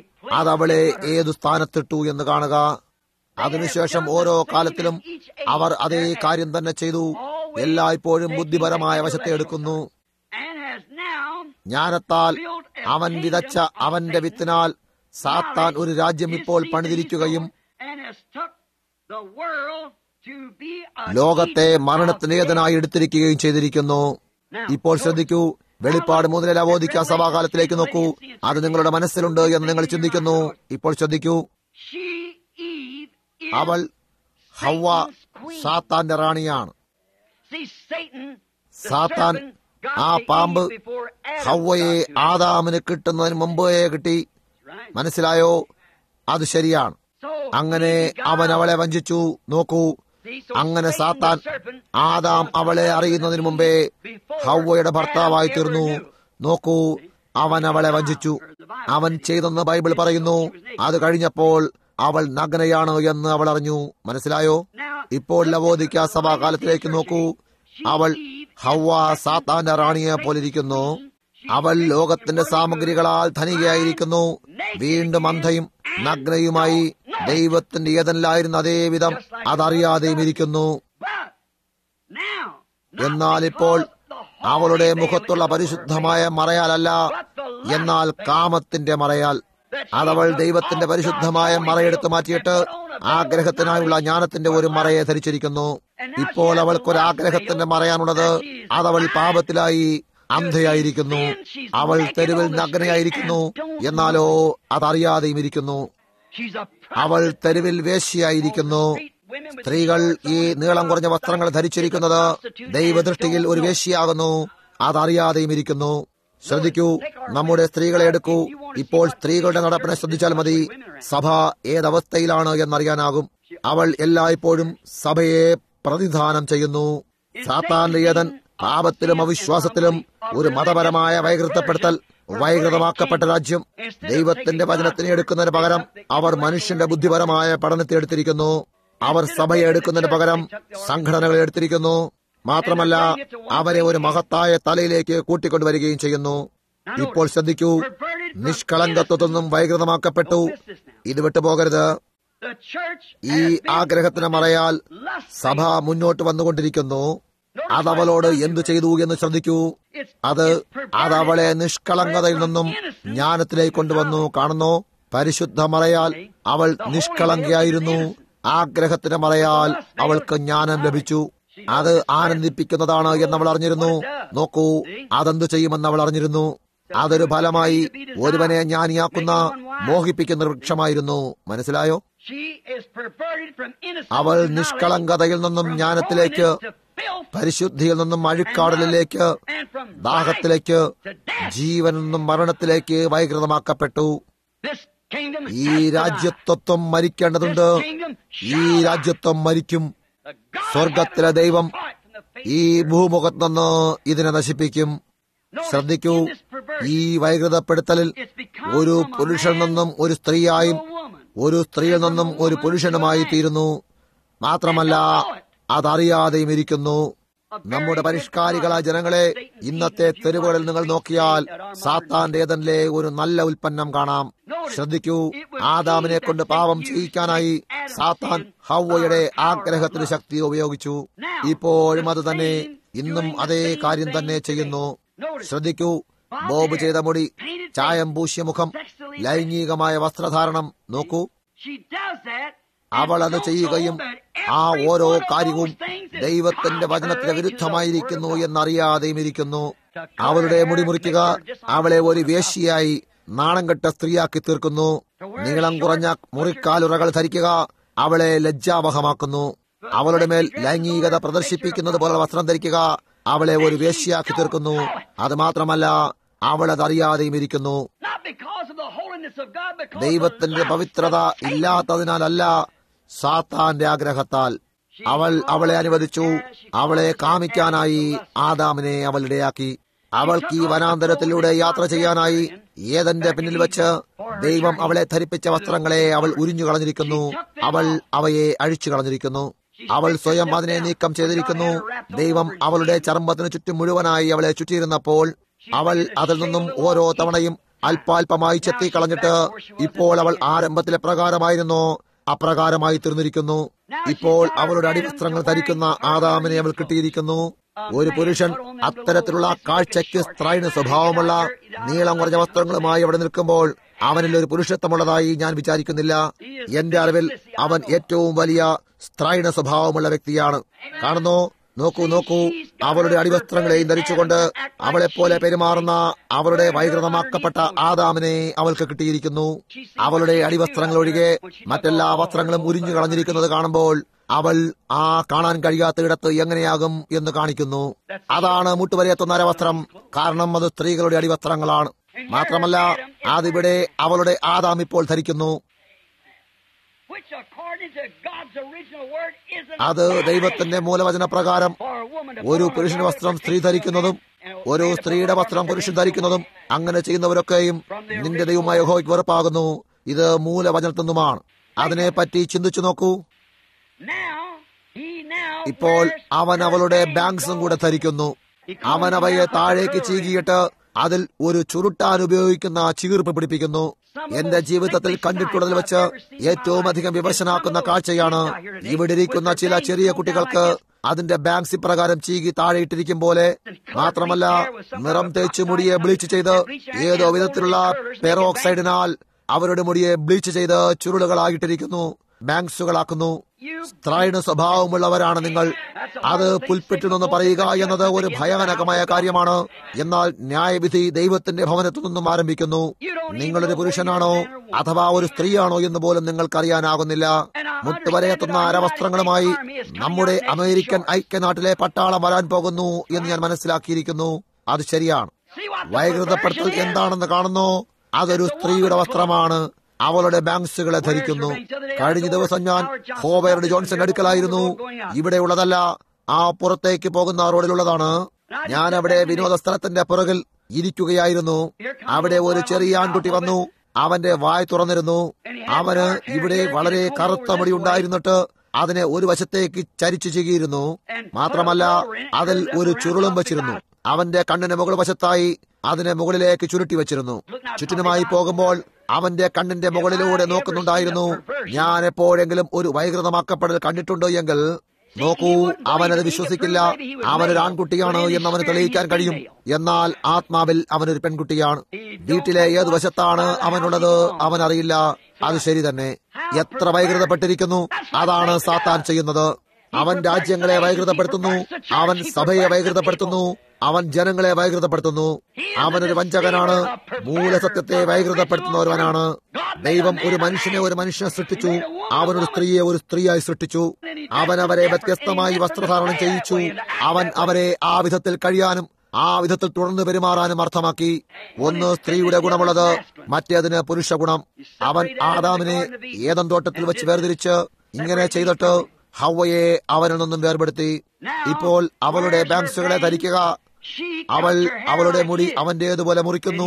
അതവളെ ഏതു സ്ഥാനത്തിട്ടു എന്ന് കാണുക അതിനുശേഷം ഓരോ കാലത്തിലും അവർ അതേ കാര്യം തന്നെ ചെയ്തു എല്ലായ്പ്പോഴും ബുദ്ധിപരമായ വശത്തെ എടുക്കുന്നു And has now ജ്ഞാനത്താൽ അവൻ വിതച്ച അവന്റെ വിത്തിനാൽ സാത്താൻ ഒരു രാജ്യം ഇപ്പോൾ പണിതിരിക്കുകയും and has took the world to be a ലോകത്തെ മരണത്തിനേതനായി എടുത്തിരിക്കുകയും ചെയ്തിരിക്കുന്നു ഇപ്പോൾ ശ്രദ്ധിക്കൂ വെളിപ്പാട് മുതലേ ലവോദിക്ക സഭാകാലത്തിലേക്ക് നോക്കൂ അത് നിങ്ങളുടെ മനസ്സിലുണ്ട് എന്ന് നിങ്ങൾ ചിന്തിക്കുന്നു ഇപ്പോൾ ശ്രദ്ധിക്കൂ She, Eve, is അവൾ ഹവ്വ സാത്താന്റെ റാണിയാണ് See, Satan, the സാത്താൻ serpent, got ആ to പാമ്പ് Eve before Adam ഹവ്വയെ got to it. ആദാമിന് കിട്ടുന്നതിന് മുമ്പേ കിട്ടി Right. മനസ്സിലായോ അത് ശരിയാണ് So, അങ്ങനെ he got അവൻ അവളെ വഞ്ചിച്ചു നോക്കൂ See, so അങ്ങനെ Satan, സാത്താൻ the serpent, ആദാം was അവളെ അറിയുന്നതിന് മുമ്പേ before ഹവ്വയുടെ ഭർത്താവായി Adam തീർന്നു ever knew. നോക്കൂ അവൻ അവളെ വഞ്ചിച്ചു അവൻ ചെയ്തെന്ന് ബൈബിൾ പറയുന്നു അത് കഴിഞ്ഞപ്പോൾ അവൾ നഗ്നയാണ് എന്ന് അവൾ അറിഞ്ഞു മനസ്സിലായോ Now, ഇപ്പോൾ ലവോദിക്ക സഭാകാലത്തിലേക്ക് നോക്കൂ അവൾ ഹവ്വ സാത്താന്റെ റാണിയെ പോലിരിക്കുന്നു അവൾ ലോകത്തിന്റെ സാമഗ്രികളാൽ ധനികയായിരിക്കുന്നു വീണ്ടും അന്ധയും നഗ്നയുമായി ദൈവത്തിന്റെ ഏതനിലായിരുന്ന അതേ വിധം അതറിയാതെയും ഇരിക്കുന്നു but now, എന്നാൽ ഇപ്പോൾ അവളുടെ മുഖത്തുള്ള പരിശുദ്ധമായ മറയാലല്ല എന്നാൽ കാമത്തിന്റെ മറയാൽ അതവൾ ദൈവത്തിന്റെ പരിശുദ്ധമായ മറയെടുത്ത് മാറ്റിയിട്ട് ആഗ്രഹത്തിനായുള്ള ജ്ഞാനത്തിന്റെ ഒരു മറയെ ധരിച്ചിരിക്കുന്നു ഇപ്പോൾ അവൾക്കൊരാഗ്രഹത്തിന്റെ മറയാനുള്ളത് അതവൾ പാപത്തിലായി അന്ധയായിരിക്കുന്നു അവൾ തെരുവിൽ നഗ്നയായിരിക്കുന്നു എന്നാലോ അതറിയാതെയും ഇരിക്കുന്നു she's a അവൾ തെരുവിൽ വേശ്യയായിരിക്കുന്നു സ്ത്രീകൾ ഈ നീളം കുറഞ്ഞ വസ്ത്രങ്ങൾ ധരിച്ചിരിക്കുന്നത് ദൈവദൃഷ്ടിയിൽ ഒരു വേശ്യയാകുന്നു അതറിയാതെയും ഇരിക്കുന്നു ശ്രദ്ധിക്കൂ നമ്മുടെ സ്ത്രീകളെ എടുക്കൂ ഇപ്പോൾ സ്ത്രീകളുടെ നടപ്പിനെ ശ്രദ്ധിച്ചാൽ മതി സഭ ഏതവസ്ഥയിലാണ് എന്നറിയാനാകും അവൾ എല്ലായ്പ്പോഴും സഭയെ പ്രതിദാനം ചെയ്യുന്നു സാത്താന്റെ ഏതൻ പാപത്തിലും അവിശ്വാസത്തിലും ഒരു മതപരമായ വൈകൃതപ്പെടുത്തൽ വൈകൃതമാക്കപ്പെട്ട രാജ്യം ദൈവത്തിന്റെ വചനത്തിനെ എടുക്കുന്നതിന് പകരം അവർ മനുഷ്യന്റെ ബുദ്ധിപരമായ പഠനത്തെ എടുത്തിരിക്കുന്നു അവർ സഭയെ എടുക്കുന്നതിന് പകരം സംഘടനകളെ എടുത്തിരിക്കുന്നു മാത്രമല്ല അവരെ ഒരു മഹത്തായ തലയിലേക്ക് കൂട്ടിക്കൊണ്ടുവരികയും ചെയ്യുന്നു ഇപ്പോൾ ശ്രദ്ധിക്കൂ നിഷ്കളങ്കത്വത്തൊന്നും വൈകൃതമാക്കപ്പെട്ടു ഇത് വിട്ടുപോകരുത് the church ഈ ആഗ്രഹത്തിന് മറയാൽ സഭ മുന്നോട്ട് വന്നുകൊണ്ടിരിക്കുന്നു അതവളോട് എന്തു ചെയ്തു എന്ന് ശ്രദ്ധിക്കൂ അത് അതവളെ നിഷ്കളങ്കതയിൽ നിന്നും ജ്ഞാനത്തിലേക്ക് കൊണ്ടുവന്നു കാണുന്നു പരിശുദ്ധ മറയാൽ അവൾ നിഷ്കളങ്കയായിരുന്നു ആഗ്രഹത്തിന് മറയാൽ അവൾക്ക് ജ്ഞാനം ലഭിച്ചു അത് ആനന്ദിപ്പിക്കുന്നതാണ് എന്നവൾ അറിഞ്ഞിരുന്നു നോക്കൂ അതെന്തു ചെയ്യുമെന്ന് അവൾ അറിഞ്ഞിരുന്നു അതൊരു ഫലമായി ഒരുവനെ ജ്ഞാനിയാക്കുന്ന മോഹിപ്പിക്കുന്ന വൃക്ഷമായിരുന്നു മനസ്സിലായോ she is perverted from innocence അവൾ to knowledge, നിഷ്കളങ്കതയിൽ നിന്നും ജ്ഞാനത്തിലേക്ക് to filth, പരിശുദ്ധിയിൽ നിന്നും അഴുക്കാടലിലേക്ക് and from ദാഹത്തിലേക്ക് life to death. ജീവനിൽ നിന്നും മരണത്തിലേക്ക് വൈകൃതമാക്കപ്പെട്ടു This kingdom ഈ has to die. രാജ്യത്വത്വം മരിക്കേണ്ടതുണ്ട് This kingdom ഈ shall die. രാജ്യത്വം മരിക്കും The God of സ്വർഗത്തിലെ heaven ദൈവം will part from the face ഈ of the earth. ഭൂമുഖത്ത് നിന്ന് ഇതിനെ നശിപ്പിക്കും Notice, ശ്രദ്ധിക്കൂ in this perversion, ഈ വൈകൃതപ്പെടുത്തലിൽ it's become ഒരു from a പുരുഷനിൽ man നിന്നും ഒരു സ്ത്രീയായും to a woman. ഒരു സ്ത്രീയിൽ നിന്നും ഒരു പുരുഷനുമായി തീരുന്നു മാത്രമല്ല അതറിയാതെയും ഇരിക്കുന്നു നമ്മുടെ പരിഷ്കാരികളായ ജനങ്ങളെ ഇന്നത്തെ തെരുവുകളിൽ നിങ്ങൾ നോക്കിയാൽ സാത്താന്റെ ഏതനിലെ ഒരു നല്ല ഉൽപ്പന്നം കാണാം ശ്രദ്ധിക്കൂ ആദാമിനെ കൊണ്ട് പാപം ചെയ്യിക്കാനായി സാത്താൻ ഹൗവയുടെ ആഗ്രഹത്തിന് ശക്തി ഉപയോഗിച്ചു ഇപ്പോഴും അത് തന്നെ ഇന്നും അതേ കാര്യം തന്നെ ചെയ്യുന്നു ശ്രദ്ധിക്കൂ ബോബ് ചെയ്ത മുടി ചായം പൂശിയ മുഖം ലൈംഗികമായ വസ്ത്രധാരണം നോക്കൂ She does that. അവൾ അത് ചെയ്യുകയും ആ ഓരോ കാര്യവും ദൈവത്തിന്റെ വചനത്തിന് വിരുദ്ധമായിരിക്കുന്നു എന്നറിയാതെയും ഇരിക്കുന്നു അവളുടെ മുടി മുറിക്കുക അവളെ ഒരു വേശ്യയായി നാണം കെട്ട സ്ത്രീയാക്കി തീർക്കുന്നു നീളം കുറഞ്ഞ മുറിക്കാലുറകൾ ധരിക്കുക അവളെ ലജ്ജാവഹമാക്കുന്നു അവളുടെ മേൽ ലൈംഗികത പ്രദർശിപ്പിക്കുന്നത് പോലെ വസ്ത്രം ധരിക്കുക അവളെ ഒരു വേശ്യയാക്കി തീർക്കുന്നു അത് മാത്രമല്ല അവൾ അതറിയാതെയും ഇരിക്കുന്നു Not because of the holiness of God, because of ദൈവത്തിന്റെ lust പവിത്രത of Satan. ഇല്ലാത്തതിനാലല്ല സാത്താന്റെ ആഗ്രഹത്താൽ അവൾ അവളെ അനുവദിച്ചു അവളെ കാമിക്കാനായി ആദാമിനെ അവൾ ഇടയാക്കി അവൾക്ക് ഈ വനാന്തരത്തിലൂടെ യാത്ര ചെയ്യാനായി ഏതന്റെ പിന്നിൽ വെച്ച് ദൈവം അവളെ ധരിപ്പിച്ച വസ്ത്രങ്ങളെ അവൾ ഉരിഞ്ഞു കളഞ്ഞിരിക്കുന്നു അവൾ അവയെ അഴിച്ചു കളഞ്ഞിരിക്കുന്നു അവൾ സ്വയം അതിനെ നീക്കം ചെയ്തിരിക്കുന്നു ദൈവം അവളുടെ ചർമ്മത്തിന് ചുറ്റും മുഴുവനായി അവളെ ചുറ്റിയിരുന്നപ്പോൾ അവൾ അതിൽ നിന്നും ഓരോ തവണയും അല്പാൽപമായി ചെത്തിക്കളഞ്ഞിട്ട് ഇപ്പോൾ അവൾ ആരംഭത്തിലെ പ്രകാരമായിരുന്നു അപ്രകാരമായി തീർന്നിരിക്കുന്നു ഇപ്പോൾ അവളുടെ അടിവസ്ത്രങ്ങൾ ധരിക്കുന്ന ആദാമിനെ അവൾ കിട്ടിയിരിക്കുന്നു ഒരു പുരുഷൻ അത്തരത്തിലുള്ള കാഴ്ചയ്ക്ക് സ്ത്രൈണ സ്വഭാവമുള്ള നീളം കുറഞ്ഞ വസ്ത്രങ്ങളുമായി അവിടെ നിൽക്കുമ്പോൾ അവനിൽ ഒരു പുരുഷത്വമുള്ളതായി ഞാൻ വിചാരിക്കുന്നില്ല എന്റെ അറിവിൽ അവൻ ഏറ്റവും വലിയ സ്ത്രൈണ സ്വഭാവമുള്ള വ്യക്തിയാണ് കാണുന്നു നോക്കൂ നോക്കൂ അവളുടെ അടിവസ്ത്രങ്ങളെയും ധരിച്ചുകൊണ്ട് അവളെപ്പോലെ പെരുമാറുന്ന അവളുടെ വൈകൃതമാക്കപ്പെട്ട ആദാമിനെ അവൾക്ക് കിട്ടിയിരിക്കുന്നു അവളുടെ അടിവസ്ത്രങ്ങൾ ഒഴികെ മറ്റെല്ലാ വസ്ത്രങ്ങളും ഉരിഞ്ഞു കളഞ്ഞിരിക്കുന്നത് കാണുമ്പോൾ അവൾ ആ കാണാൻ കഴിയാത്ത ഇടത്ത് എങ്ങനെയാകും എന്ന് കാണിക്കുന്നു അതാണ് മുട്ടുവരെ എത്തുന്ന അരവസ്ത്രം കാരണം അത് സ്ത്രീകളുടെ അടിവസ്ത്രങ്ങളാണ് മാത്രമല്ല അതിവിടെ അവളുടെ ആദാം ഇപ്പോൾ ധരിക്കുന്നു Which, according to God's original word, is an അത് ദൈവത്തിന്റെ മൂലവചന പ്രകാരം for a woman to ഒരു put on പുരുഷൻ a വസ്ത്രം garment സ്ത്രീ that takes ധരിക്കുന്നതും a man ഒരു and a സ്ത്രീയുടെ woman വസ്ത്രം to പുരുഷൻ take ധരിക്കുന്നതും അങ്ങനെ ചെയ്യുന്നവരൊക്കെയും നിന്റെ ദൈവമായ യഹോയ്ക്ക് വെറുപ്പാകുന്നു ഇത് മൂലവചനത്തിൽ നിന്നുമാണ് അതിനെപ്പറ്റി ചിന്തിച്ചു നോക്കൂ Now, he now ഇപ്പോൾ wears അവൻ her അവളുടെ bangle. ബാങ്ക്സും കൂടെ ധരിക്കുന്നു അവൻ അവയെ താഴേക്ക് ചീകിയിട്ട് അതിൽ ഒരു ചുരുട്ടാൻ ഉപയോഗിക്കുന്ന ചീർപ്പ് പിടിപ്പിക്കുന്നു എന്റെ ജീവിതത്തിൽ കണ്ടിട്ടുള്ളതിൽ വെച്ച് ഏറ്റവും അധികം വിമർശനാക്കുന്ന കാഴ്ചയാണ് ഇവിടെ ഇരിക്കുന്ന ചില ചെറിയ കുട്ടികൾക്ക് അതിന്റെ ബാങ്ക്സ് ഇപ്രകാരം ചീകി താഴെ ഇട്ടിരിക്കും പോലെ മാത്രമല്ല നിറം തേച്ച് മുടിയെ ബ്ലീച്ച് ചെയ്ത് ഏതോ വിധത്തിലുള്ള പെറോക്സൈഡിനാൽ അവരുടെ മുടിയെ ബ്ലീച്ച് ചെയ്ത് ചുരുളുകളായിട്ടിരിക്കുന്നു ബാങ്ക്സുകളാക്കുന്നു സ്ത്രൈണ സ്വഭാവമുള്ളവരാണ് നിങ്ങൾ അത് പുൽപ്പിറ്റിൽ നിന്ന് പറയുക എന്നത് ഒരു ഭയാനകമായ കാര്യമാണ് എന്നാൽ ന്യായവിധി ദൈവത്തിന്റെ ഭവനത്തിൽ നിന്നും ആരംഭിക്കുന്നു നിങ്ങളൊരു പുരുഷനാണോ അഥവാ ഒരു സ്ത്രീയാണോ എന്ന് പോലും നിങ്ങൾക്കറിയാനാകുന്നില്ല മുട്ടുവരെയെത്തുന്ന അരവസ്ത്രങ്ങളുമായി നമ്മുടെ അമേരിക്കൻ ഐക്യനാട്ടിലെ പട്ടാളം വരാൻ പോകുന്നു എന്ന് ഞാൻ മനസ്സിലാക്കിയിരിക്കുന്നു അത് ശരിയാണ് See what the വൈകൃതപ്പെടുത്തൽ perversion is? എന്താണെന്ന് കാണുന്നു അതൊരു സ്ത്രീയുടെ വസ്ത്രമാണ് അവളുടെ ബാങ്ക്സുകളെ ധരിക്കുന്നു കഴിഞ്ഞ ദിവസം ഞാൻ ഹോവയുടെ ജോൺസൺ അടുക്കലായിരുന്നു ഇവിടെ ഉള്ളതല്ല ആ പുറത്തേക്ക് പോകുന്ന റോഡിലുള്ളതാണ് ഞാൻ അവിടെ വിനോദ സ്ഥലത്തിന്റെ പുറകിൽ ഇരിക്കുകയായിരുന്നു അവിടെ ഒരു ചെറിയ ആൺകുട്ടി വന്നു അവന്റെ വായ് തുറന്നിരുന്നു അവന് ഇവിടെ വളരെ കറുത്ത മുടി ഉണ്ടായിരുന്നിട്ട് അതിനെ ഒരു വശത്തേക്ക് ചരിച്ചു ചെയ്യുന്നു മാത്രമല്ല അതിൽ ഒരു ചുരുളും വെച്ചിരുന്നു അവന്റെ കണ്ണിന് മുകൾ വശത്തായി അതിനെ മുകളിലേക്ക് ചുരുട്ടി വെച്ചിരുന്നു ചുറ്റിനുമായി പോകുമ്പോൾ അവന്റെ കണ്ണിന്റെ മുകളിലൂടെ നോക്കുന്നുണ്ടായിരുന്നു ഞാൻ എപ്പോഴെങ്കിലും ഒരു വൈകൃതമാക്കപ്പെടൽ കണ്ടിട്ടുണ്ടോ എങ്കിൽ നോക്കൂ അവനത് വിശ്വസിക്കില്ല അവനൊരു ആൺകുട്ടിയാണ് എന്ന് അവന് തെളിയിക്കാൻ കഴിയും എന്നാൽ ആത്മാവിൽ അവനൊരു പെൺകുട്ടിയാണ് വീട്ടിലെ ഏത് വശത്താണ് അവനുള്ളത് അവൻ അറിയില്ല അത് ശരി തന്നെ എത്ര വൈകൃതപ്പെട്ടിരിക്കുന്നു അതാണ് സാത്താൻ ചെയ്യുന്നത് അവൻ രാജ്യങ്ങളെ വൈകൃതപ്പെടുത്തുന്നു അവൻ സഭയെ വൈകൃതപ്പെടുത്തുന്നു അവൻ ജനങ്ങളെ വൈകൃതപ്പെടുത്തുന്നു അവനൊരു വഞ്ചകനാണ് മൂലസത്യത്തെ വൈകൃതപ്പെടുത്തുന്നവരവനാണ് ദൈവം ഒരു മനുഷ്യനെ ഒരു മനുഷ്യനെ സൃഷ്ടിച്ചു അവനൊരു സ്ത്രീയെ ഒരു സ്ത്രീയായി സൃഷ്ടിച്ചു അവൻ അവരെ വ്യത്യസ്തമായി വസ്ത്രധാരണം ചെയ്യിച്ചു അവൻ അവരെ ആ വിധത്തിൽ കഴിയാനും ആ വിധത്തിൽ തുടർന്ന് പെരുമാറാനും അർത്ഥമാക്കി ഒന്ന് സ്ത്രീയുടെ ഗുണമുള്ളത് മറ്റേതിന് പുരുഷ ഗുണം അവൻ ആദാമിനെ ഏതം തോട്ടത്തിൽ വെച്ച് വേർതിരിച്ച് ഇങ്ങനെ ചെയ്തിട്ട് ഹവയെ അവനിൽ നിന്നും വേർപെടുത്തി ഇപ്പോൾ അവളുടെ ബാങ്ക്സുകളെ ധരിക്കുക അവൾ അവളുടെ മുടി അവന്റേതുപോലെ മുറിക്കുന്നു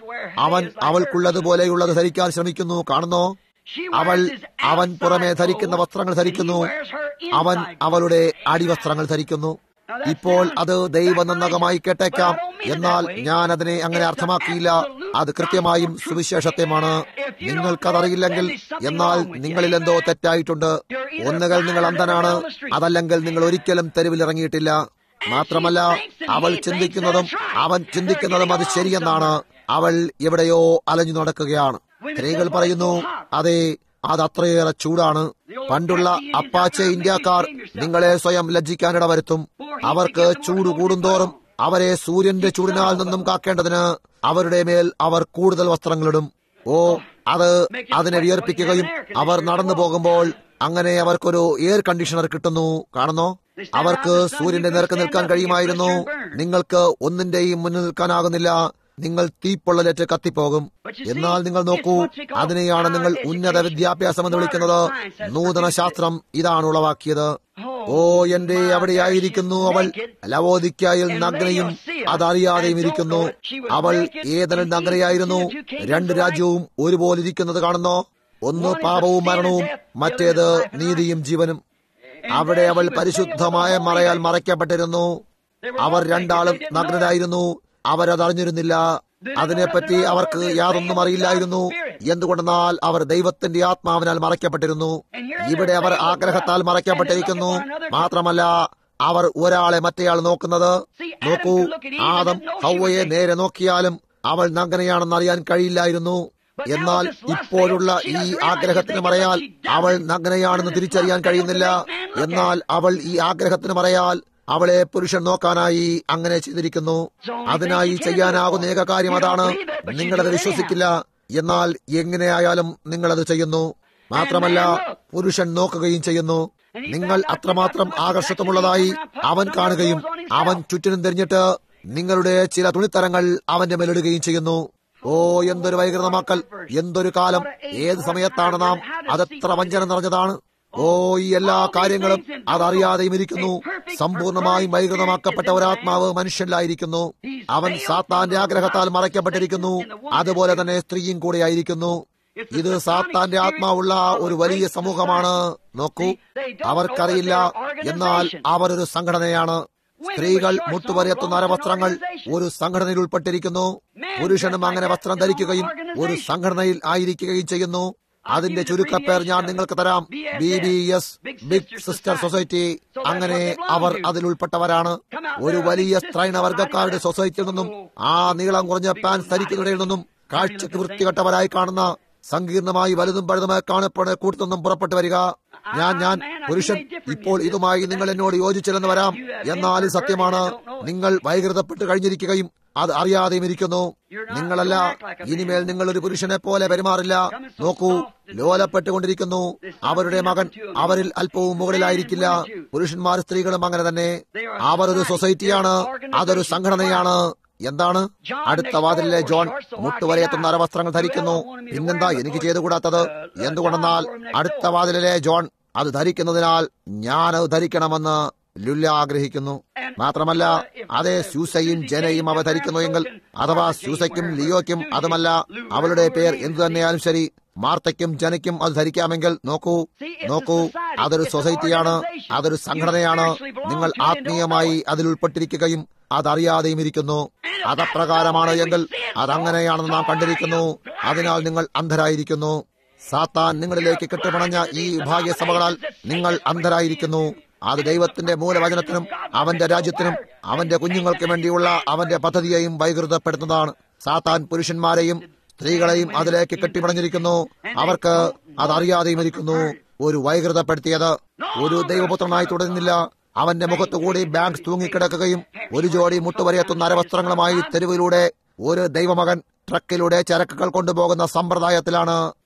അവൻ അവൾക്കുള്ളതുപോലെയുള്ളത് ധരിക്കാൻ ശ്രമിക്കുന്നു കാണുന്നോ അവൾ അവൻ പുറമെ ധരിക്കുന്ന വസ്ത്രങ്ങൾ ധരിക്കുന്നു അവൻ അവളുടെ അടിവസ്ത്രങ്ങൾ ധരിക്കുന്നു ഇപ്പോൾ അത് ദൈവനന്ദകമായി കേട്ടേക്കാം എന്നാൽ ഞാൻ അതിനെ അങ്ങനെ അർത്ഥമാക്കിയില്ല അത് കൃത്യമായും സുവിശേഷത്തെയാണ് നിങ്ങൾക്കതറിയില്ലെങ്കിൽ എന്നാൽ നിങ്ങളിൽ എന്തോ തെറ്റായിട്ടുണ്ട് ഒന്നുകൾ നിങ്ങൾ അന്ധനാണ് അതല്ലെങ്കിൽ നിങ്ങൾ ഒരിക്കലും തെരുവിലിറങ്ങിയിട്ടില്ല മാത്രമല്ല അവൾ ചിന്തിക്കുന്നതും അവൻ ചിന്തിക്കുന്നതും അത് ശരിയെന്നാണ് അവൾ എവിടെയോ അലഞ്ഞു നടക്കുകയാണ് സ്ത്രീകൾ പറയുന്നു അതെ അത് അത്രയേറെ ചൂടാണ് പണ്ടുള്ള അപ്പാച്ചെ ഇന്ത്യക്കാർ നിങ്ങളെ സ്വയം ലജ്ജിക്കാനിട വരുത്തും അവർക്ക് ചൂട് കൂടുന്തോറും അവരെ സൂര്യന്റെ ചൂടിനാൽ നിന്നും കാക്കേണ്ടതിന് അവരുടെ മേൽ അവർ കൂടുതൽ വസ്ത്രങ്ങളിടും ഓ അത് അതിനെ വിയർപ്പിക്കുകയും അവർ നടന്നു പോകുമ്പോൾ അങ്ങനെ അവർക്കൊരു എയർ കണ്ടീഷണർ കിട്ടുന്നു കാണുന്നോ അവർക്ക് സൂര്യന്റെ നേർക്ക് നിൽക്കാൻ കഴിയുമായിരുന്നു നിങ്ങൾക്ക് ഒന്നിന്റെയും മുന്നിൽ നിൽക്കാനാകുന്നില്ല നിങ്ങൾ തീപ്പൊള്ളലേറ്റ് കത്തിപ്പോകും എന്നാൽ നിങ്ങൾ നോക്കൂ അതിനെയാണ് നിങ്ങൾ ഉന്നത വിദ്യാഭ്യാസം എന്ന് വിളിക്കുന്നത് നൂതന ശാസ്ത്രം ഇതാണ് ഉളവാക്കിയത് ഓ എന്റെ അവിടെയായിരിക്കുന്നു അവൾ ലവോദിക്കായിൽ നഗ്നയും അതറിയാതെയും ഇരിക്കുന്നു അവൾ ഏതനിൽ നഗ്നയായിരുന്നു രണ്ട് രാജ്യവും ഒരുപോലെ ഇരിക്കുന്നത് കാണുന്നോ ഒന്ന് പാപവും മരണവും മറ്റേത് നീതിയും ജീവനും അവിടെ അവൾ പരിശുദ്ധമായ മറയാൽ മറയ്ക്കപ്പെട്ടിരുന്നു അവർ രണ്ടാളും നഗ്നരായിരുന്നു അവരതറിഞ്ഞിരുന്നില്ല അതിനെപ്പറ്റി അവർക്ക് യാതൊന്നും അറിയില്ലായിരുന്നു എന്തുകൊണ്ടെന്നാൽ അവർ ദൈവത്തിന്റെ ആത്മാവിനാൽ മറയ്ക്കപ്പെട്ടിരുന്നു ഇവിടെ അവർ ആഗ്രഹത്താൽ മറയ്ക്കപ്പെട്ടിരിക്കുന്നു മാത്രമല്ല അവർ ഒരാളെ മറ്റേയാൾ നോക്കുന്നത് നോക്കൂ ആദം ഹൗവയെ നേരെ നോക്കിയാലും അവൾ നഗ്നയാണെന്ന് അറിയാൻ കഴിയില്ലായിരുന്നു എന്നാൽ ഇപ്പോഴുള്ള ഈ ആഗ്രഹത്തിന് മറയാൽ അവൾ നഗ്നയാണെന്ന് തിരിച്ചറിയാൻ കഴിയുന്നില്ല എന്നാൽ അവൾ ഈ ആഗ്രഹത്തിന് മറയാൽ അവളെ പുരുഷൻ നോക്കാനായി അങ്ങനെ ചെയ്തിരിക്കുന്നു അതിനായി ചെയ്യാനാകുന്ന ഏക കാര്യം അതാണ് നിങ്ങളത് വിശ്വസിക്കില്ല എന്നാൽ എങ്ങനെയായാലും നിങ്ങളത് ചെയ്യുന്നു മാത്രമല്ല പുരുഷൻ നോക്കുകയും ചെയ്യുന്നു നിങ്ങൾ അത്രമാത്രം ആകർഷത്വമുള്ളതായി അവൻ കാണുകയും അവൻ ചുറ്റിനും തിരിഞ്ഞിട്ട് നിങ്ങളുടെ ചില തുണിത്തരങ്ങൾ അവന്റെ മേലിടുകയും ചെയ്യുന്നു ഓ എന്തൊരു വൈകൃതമാക്കൽ എന്തൊരു കാലം ഏത് സമയത്താണ് നാം അതെത്ര വഞ്ചന നിറഞ്ഞതാണ് ഓ ഈ എല്ലാ കാര്യങ്ങളും അതറിയാതെയും ഇരിക്കുന്നു സമ്പൂർണമായും വൈകൃതമാക്കപ്പെട്ട ഒരാത്മാവ് മനുഷ്യനിലായിരിക്കുന്നു അവൻ സാത്താന്റെ ആഗ്രഹത്താൽ മറയ്ക്കപ്പെട്ടിരിക്കുന്നു അതുപോലെ തന്നെ സ്ത്രീയും കൂടെ ആയിരിക്കുന്നു ഇത് സാത്താന്റെ ആത്മാവുള്ള ഒരു വലിയ സമൂഹമാണ് നോക്കൂ അവർക്കറിയില്ല എന്നാൽ അവരൊരു സംഘടനയാണ് സ്ത്രീകൾ മുട്ടുവരെത്തുന്ന അരവസ്ത്രങ്ങൾ ഒരു സംഘടനയിൽ ഉൾപ്പെട്ടിരിക്കുന്നു പുരുഷനും അങ്ങനെ വസ്ത്രം ധരിക്കുകയും ഒരു സംഘടനയിൽ ആയിരിക്കുകയും ചെയ്യുന്നു അതിന്റെ ചുരുക്കപ്പേർ ഞാൻ നിങ്ങൾക്ക് തരാം B B S big sister society അങ്ങനെ അവർ അതിൽ ഉൾപ്പെട്ടവരാണ് ഒരു വലിയ സ്ത്രൈണവർഗക്കാരുടെ സൊസൈറ്റിയിൽ നിന്നും ആ നീളം കുറഞ്ഞ പാൻ ധരിക്കുന്നവരിൽ നിന്നും കാഴ്ചക്ക് വൃത്തികെട്ടവരായി കാണുന്ന സങ്കീർണമായി വലുതും പഴുതുമായി കാണപ്പെടുന്ന കൂട്ടത്തിൽ നിന്നും പുറപ്പെട്ടു വരിക ഞാൻ ഞാൻ പുരുഷൻ ഇപ്പോൾ ഇതുമായി നിങ്ങൾ എന്നോട് യോജിച്ചില്ലെന്ന് വരാം എന്നാൽ ഇത് സത്യമാണ് നിങ്ങൾ വൈകൃതപ്പെട്ട് കഴിഞ്ഞിരിക്കുകയും അത് അറിയാതെയും ഇരിക്കുന്നു നിങ്ങളല്ല ഇനിമേൽ നിങ്ങൾ ഒരു പുരുഷനെ പോലെ പെരുമാറില്ല നോക്കൂ ലോലപ്പെട്ടുകൊണ്ടിരിക്കുന്നു അവരുടെ മകൻ അവരിൽ അല്പവും മുകളിലായിരിക്കില്ല പുരുഷന്മാർ സ്ത്രീകളും അങ്ങനെ തന്നെ അവർ ഒരു സൊസൈറ്റിയാണ് അതൊരു സംഘടനയാണ് എന്താണ് അടുത്ത വാതിലിലെ ജോൺ മുട്ടുവരെയെത്തുന്ന അരവസ്ത്രങ്ങൾ ധരിക്കുന്നു പിന്നെന്താ എനിക്ക് ചെയ്തുകൂടാത്തത് എന്തുകൊണ്ടെന്നാൽ അടുത്ത വാതിലിലെ ജോൺ അത് ധരിക്കുന്നതിനാൽ ഞാൻ അത് ധരിക്കണമെന്ന് ലുല്ല ആഗ്രഹിക്കുന്നു മാത്രമല്ല അതേ സ്യൂസയും ജനയും അവ ധരിക്കുന്നു എങ്കിൽ അഥവാ സ്യൂസയ്ക്കും ലിയോയ്ക്കും അതുമല്ല അവളുടെ പേർ എന്തു തന്നെയാലും ശരി മാർത്തയ്ക്കും ജനയ്ക്കും അത് ധരിക്കാമെങ്കിൽ നോക്കൂ നോക്കൂ അതൊരു സൊസൈറ്റിയാണ് അതൊരു സംഘടനയാണ് നിങ്ങൾ ആത്മീയമായി അതിൽ ഉൾപ്പെട്ടിരിക്കുകയും അതറിയാതെയും ഇരിക്കുന്നു അതപ്രകാരമാണ് എങ്കിൽ അതങ്ങനെയാണെന്ന് നാം കണ്ടിരിക്കുന്നു അതിനാൽ നിങ്ങൾ അന്ധരായിരിക്കുന്നു സാത്താൻ നിങ്ങളിലേക്ക് കെട്ടുപണഞ്ഞ ഈ ഭാഗ്യസഭകളാൽ നിങ്ങൾ അന്ധരായിരിക്കുന്നു അത് ദൈവത്തിന്റെ മൂലവചനത്തിനും അവന്റെ രാജ്യത്തിനും അവന്റെ കുഞ്ഞുങ്ങൾക്ക് വേണ്ടിയുള്ള അവന്റെ പദ്ധതിയെയും വൈകൃതപ്പെടുത്തുന്നതാണ് സാത്താൻ പുരുഷന്മാരെയും സ്ത്രീകളെയും അതിലേക്ക് കെട്ടിപ്പണഞ്ഞിരിക്കുന്നു അവർക്ക് അതറിയാതെയും ഇരിക്കുന്നു ഒരു വൈകൃതപ്പെടുത്തിയത് ഒരു ദൈവപുത്രനായി തുടരുന്നില്ല അവന്റെ മുഖത്തുകൂടി ബാങ്ക് തൂങ്ങിക്കിടക്കുകയും ഒരു ജോഡി മുട്ടുവരെയെത്തുന്ന അരവസ്ത്രങ്ങളുമായി തെരുവിലൂടെ ഒരു ദൈവമകൻ ട്രക്കിലൂടെ ചരക്കുകൾ കൊണ്ടുപോകുന്ന സമ്പ്രദായത്തിലാണ്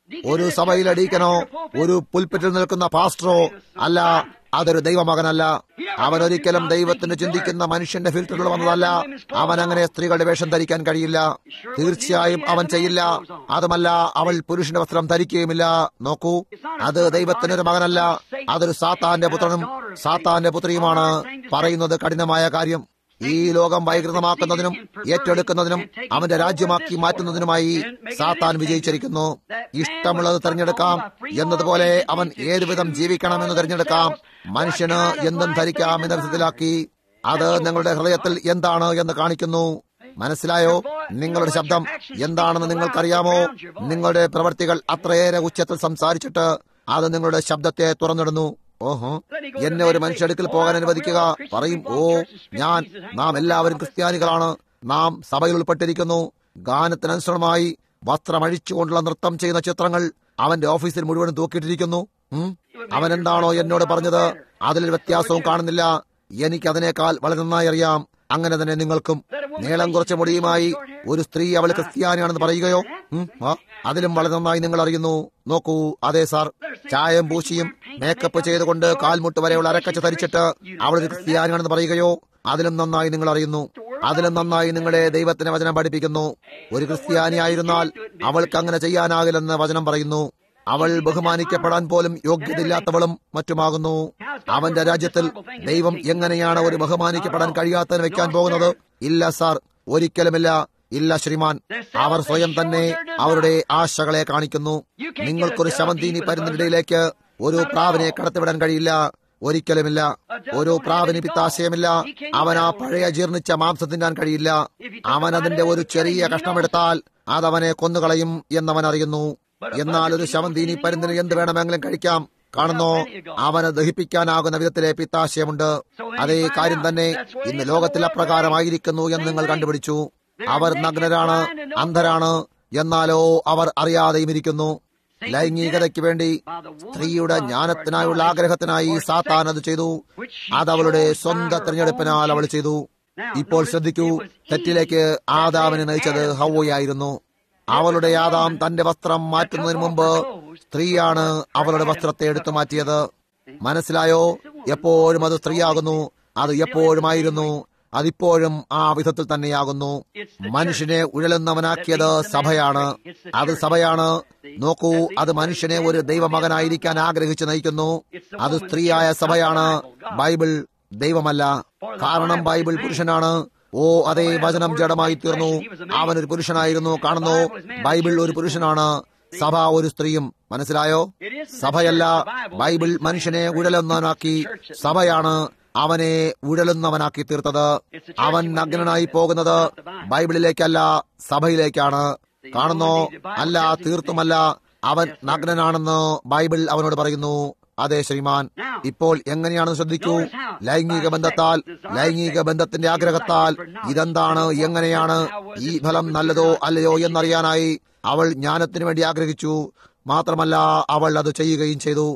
ഒരു സഭയിൽ അടിക്കനോ ഒരു പുൽപ്പിറ്റിൽ നിൽക്കുന്ന പാസ്റ്ററോ അല്ല അതൊരു ദൈവമകനല്ല അവൻ ഒരിക്കലും ദൈവത്തിന് ചിന്തിക്കുന്ന മനുഷ്യന്റെ ഫിൽറ്ററിൽ വന്നതല്ല അവൻ അങ്ങനെ സ്ത്രീകളുടെ വേഷം ധരിക്കാൻ കഴിയില്ല തീർച്ചയായും അവൻ ചെയ്യില്ല അതുമല്ല അവൾ പുരുഷന്റെ വസ്ത്രം ധരിക്കുകയുമില്ല നോക്കൂ അത് ദൈവത്തിനൊരു മകനല്ല അതൊരു സാത്താന്റെ പുത്രനും സാത്താന്റെ പുത്രിയുമാണ് പറയുന്നത് കഠിനമായ കാര്യം ഈ ലോകം വൈകൃതമാക്കുന്നതിനും ഏറ്റെടുക്കുന്നതിനും അവന്റെ രാജ്യമാക്കി മാറ്റുന്നതിനുമായി സാത്താൻ വിജയിച്ചിരിക്കുന്നു ഇഷ്ടമുള്ളത് തിരഞ്ഞെടുക്കാം എന്നതുപോലെ അവൻ ഏതുവിധം ജീവിക്കണമെന്ന് തിരഞ്ഞെടുക്കാം മനുഷ്യന് എന്തും ധരിക്കാം എന്ന വിധത്തിലാക്കി അത് നിങ്ങളുടെ ഹൃദയത്തിൽ എന്താണ് എന്ന് കാണിക്കുന്നു മനസ്സിലായോ നിങ്ങളുടെ ശബ്ദം എന്താണെന്ന് നിങ്ങൾക്കറിയാമോ നിങ്ങളുടെ പ്രവർത്തികൾ അത്രയേറെ ഉച്ചത്തിൽ സംസാരിച്ചിട്ട് അത് നിങ്ങളുടെ ശബ്ദത്തെ തുറന്നിടുന്നു ഓഹോ എന്നെ ഒരു മനുഷ്യടുക്കൽ പോകാൻ അനുവദിക്കുക പറയും ഓ ഞാൻ നാം എല്ലാവരും ക്രിസ്ത്യാനികളാണ് നാം സഭയിൽ ഉൾപ്പെട്ടിരിക്കുന്നു ഗാനത്തിനനുസൃതമായി വസ്ത്രമഴിച്ചുകൊണ്ടുള്ള നൃത്തം ചെയ്യുന്ന ചിത്രങ്ങൾ അവന്റെ ഓഫീസിൽ മുഴുവൻ തൂക്കിയിട്ടിരിക്കുന്നു ഉം. അവൻ എന്താണോ എന്നോട് പറഞ്ഞത് അതിൽ വ്യത്യാസവും കാണുന്നില്ല എനിക്ക് അതിനേക്കാൾ വളരെ നന്നായി അറിയാം അങ്ങനെ തന്നെ നിങ്ങൾക്കും നീളം കുറച്ച മുടിയുമായി ഒരു സ്ത്രീ അവൾ ക്രിസ്ത്യാനിയാണെന്ന് പറയുകയോ ഉം, ആ, അതിലും വളരെ നന്നായി നിങ്ങൾ അറിയുന്നു നോക്കൂ അതെ സാർ ചായം പൂശിയും മേക്കപ്പ് ചെയ്തുകൊണ്ട് കാൽമുട്ട് വരെയുള്ള അരക്കച്ച ധരിച്ചിട്ട് അവൾ ഒരു ക്രിസ്ത്യാനിയാണെന്ന് പറയുകയോ അതിലും നന്നായി നിങ്ങൾ അറിയുന്നു അതിലും നന്നായി നിങ്ങളെ ദൈവത്തിന്റെ വചനം പഠിപ്പിക്കുന്നു ഒരു ക്രിസ്ത്യാനിയായിരുന്നാൽ അവൾക്ക് അങ്ങനെ ചെയ്യാനാകില്ലെന്ന് വചനം പറയുന്നു അവൾ ബഹുമാനിക്കപ്പെടാൻ പോലും യോഗ്യതയില്ലാത്തവളും മറ്റുമാകുന്നു അവന്റെ രാജ്യത്തിൽ ദൈവം എങ്ങനെയാണ് ഒരു ബഹുമാനിക്കപ്പെടാൻ കഴിയാത്തതിന് വെക്കാൻ പോകുന്നത് ഇല്ല സാർ ഒരിക്കലുമില്ല ഇല്ല ശ്രീമാൻ അവർ സ്വയം തന്നെ അവരുടെ ആശകളെ കാണിക്കുന്നു നിങ്ങൾക്കൊരു ശവന്തീനി പരുന്നിനിടയിലേക്ക് ഒരു പ്രാവിനെ കടത്തിവിടാൻ കഴിയില്ല ഒരിക്കലുമില്ല ഒരു പ്രാവിന് പിത്താശയമില്ല അവൻ ആ പഴയ ജീർണിച്ച മാംസം തിന്നാൻ കഴിയില്ല അവൻ അതിന്റെ ഒരു ചെറിയ കഷ്ണമെടുത്താൽ അതവനെ കൊന്നുകളയും എന്നവൻ അറിയുന്നു എന്നാൽ ഒരു ശവന്തീനി പരുന്നിന് എന്ത് വേണമെങ്കിലും കഴിക്കാം കാണുന്നോ അവന് ദഹിപ്പിക്കാനാകുന്ന വിധത്തിലെ പിത്താശയമുണ്ട് അതേ കാര്യം തന്നെ ഇന്ന് ലോകത്തിൽ അപ്രകാരമായിരിക്കുന്നു എന്ന് നിങ്ങൾ കണ്ടുപിടിച്ചു അവർ നഗ്നരാണ് അന്ധരാണ് എന്നാലോ അവർ അറിയാതെയും ഇരിക്കുന്നു ലൈംഗികതയ്ക്ക് വേണ്ടി സ്ത്രീയുടെ ജ്ഞാനത്തിനായുള്ള ആഗ്രഹത്തിനായി സാത്താൻ അത് ചെയ്തു അത് അവളുടെ സ്വന്തം തിരഞ്ഞെടുപ്പിനാൽ അവൾ ചെയ്തു ഇപ്പോൾ ശ്രദ്ധിക്കൂ തെറ്റിലേക്ക് ആദാമിനെ നയിച്ചത് ഹൗവയായിരുന്നു അവളുടെ ആദാം തന്റെ വസ്ത്രം മാറ്റുന്നതിന് മുമ്പ് സ്ത്രീയാണ് അവളുടെ വസ്ത്രത്തെ എടുത്തു മാറ്റിയത് മനസ്സിലായോ എപ്പോഴും അത് സ്ത്രീയാകുന്നു അത് എപ്പോഴുമായിരുന്നു അതിപ്പോഴും ആ വിധത്തിൽ തന്നെയാകുന്നു മനുഷ്യനെ ഉഴലുന്നവനാക്കിയത് സഭയാണ് അത് സഭയാണ് നോക്കൂ അത് മനുഷ്യനെ ഒരു ദൈവമകനായിരിക്കാൻ ആഗ്രഹിച്ച് നയിക്കുന്നു അത് സ്ത്രീയായ സഭയാണ് ബൈബിൾ ദൈവമല്ല കാരണം ബൈബിൾ പുരുഷനാണ് ഓ അതേ വചനം ജഡമായി തീർന്നു അവൻ ഒരു പുരുഷനായിരുന്നു കാണുന്നു ബൈബിൾ ഒരു പുരുഷനാണ് സഭ ഒരു സ്ത്രീയും മനസ്സിലായോ സഭയല്ല ബൈബിൾ മനുഷ്യനെ ഉഴലുന്നവനാക്കി സഭയാണ് അവനെ ഉഴലുന്നവനാക്കി തീർത്തത് അവൻ നഗ്നനായി പോകുന്നത് ബൈബിളിലേക്കല്ല സഭയിലേക്കാണ് കാണുന്നോ അല്ല തീർത്തുമല്ല അവൻ നഗ്നനാണെന്ന് ബൈബിൾ അവനോട് പറയുന്നു അതെ ശ്രീമാൻ ഇപ്പോൾ എങ്ങനെയാണെന്ന് ശ്രദ്ധിക്കൂ ലൈംഗിക ബന്ധത്താൽ ലൈംഗിക ബന്ധത്തിന്റെ ആഗ്രഹത്താൽ ഇതെന്താണ് എങ്ങനെയാണ് ഈ ഫലം നല്ലതോ അല്ലയോ എന്നറിയാനായി അവൾ ജ്ഞാനത്തിന് വേണ്ടി ആഗ്രഹിച്ചു മാത്രമല്ല അവൾ അത് ചെയ്യുകയും ചെയ്തു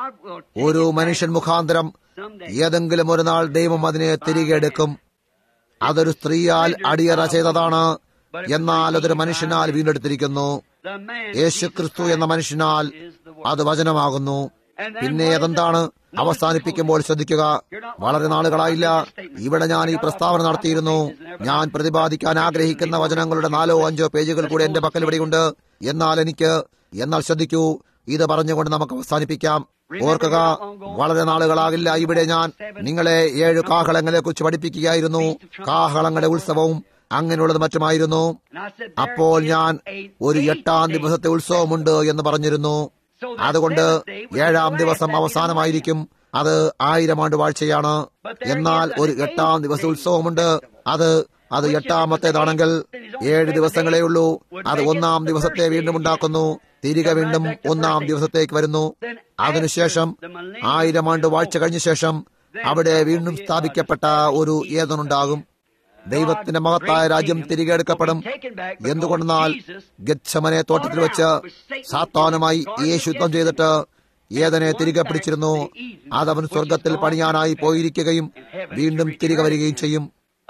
ഒരു മനുഷ്യൻ മുഖാന്തരം ഏതെങ്കിലും ഒരു നാൾ ദൈവം അതിനെ തിരികെ എടുക്കും അതൊരു സ്ത്രീയാൽ അടിയറ ചെയ്തതാണ് എന്നാൽ അതൊരു മനുഷ്യനാൽ വീണ്ടെടുത്തിരിക്കുന്നു യേശു ക്രിസ്തു എന്ന മനുഷ്യനാൽ അത് വചനമാകുന്നു പിന്നെ അതെന്താണ് അവസാനിപ്പിക്കുമ്പോൾ ശ്രദ്ധിക്കുക വളരെ നാളുകളായില്ല ഇവിടെ ഞാൻ ഈ പ്രസ്താവന നടത്തിയിരുന്നു ഞാൻ പ്രതിപാദിക്കാൻ ആഗ്രഹിക്കുന്ന വചനങ്ങളുടെ നാലോ അഞ്ചോ പേജുകൾ കൂടെ എന്റെ പക്കൽ ഇവിടെയുണ്ട് എന്നാൽ എനിക്ക് എന്നാൽ ശ്രദ്ധിക്കൂ ഇത് പറഞ്ഞുകൊണ്ട് നമുക്ക് അവസാനിപ്പിക്കാം ഓർക്കുക വളരെ നാളുകളാകില്ല ഇവിടെ ഞാൻ നിങ്ങളെ ഏഴ് കാഹളങ്ങളെ കുറിച്ച് പഠിപ്പിക്കുകയായിരുന്നു കാഹളങ്ങളുടെ ഉത്സവവും അങ്ങനെയുള്ളത് മറ്റുമായിരുന്നു അപ്പോൾ ഞാൻ ഒരു എട്ടാം ദിവസത്തെ ഉത്സവമുണ്ട് എന്ന് പറഞ്ഞിരുന്നു അതുകൊണ്ട് ഏഴാം ദിവസം അവസാനമായിരിക്കും അത് ആയിരം ആണ്ട് വാഴ്ചയാണ് എന്നാൽ ഒരു എട്ടാം ദിവസം ഉത്സവമുണ്ട് അത് അത് എട്ടാമത്തേതാണെങ്കിൽ ഏഴ് ദിവസങ്ങളേ ഉള്ളൂ അത് ഒന്നാം ദിവസത്തെ വീണ്ടും ഉണ്ടാക്കുന്നു തിരികെ വീണ്ടും ഒന്നാം ദിവസത്തേക്ക് വരുന്നു അതിനുശേഷം ആയിരം ആണ്ട് വാഴ്ച കഴിഞ്ഞ ശേഷം അവിടെ വീണ്ടും സ്ഥാപിക്കപ്പെട്ട ഒരു ഏതനുണ്ടാകും ദൈവത്തിന്റെ മഹത്തായ രാജ്യം തിരികെ എടുക്കപ്പെടും എന്തുകൊണ്ടെന്നാൽ ഗച്ഛമനെ തോട്ടത്തിൽ വെച്ച് സാത്താനുമായി യേശു യുദ്ധം ചെയ്തിട്ട് ഏതനെ തിരികെ പിടിച്ചിരുന്നു അതവൻ സ്വർഗത്തിൽ പണിയാനായി പോയിരിക്കുകയും വീണ്ടും തിരികെ വരികയും ചെയ്യും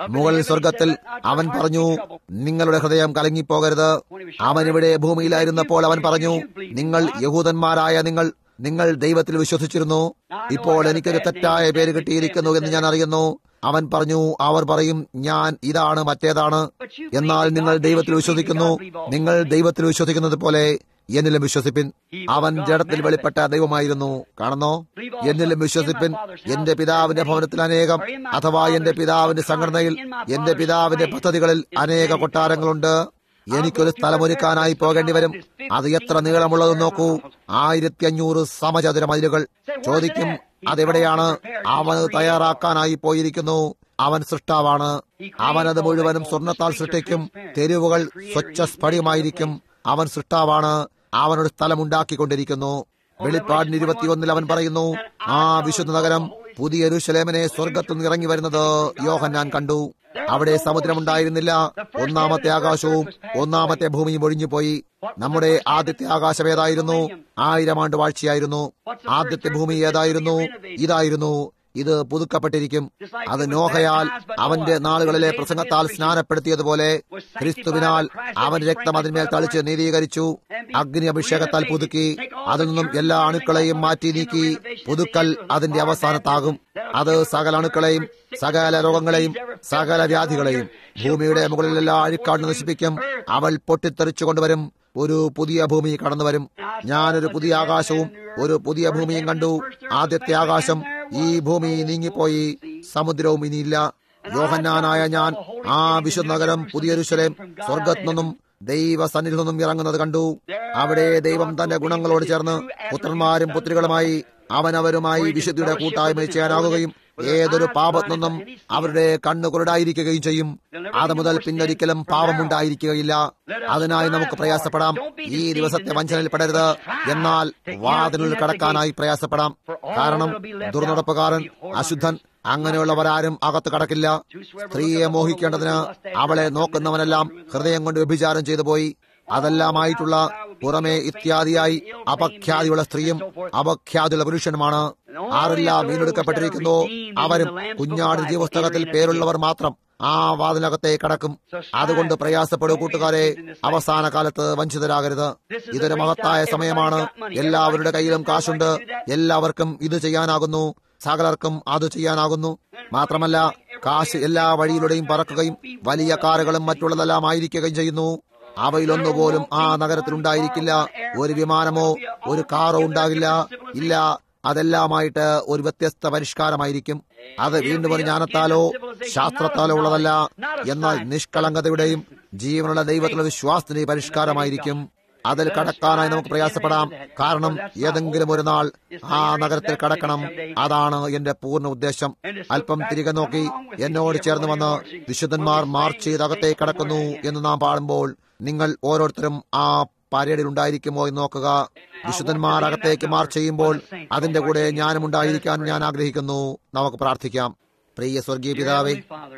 മുകളിൽ സ്വർഗത്തിൽ അവൻ പറഞ്ഞു നിങ്ങളുടെ ഹൃദയം കലങ്ങിപ്പോകരുത് അവൻ ഇവിടെ ഭൂമിയിലായിരുന്നപ്പോൾ അവൻ പറഞ്ഞു നിങ്ങൾ യഹൂദന്മാരായ നിങ്ങൾ നിങ്ങൾ ദൈവത്തിൽ വിശ്വസിച്ചിരുന്നു ഇപ്പോൾ എനിക്കൊരു തെറ്റായ പേര് കിട്ടിയിരിക്കുന്നു എന്ന് ഞാൻ അറിയുന്നു അവൻ പറഞ്ഞു അവർ പറയും ഞാൻ ഇതാണ് മറ്റേതാണ് എന്നാൽ നിങ്ങൾ ദൈവത്തിൽ വിശ്വസിക്കുന്നു നിങ്ങൾ ദൈവത്തിൽ വിശ്വസിക്കുന്നത് പോലെ എന്നിലും വിശ്വസിപ്പിൻ അവൻ ജഡത്തിൽ വെളിപ്പെട്ട ദൈവമായിരുന്നു കാണുന്നോ എന്നിലും വിശ്വസിപ്പിൻ എന്റെ പിതാവിന്റെ ഭവനത്തിൽ അനേകം അഥവാ എന്റെ പിതാവിന്റെ സംഘടനയിൽ എന്റെ പിതാവിന്റെ പദ്ധതികളിൽ അനേക കൊട്ടാരങ്ങളുണ്ട് എനിക്കൊരു സ്ഥലമൊരുക്കാനായി പോകേണ്ടി വരും അത് എത്ര നീളമുള്ളത് നോക്കൂ ആയിരത്തി അഞ്ഞൂറ് സമചതുര മൈലുകൾ ചോദിക്കും അതെവിടെയാണ് അവന് തയ്യാറാക്കാനായി പോയിരിക്കുന്നു അവൻ സൃഷ്ടാവാണ് അവനത് മുഴുവനും സ്വർണത്താൽ സൃഷ്ടിക്കും തെരുവുകൾ സ്വച്ഛ സ്ഫടികമായിരിക്കും അവൻ സൃഷ്ടാവാണ് അവനൊരു സ്ഥലം ഉണ്ടാക്കിക്കൊണ്ടിരിക്കുന്നു വെളിപ്പാടിന് ഇരുപത്തിയൊന്നിൽ അവൻ പറയുന്നു ആ വിശുദ്ധ നഗരം പുതിയ രുശലേമനെ സ്വർഗത്തിൽ നിന്ന് ഇറങ്ങി വരുന്നത് യോഹൻ ഞാൻ കണ്ടു അവിടെ സമുദ്രമുണ്ടായിരുന്നില്ല ഒന്നാമത്തെ ആകാശവും ഒന്നാമത്തെ ഭൂമിയും ഒഴിഞ്ഞുപോയി നമ്മുടെ ആദ്യത്തെ ആകാശം ഏതായിരുന്നു ആയിരം ആണ്ട് വാഴ്ചയായിരുന്നു ആദ്യത്തെ ഭൂമി ഏതായിരുന്നു ഇതായിരുന്നു ഇത് പുതുക്കപ്പെട്ടിരിക്കും അത് നോഹയാൽ അവന്റെ നാളുകളിലെ പ്രസംഗത്താൽ സ്നാനപ്പെടുത്തിയതുപോലെ ക്രിസ്തുവിനാൽ അവൻ രക്തം അതിന്മേൽ തളിച്ച് നീതീകരിച്ചു അഗ്നി അഭിഷേകത്താൽ പുതുക്കി അതിൽ നിന്നും എല്ലാ അണുക്കളെയും മാറ്റി നീക്കി പുതുക്കൽ അതിന്റെ അവസാനത്താകും അത് സകല അണുക്കളെയും സകല രോഗങ്ങളെയും സകല വ്യാധികളെയും ഭൂമിയുടെ മുകളിലെല്ലാം അഴുക്കാട് നശിപ്പിക്കും അവൾ പൊട്ടിത്തെറിച്ചു കൊണ്ടുവരും ഒരു പുതിയ ഭൂമി കടന്നു വരും ഞാനൊരു പുതിയ ആകാശവും ഒരു പുതിയ ഭൂമിയും കണ്ടു ആദ്യത്തെ ആകാശം ഈ ഭൂമി നീങ്ങിപ്പോയി സമുദ്രവും ഇനിയില്ല യോഹന്നാനായ ഞാൻ ആ വിശുദ്ധ നഗരം പുതിയൊരുശലേം സ്വർഗത്തു നിന്നും ദൈവസന്നിധിയിൽ നിന്നും ഇറങ്ങുന്നത് കണ്ടു അവിടെ ദൈവം തന്റെ ഗുണങ്ങളോട് ചേർന്ന് പുത്രന്മാരും പുത്രികളുമായി അവനവരുമായി വിശുദ്ധിയുടെ കൂട്ടായ്മ ചെയ്യാനാകുകയും ഏതൊരു പാപത്തു നിന്നും അവരുടെ കണ്ണു കുരുടായിരിക്കുകയും ചെയ്യും അത് മുതൽ പിന്നൊരിക്കലും പാപമുണ്ടായിരിക്കുകയില്ല അതിനായി നമുക്ക് പ്രയാസപ്പെടാം ഈ ദിവസത്തെ വഞ്ചനയിൽ പെടരുത് എന്നാൽ വാതിലിൽ കടക്കാനായി പ്രയാസപ്പെടാം കാരണം ദുർനടപ്പുകാരൻ അശുദ്ധൻ അങ്ങനെയുള്ളവരാരും അകത്ത് കടക്കില്ല സ്ത്രീയെ മോഹിക്കേണ്ടതിന് അവളെ നോക്കുന്നവനെല്ലാം ഹൃദയം കൊണ്ട് വ്യഭിചാരം ചെയ്തു പോയി അതെല്ലാമായിട്ടുള്ള പുറമേ ഇത്യാദിയായി അപഖ്യാതിയുള്ള സ്ത്രീയും അപഖ്യാതിയുള്ള പുരുഷനുമാണ് ആരെല്ലാം വീണ്ടെടുക്കപ്പെട്ടിരിക്കുന്നു അവരും കുഞ്ഞാട് ജീവപുസ്തകത്തിൽ പേരുള്ളവർ മാത്രം ആ വാതിനകത്തെ കടക്കും അതുകൊണ്ട് പ്രയാസപ്പെടൂ കൂട്ടുകാരെ അവസാന കാലത്ത് വഞ്ചിതരാകരുത് ഇതൊരു മഹത്തായ സമയമാണ് എല്ലാവരുടെ കയ്യിലും കാശുണ്ട് എല്ലാവർക്കും ഇത് ചെയ്യാനാകുന്നു സകലർക്കും അത് ചെയ്യാനാകുന്നു മാത്രമല്ല കാശ് എല്ലാ വഴിയിലൂടെയും പറക്കുകയും വലിയ കാറുകളും മറ്റുള്ളതെല്ലാം ആയിരിക്കുകയും ചെയ്യുന്നു അവയിലൊന്നുപോലും ആ നഗരത്തിൽ ഉണ്ടായിരിക്കില്ല ഒരു വിമാനമോ ഒരു കാറോ ഉണ്ടാകില്ല ഇല്ല അതെല്ലാമായിട്ട് ഒരു വ്യത്യസ്ത പരിഷ്കാരമായിരിക്കും അത് വീണ്ടും ഒരു ജ്ഞാനത്താലോ ശാസ്ത്രത്താലോ ഉള്ളതല്ല എന്നാൽ നിഷ്കളങ്കതയുടെയും ജീവനുള്ള ദൈവത്തിലുള്ള വിശ്വാസത്തിന്റെ പരിഷ്കാരമായിരിക്കും അതിൽ കടക്കാനായി നമുക്ക് പ്രയാസപ്പെടാം കാരണം ഏതെങ്കിലും ഒരു നാൾ ആ നഗരത്തിൽ കടക്കണം അതാണ് എന്റെ പൂർണ്ണ ഉദ്ദേശം അല്പം തിരികെ നോക്കി എന്നോട് ചേർന്ന് വന്ന് വിശുദ്ധന്മാർ മാർച്ച് ചെയ്ത് അകത്തേക്ക് കടക്കുന്നു എന്ന് നാം പാടുമ്പോൾ നിങ്ങൾ ഓരോരുത്തരും ആ പരേഡിൽ ഉണ്ടായിരിക്കുമോ എന്ന് നോക്കുക വിശുദ്ധന്മാർ അകത്തേക്ക് മാർച്ച് ചെയ്യുമ്പോൾ അതിന്റെ കൂടെ ഞാനും ഉണ്ടായിരിക്കാൻ ഞാൻ ആഗ്രഹിക്കുന്നു നമുക്ക് പ്രാർത്ഥിക്കാം പ്രിയ സ്വർഗീയ പിതാവേ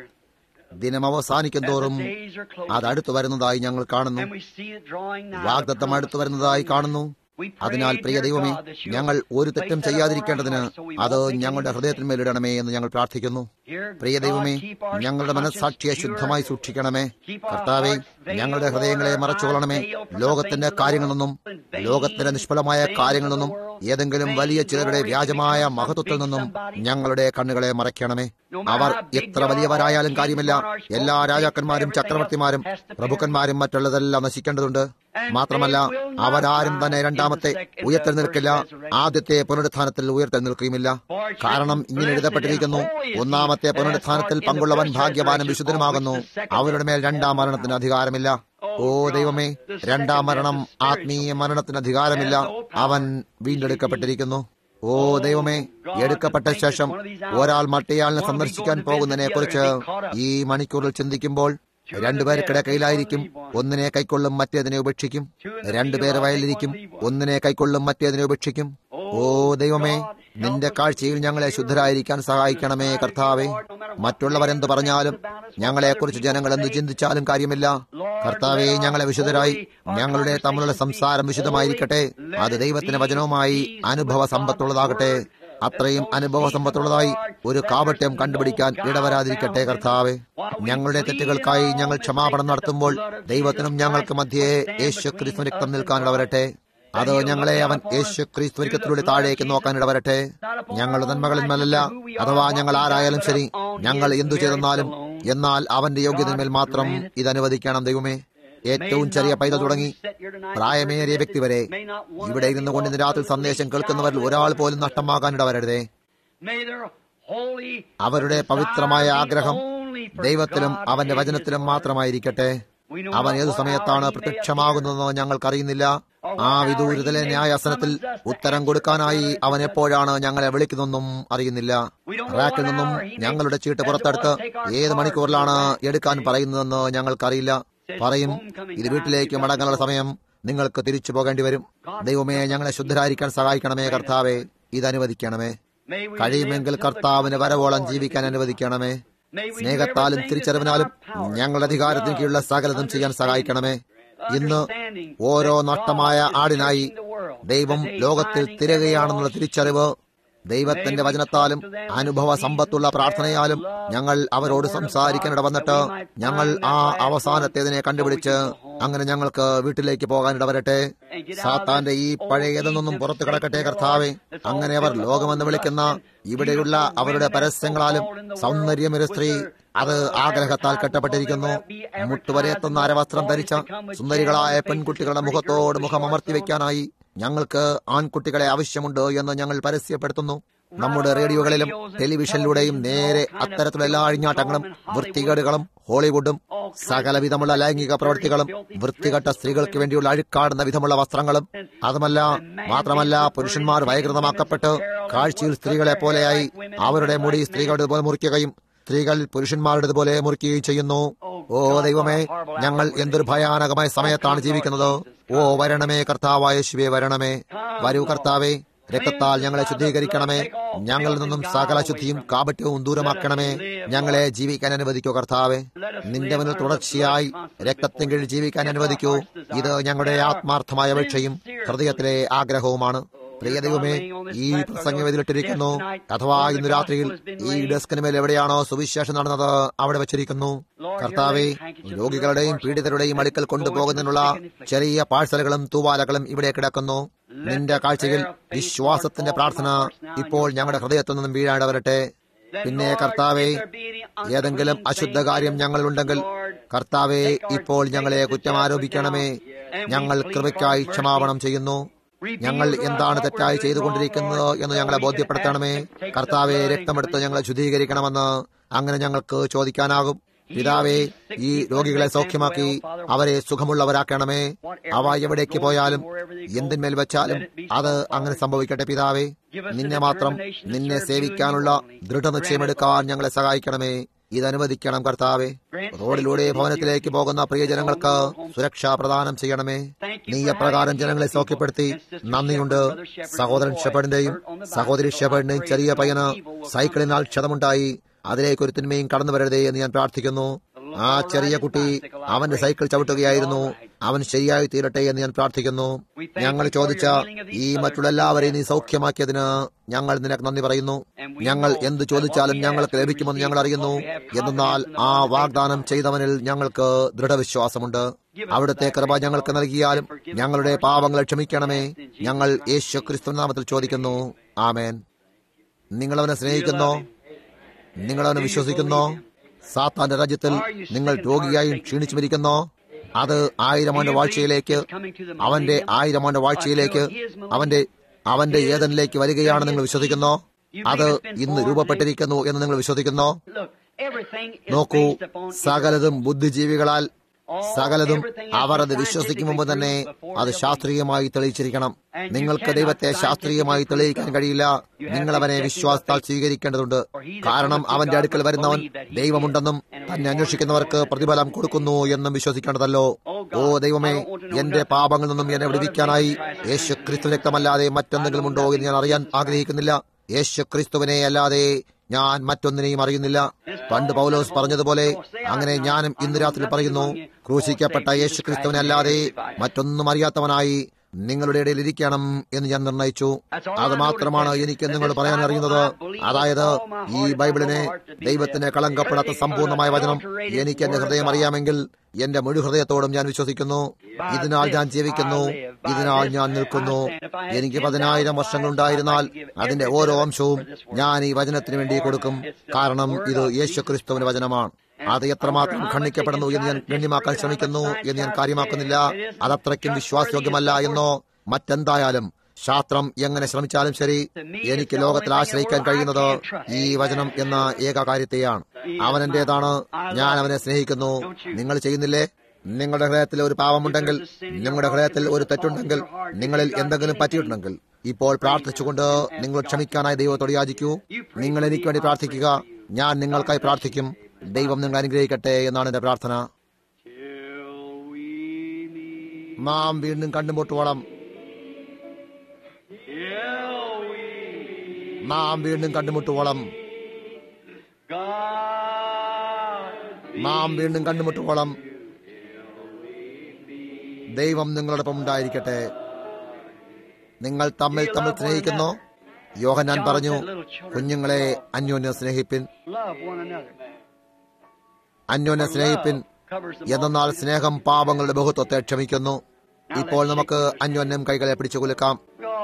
ദിനം അവസാനിക്കും തോറും അത് അടുത്തു വരുന്നതായി ഞങ്ങൾ കാണുന്നു വാഗ്ദത്തം അടുത്തു വരുന്നതായി കാണുന്നു അതിനാൽ പ്രിയ ദൈവമേ ഞങ്ങൾ ഒരു തെറ്റും ചെയ്യാതിരിക്കേണ്ടതിന് അത് ഞങ്ങളുടെ ഹൃദയത്തിന്മേലിടണമേ എന്ന് ഞങ്ങൾ പ്രാർത്ഥിക്കുന്നു പ്രിയ ദൈവമേ ഞങ്ങളുടെ മനസ്സാക്ഷിയെ ശുദ്ധമായി സൂക്ഷിക്കണമേ കർത്താവെ ഞങ്ങളുടെ ഹൃദയങ്ങളെ മറച്ചുകൊള്ളണമേ ലോകത്തിന്റെ കാര്യങ്ങളിൽ നിന്നും ലോകത്തിന്റെ നിഷ്ഫലമായ കാര്യങ്ങളിൽ നിന്നും ഏതെങ്കിലും വലിയ ചിലരുടെ വ്യാജമായ മഹത്വത്തിൽ നിന്നും ഞങ്ങളുടെ കണ്ണുകളെ മറയ്ക്കണമേ അവർ എത്ര വലിയവരായാലും കാര്യമില്ല എല്ലാ രാജാക്കന്മാരും ചക്രവർത്തിമാരും പ്രഭുക്കന്മാരും മറ്റുള്ളതെല്ലാം നശിക്കേണ്ടതുണ്ട് മാത്രമല്ല അവരാരും തന്നെ രണ്ടാമത്തെ ഉയർത്തെഴുന്നേൽക്കില്ല ആദ്യത്തെ പുനരുത്ഥാനത്തിൽ ഉയർത്തെഴുന്നേൽക്കുകയുമില്ല കാരണം ഇങ്ങനെ എഴുതപ്പെട്ടിരിക്കുന്നു ഒന്നാമത്തെ പുനരുത്ഥാനത്തിൽ പങ്കുള്ളവൻ ഭാഗ്യവാനും വിശുദ്ധനുമാകുന്നു അവരുടെ മേൽ രണ്ടാം മരണത്തിന് അധികാരമില്ല ഓ ദൈവമേ രണ്ടാം മരണം ആത്മീയ മരണത്തിന് അധികാരമില്ല അവൻ വീണ്ടെടുക്കപ്പെട്ടിരിക്കുന്നു ഓ ദൈവമേ എടുക്കപ്പെട്ട ശേഷം ഒരാൾ മറ്റേയാളിനെ സന്ദർശിക്കാൻ പോകുന്നതിനെ കുറിച്ച് ഈ മണിക്കൂറിൽ ചിന്തിക്കുമ്പോൾ രണ്ടുപേർക്കിടെ കയ്യിലായിരിക്കും ഒന്നിനെ കൈക്കൊള്ളും മറ്റേതിനെ ഉപേക്ഷിക്കും രണ്ടുപേർ വയലിരിക്കും ഒന്നിനെ കൈക്കൊള്ളും മറ്റേതിനെ ഉപേക്ഷിക്കും ഓ ദൈവമേ നിന്റെ കാഴ്ചയിൽ ഞങ്ങളെ ശുദ്ധരായിരിക്കാൻ സഹായിക്കണമേ കർത്താവേ മറ്റുള്ളവരെന്ത് പറഞ്ഞാലും ഞങ്ങളെക്കുറിച്ച് ജനങ്ങൾ എന്ത് ചിന്തിച്ചാലും കാര്യമില്ല കർത്താവെ ഞങ്ങളെ വിശുദ്ധരായി ഞങ്ങളുടെ തമ്മിലുള്ള സംസാരം വിശുദ്ധമായിരിക്കട്ടെ അത് ദൈവത്തിന്റെ വചനവുമായി അനുഭവ സമ്പത്തുള്ളതാകട്ടെ അത്രയും അനുഭവ സമ്പത്തുള്ളതായി ഒരു കാപട്യം കണ്ടുപിടിക്കാൻ ഇടവരാതിരിക്കട്ടെ കർത്താവെ ഞങ്ങളുടെ തെറ്റുകൾക്കായി ഞങ്ങൾ ക്ഷമാപണം നടത്തുമ്പോൾ ദൈവത്തിനും ഞങ്ങൾക്ക് മധ്യേ യേശു ക്രിസ്തു രക്തം നിൽക്കാൻ ഇടവരട്ടെ അത് ഞങ്ങളെ അവൻ യേശു ക്രിസ്തു രക്തത്തിലൂടെ താഴേക്ക് നോക്കാൻ ഇടവരട്ടെ ഞങ്ങളുടെ നന്മകളിന്മേലല്ല അഥവാ ഞങ്ങൾ ആരായാലും ശരി ഞങ്ങൾ എന്തു ചെയ്തെന്നാലും എന്നാൽ അവന്റെ യോഗ്യതന്മേൽ മാത്രം ഇത് അനുവദിക്കണം ദൈവമേ ഏറ്റവും ചെറിയ പൈതൽ തുടങ്ങി പ്രായമേറിയ വ്യക്തി വരെ ഇവിടെ ഇരുന്നു കൊണ്ട് ഇന്ന് രാത്രി സന്ദേശം കേൾക്കുന്നവരിൽ ഒരാൾ പോലും നഷ്ടമാകാൻ ഇടവരരുതേ അവരുടെ പവിത്രമായ ആഗ്രഹം ദൈവത്തിലും അവന്റെ വചനത്തിലും മാത്രമായിരിക്കട്ടെ അവൻ ഏതു സമയത്താണ് പ്രത്യക്ഷമാകുന്നതെന്ന് ഞങ്ങൾക്കറിയുന്നില്ല ആ വിദൂരതലെ ന്യായാസനത്തിൽ ഉത്തരം കൊടുക്കാനായി അവൻ എപ്പോഴാണ് ഞങ്ങളെ വിളിക്കുന്നതെന്നും അറിയുന്നില്ല റാക്കിൽ നിന്നും ഞങ്ങളുടെ ചീട്ട് പുറത്തെടുത്ത് ഏത് മണിക്കൂറിലാണ് എടുക്കാൻ പറയുന്നതെന്ന് ഞങ്ങൾക്കറിയില്ല പറയും ഇത് വീട്ടിലേക്ക് മടങ്ങാനുള്ള സമയം നിങ്ങൾക്ക് തിരിച്ചു പോകേണ്ടി വരും ദൈവമേ ഞങ്ങളെ ശുദ്ധരായിരിക്കാൻ സഹായിക്കണമേ കർത്താവെ ഇത് അനുവദിക്കണമേ കഴിയുമെങ്കിൽ കർത്താവിന് വരവോളം ജീവിക്കാൻ അനുവദിക്കണമേ സ്നേഹത്താലും തിരിച്ചറിവിനാലും ഞങ്ങളുടെ അധികാരത്തിന് കീഴിലുള്ള സകലതും ചെയ്യാൻ സഹായിക്കണമേ ഇന്ന് ഓരോ നഷ്ടമായ ആടിനായി ദൈവം ലോകത്തിൽ തിരകയാണെന്നുള്ള തിരിച്ചറിവ് ദൈവത്തിന്റെ വചനത്താലും അനുഭവ സമ്പത്തുള്ള പ്രാർത്ഥനയാലും ഞങ്ങൾ അവരോട് സംസാരിക്കാനിട വന്നിട്ട് ഞങ്ങൾ ആ അവസാനത്തേതിനെ കണ്ടുപിടിച്ച് അങ്ങനെ ഞങ്ങൾക്ക് വീട്ടിലേക്ക് പോകാനിട വരട്ടെ സാത്താന്റെ ഈ പഴയതെന്നൊന്നും പുറത്തു കിടക്കട്ടെ കർത്താവെ അങ്ങനെ അവർ ലോകമെന്ന് വിളിക്കുന്ന ഇവിടെയുള്ള അവരുടെ പരസ്യങ്ങളാലും സൗന്ദര്യമൊരു സ്ത്രീ അത് ആഗ്രഹത്താൽ കെട്ടപ്പെട്ടിരിക്കുന്നു മുട്ടുവരെ എത്തുന്ന അരവസ്ത്രം ധരിച്ച സുന്ദരികളായ പെൺകുട്ടികളുടെ മുഖത്തോട് മുഖം അമർത്തി വെക്കാനായി ഞങ്ങൾക്ക് ആൺകുട്ടികളെ ആവശ്യമുണ്ട് എന്ന് ഞങ്ങൾ പരസ്യപ്പെടുത്തുന്നു നമ്മുടെ റേഡിയോകളിലും ടെലിവിഷനിലൂടെയും നേരെ അത്തരത്തിലുള്ള എല്ലാ അഴിഞ്ഞാട്ടങ്ങളും വൃത്തികേടുകളും ഹോളിവുഡും സകലവിധമുള്ള ലൈംഗിക പ്രവൃത്തികളും വൃത്തികെട്ട സ്ത്രീകൾക്ക് വേണ്ടിയുള്ള അഴുക്കാടുന്ന വിധമുള്ള വസ്ത്രങ്ങളും അതുമല്ല മാത്രമല്ല പുരുഷന്മാർ വൈകൃതമാക്കപ്പെട്ട് കാഴ്ചയിൽ സ്ത്രീകളെ പോലെയായി അവരുടെ മുടി സ്ത്രീകളുടെ പോലെ മുറിക്കുകയും സ്ത്രീകൾ പുരുഷന്മാരുടേതുപോലെ മുറിക്കുകയും ചെയ്യുന്നു ഓ ദൈവമേ ഞങ്ങൾ എന്തൊരു ഭയാനകമായ സമയത്താണ് ജീവിക്കുന്നത് ഓ വരണമേ കർത്താവായ ശിവേ വരണമേ വരൂ കർത്താവേ രക്തത്താൽ ഞങ്ങളെ ശുദ്ധീകരിക്കണമേ ഞങ്ങളിൽ നിന്നും സകല ശുദ്ധിയും കാപട്യവും ദൂരമാക്കണമേ ഞങ്ങളെ ജീവിക്കാൻ അനുവദിക്കൂ കർത്താവേ നിന്റെ മുന്നിൽ തുടർച്ചയായി രക്തത്തിൻ കീഴിൽ ജീവിക്കാൻ അനുവദിക്കൂ ഇത് ഞങ്ങളുടെ ആത്മാർത്ഥമായ അപേക്ഷയും ഹൃദയത്തിലെ ആഗ്രഹവുമാണ് പ്രിയ ദൈവമേ ഈ പ്രസംഗവേദിയിലിട്ടിരിക്കുന്നു അഥവാ ഇന്ന് രാത്രിയിൽ ഈ ഡെസ്കിന് മേൽ എവിടെയാണോ സുവിശേഷം നടന്നത് അവിടെ വെച്ചിരിക്കുന്നു കർത്താവെ രോഗികളുടെയും പീഡിതരുടെയും അടുക്കൽ കൊണ്ടുപോകുന്നതിനുള്ള ചെറിയ പാഴ്സലുകളും തൂവാലകളും ഇവിടെ കിടക്കുന്നു നിന്റെ കാഴ്ചയിൽ വിശ്വാസത്തിന്റെ പ്രാർത്ഥന ഇപ്പോൾ ഞങ്ങളുടെ ഹൃദയത്തിൽ നിന്നും വീഴാണ്ട് വരട്ടെ പിന്നെ കർത്താവെ ഏതെങ്കിലും അശുദ്ധ കാര്യം ഞങ്ങളുണ്ടെങ്കിൽ കർത്താവെ ഇപ്പോൾ ഞങ്ങളെ കുറ്റമാരോപിക്കണമേ ഞങ്ങൾ കൃപയ്ക്കായി ക്ഷമാപണം ചെയ്യുന്നു ഞങ്ങൾ എന്താണ് തെറ്റായി ചെയ്തുകൊണ്ടിരിക്കുന്നത് എന്ന് ഞങ്ങളെ ബോധ്യപ്പെടുത്തണമേ കർത്താവെ രക്തമെടുത്ത് ഞങ്ങളെ ശുദ്ധീകരിക്കണമെന്ന് അങ്ങനെ ഞങ്ങൾക്ക് ചോദിക്കാനാകും പിതാവേ ഈ രോഗികളെ സൗഖ്യമാക്കി അവരെ സുഖമുള്ളവരാക്കണമേ അവ എവിടേക്ക് പോയാലും എന്തിന്മേൽ വെച്ചാലും അത് അങ്ങനെ സംഭവിക്കട്ടെ പിതാവേ നിന്നെ മാത്രം നിന്നെ സേവിക്കാനുള്ള ദൃഢനിശ്ചയമെടുക്കാൻ ഞങ്ങളെ സഹായിക്കണമേ ഇതനുവദിക്കണം കർത്താവെ റോഡിലൂടെ ഭവനത്തിലേക്ക് പോകുന്ന പ്രിയജനങ്ങൾക്ക് സുരക്ഷ പ്രദാനം ചെയ്യണമേ നീ എപ്രകാരം ജനങ്ങളെ സൗഖ്യപ്പെടുത്തി നന്ദിയുണ്ട് സഹോദരൻ ഷെപ്പടിന്റെയും സഹോദരി ഷെപ്പടിന്റെയും ചെറിയ പയ്യന് സൈക്കിളിനാൽ ക്ഷതമുണ്ടായി അതിലേക്ക് ഒരു തിന്മയും കടന്നു വരരുതേ എന്ന് ഞാൻ പ്രാർത്ഥിക്കുന്നു ആ ചെറിയ കുട്ടി അവന്റെ സൈക്കിൾ ചവിട്ടുകയായിരുന്നു അവൻ ശരിയായി തീരട്ടെ എന്ന് ഞാൻ പ്രാർത്ഥിക്കുന്നു ഞങ്ങൾ ചോദിച്ച ഈ മറ്റുള്ള എല്ലാവരെയും നീ സൗഖ്യമാക്കിയതിന് ഞങ്ങൾ നിനക്ക് നന്ദി പറയുന്നു ഞങ്ങൾ എന്ത് ചോദിച്ചാലും ഞങ്ങൾക്ക് ലഭിക്കുമെന്ന് ഞങ്ങൾ അറിയുന്നു എന്നാൽ ആ വാഗ്ദാനം ചെയ്തവനിൽ ഞങ്ങൾക്ക് ദൃഢവിശ്വാസമുണ്ട് അവിടുത്തെ കൃപ ഞങ്ങൾക്ക് നൽകിയാലും ഞങ്ങളുടെ പാപങ്ങൾ ക്ഷമിക്കണമേ ഞങ്ങൾ യേശു ക്രിസ്തു നാമത്തിൽ ചോദിക്കുന്നു ആമേൻ നിങ്ങളവനെ സ്നേഹിക്കുന്നോ നിങ്ങളവനെ വിശ്വസിക്കുന്നോ സാത്താന്റെ രാജ്യത്തിൽ നിങ്ങൾ രോഗിയായും ക്ഷീണിച്ചു മരിക്കുന്നോ അത് ആയിരമാന്റെ വാഴ്ചയിലേക്ക് അവന്റെ ആയിരമാന്റെ വാഴ്ചയിലേക്ക് അവന്റെ അവന്റെ ഏതനിലേക്ക് വരികയാണ് നിങ്ങൾ വിശ്വസിക്കുന്നോ അത് ഇന്ന് രൂപപ്പെട്ടിരിക്കുന്നു എന്ന് നിങ്ങൾ വിശ്വസിക്കുന്നോ നോക്കൂ സകലതും ബുദ്ധിജീവികളാൽ സകലതും അവർ അത് വിശ്വസിക്കും മുമ്പ് തന്നെ അത് ശാസ്ത്രീയമായി തെളിയിച്ചിരിക്കണം നിങ്ങൾക്ക് ദൈവത്തെ ശാസ്ത്രീയമായി തെളിയിക്കാൻ കഴിയില്ല നിങ്ങൾ അവനെ വിശ്വാസത്താൽ സ്വീകരിക്കേണ്ടതുണ്ട് കാരണം അവന്റെ അടുക്കൽ വരുന്നവൻ ദൈവമുണ്ടെന്നും തന്നെ അന്വേഷിക്കുന്നവർക്ക് പ്രതിഫലം കൊടുക്കുന്നു എന്നും വിശ്വസിക്കേണ്ടതല്ലോ ഓ ദൈവമേ എന്റെ പാപങ്ങളിൽ നിന്നും എന്നെ വിടുവിക്കാനായി യേശു ക്രിസ്തു രക്തമല്ലാതെ മറ്റെന്തെങ്കിലും ഉണ്ടോ എന്ന് ഞാൻ അറിയാൻ ആഗ്രഹിക്കുന്നില്ല യേശു ക്രിസ്തുവിനെ അല്ലാതെ ഞാൻ മറ്റൊന്നിനെയും അറിയുന്നില്ല പണ്ട് പൗലോസ് പറഞ്ഞതുപോലെ അങ്ങനെ ഞാനും ഇന്ന് രാത്രി പറയുന്നു ക്രൂശിക്കപ്പെട്ട യേശു ക്രിസ്തുവിനെ അല്ലാതെ മറ്റൊന്നും അറിയാത്തവനായി നിങ്ങളുടെ ഇടയിൽ ഇരിക്കണം എന്ന് ഞാൻ നിർണയിച്ചു അത് മാത്രമാണ് എനിക്ക് നിങ്ങളോട് പറയാൻ അറിയുന്നത് അതായത് ഈ ബൈബിളിനെ ദൈവത്തിന് കളങ്കപ്പെടാത്ത സമ്പൂർണ്ണമായ വചനം എനിക്ക് എന്റെ ഹൃദയം അറിയാമെങ്കിൽ എന്റെ മുഴു ഹൃദയത്തോടും ഞാൻ വിശ്വസിക്കുന്നു ഇതിനാൽ ഞാൻ ജീവിക്കുന്നു ഇതിനാൽ ഞാൻ നിൽക്കുന്നു എനിക്ക് പതിനായിരം വർഷങ്ങളുണ്ടായിരുന്നാൽ അതിന്റെ ഓരോ അംശവും ഞാൻ ഈ വചനത്തിന് വേണ്ടി കൊടുക്കും കാരണം ഇത് യേശു ക്രിസ്തുവിന്റെ വചനമാണ് അത് എത്രമാത്രം ഖണ്ഡിക്കപ്പെടുന്നു എന്ന് ഞാൻ ഗണ്യമാക്കാൻ ശ്രമിക്കുന്നു എന്ന് ഞാൻ കാര്യമാക്കുന്നില്ല അതത്രയ്ക്കും വിശ്വാസയോഗ്യമല്ല എന്നോ മറ്റെന്തായാലും ശാസ്ത്രം എങ്ങനെ ശ്രമിച്ചാലും ശരി എനിക്ക് ലോകത്തിൽ ആശ്രയിക്കാൻ കഴിയുന്നത് ഈ വചനം എന്ന ഏക കാര്യത്തെയാണ് അവൻ എന്റേതാണ് ഞാൻ അവനെ സ്നേഹിക്കുന്നു നിങ്ങൾ ചെയ്യുന്നില്ലേ നിങ്ങളുടെ ഹൃദയത്തിൽ ഒരു പാപമുണ്ടെങ്കിൽ നിങ്ങളുടെ ഹൃദയത്തിൽ ഒരു തെറ്റുണ്ടെങ്കിൽ നിങ്ങളിൽ എന്തെങ്കിലും പറ്റിയിട്ടുണ്ടെങ്കിൽ ഇപ്പോൾ പ്രാർത്ഥിച്ചുകൊണ്ട് നിങ്ങൾ ക്ഷമിക്കാനായി ദൈവത്തോട് യാചിക്കൂ നിങ്ങൾ എനിക്ക് വേണ്ടി പ്രാർത്ഥിക്കുക ഞാൻ നിങ്ങൾക്കായി പ്രാർത്ഥിക്കും ദൈവം നിങ്ങൾ അനുഗ്രഹിക്കട്ടെ എന്നാണ് എന്റെ പ്രാർത്ഥന Till we meet. നാം വീണ്ടും കണ്ടുമുട്ടുവോളം Till we നാം വീണ്ടും കണ്ടുമുട്ടുവോളം God നാം വീണ്ടും കണ്ടുമുട്ടുവോളം ദൈവം നിങ്ങളോടൊപ്പം ഉണ്ടായിരിക്കട്ടെ നിങ്ങൾ തമ്മിൽ തമ്മിൽ സ്നേഹിക്കുന്നു യോഹനാൻ പറഞ്ഞു കുഞ്ഞുങ്ങളെ അന്യോന്യം സ്നേഹിപ്പിൻ love one another. അന്യോന്യം സ്നേഹിപ്പിൻ Covers the എന്നാൽ സ്നേഹം പാപങ്ങളുടെ ബഹുത്വത്തെ ക്ഷമിക്കുന്നു ഇപ്പോൾ നമുക്ക് അന്യോന്യം കൈകളെ പിടിച്ചു കുലുക്കാം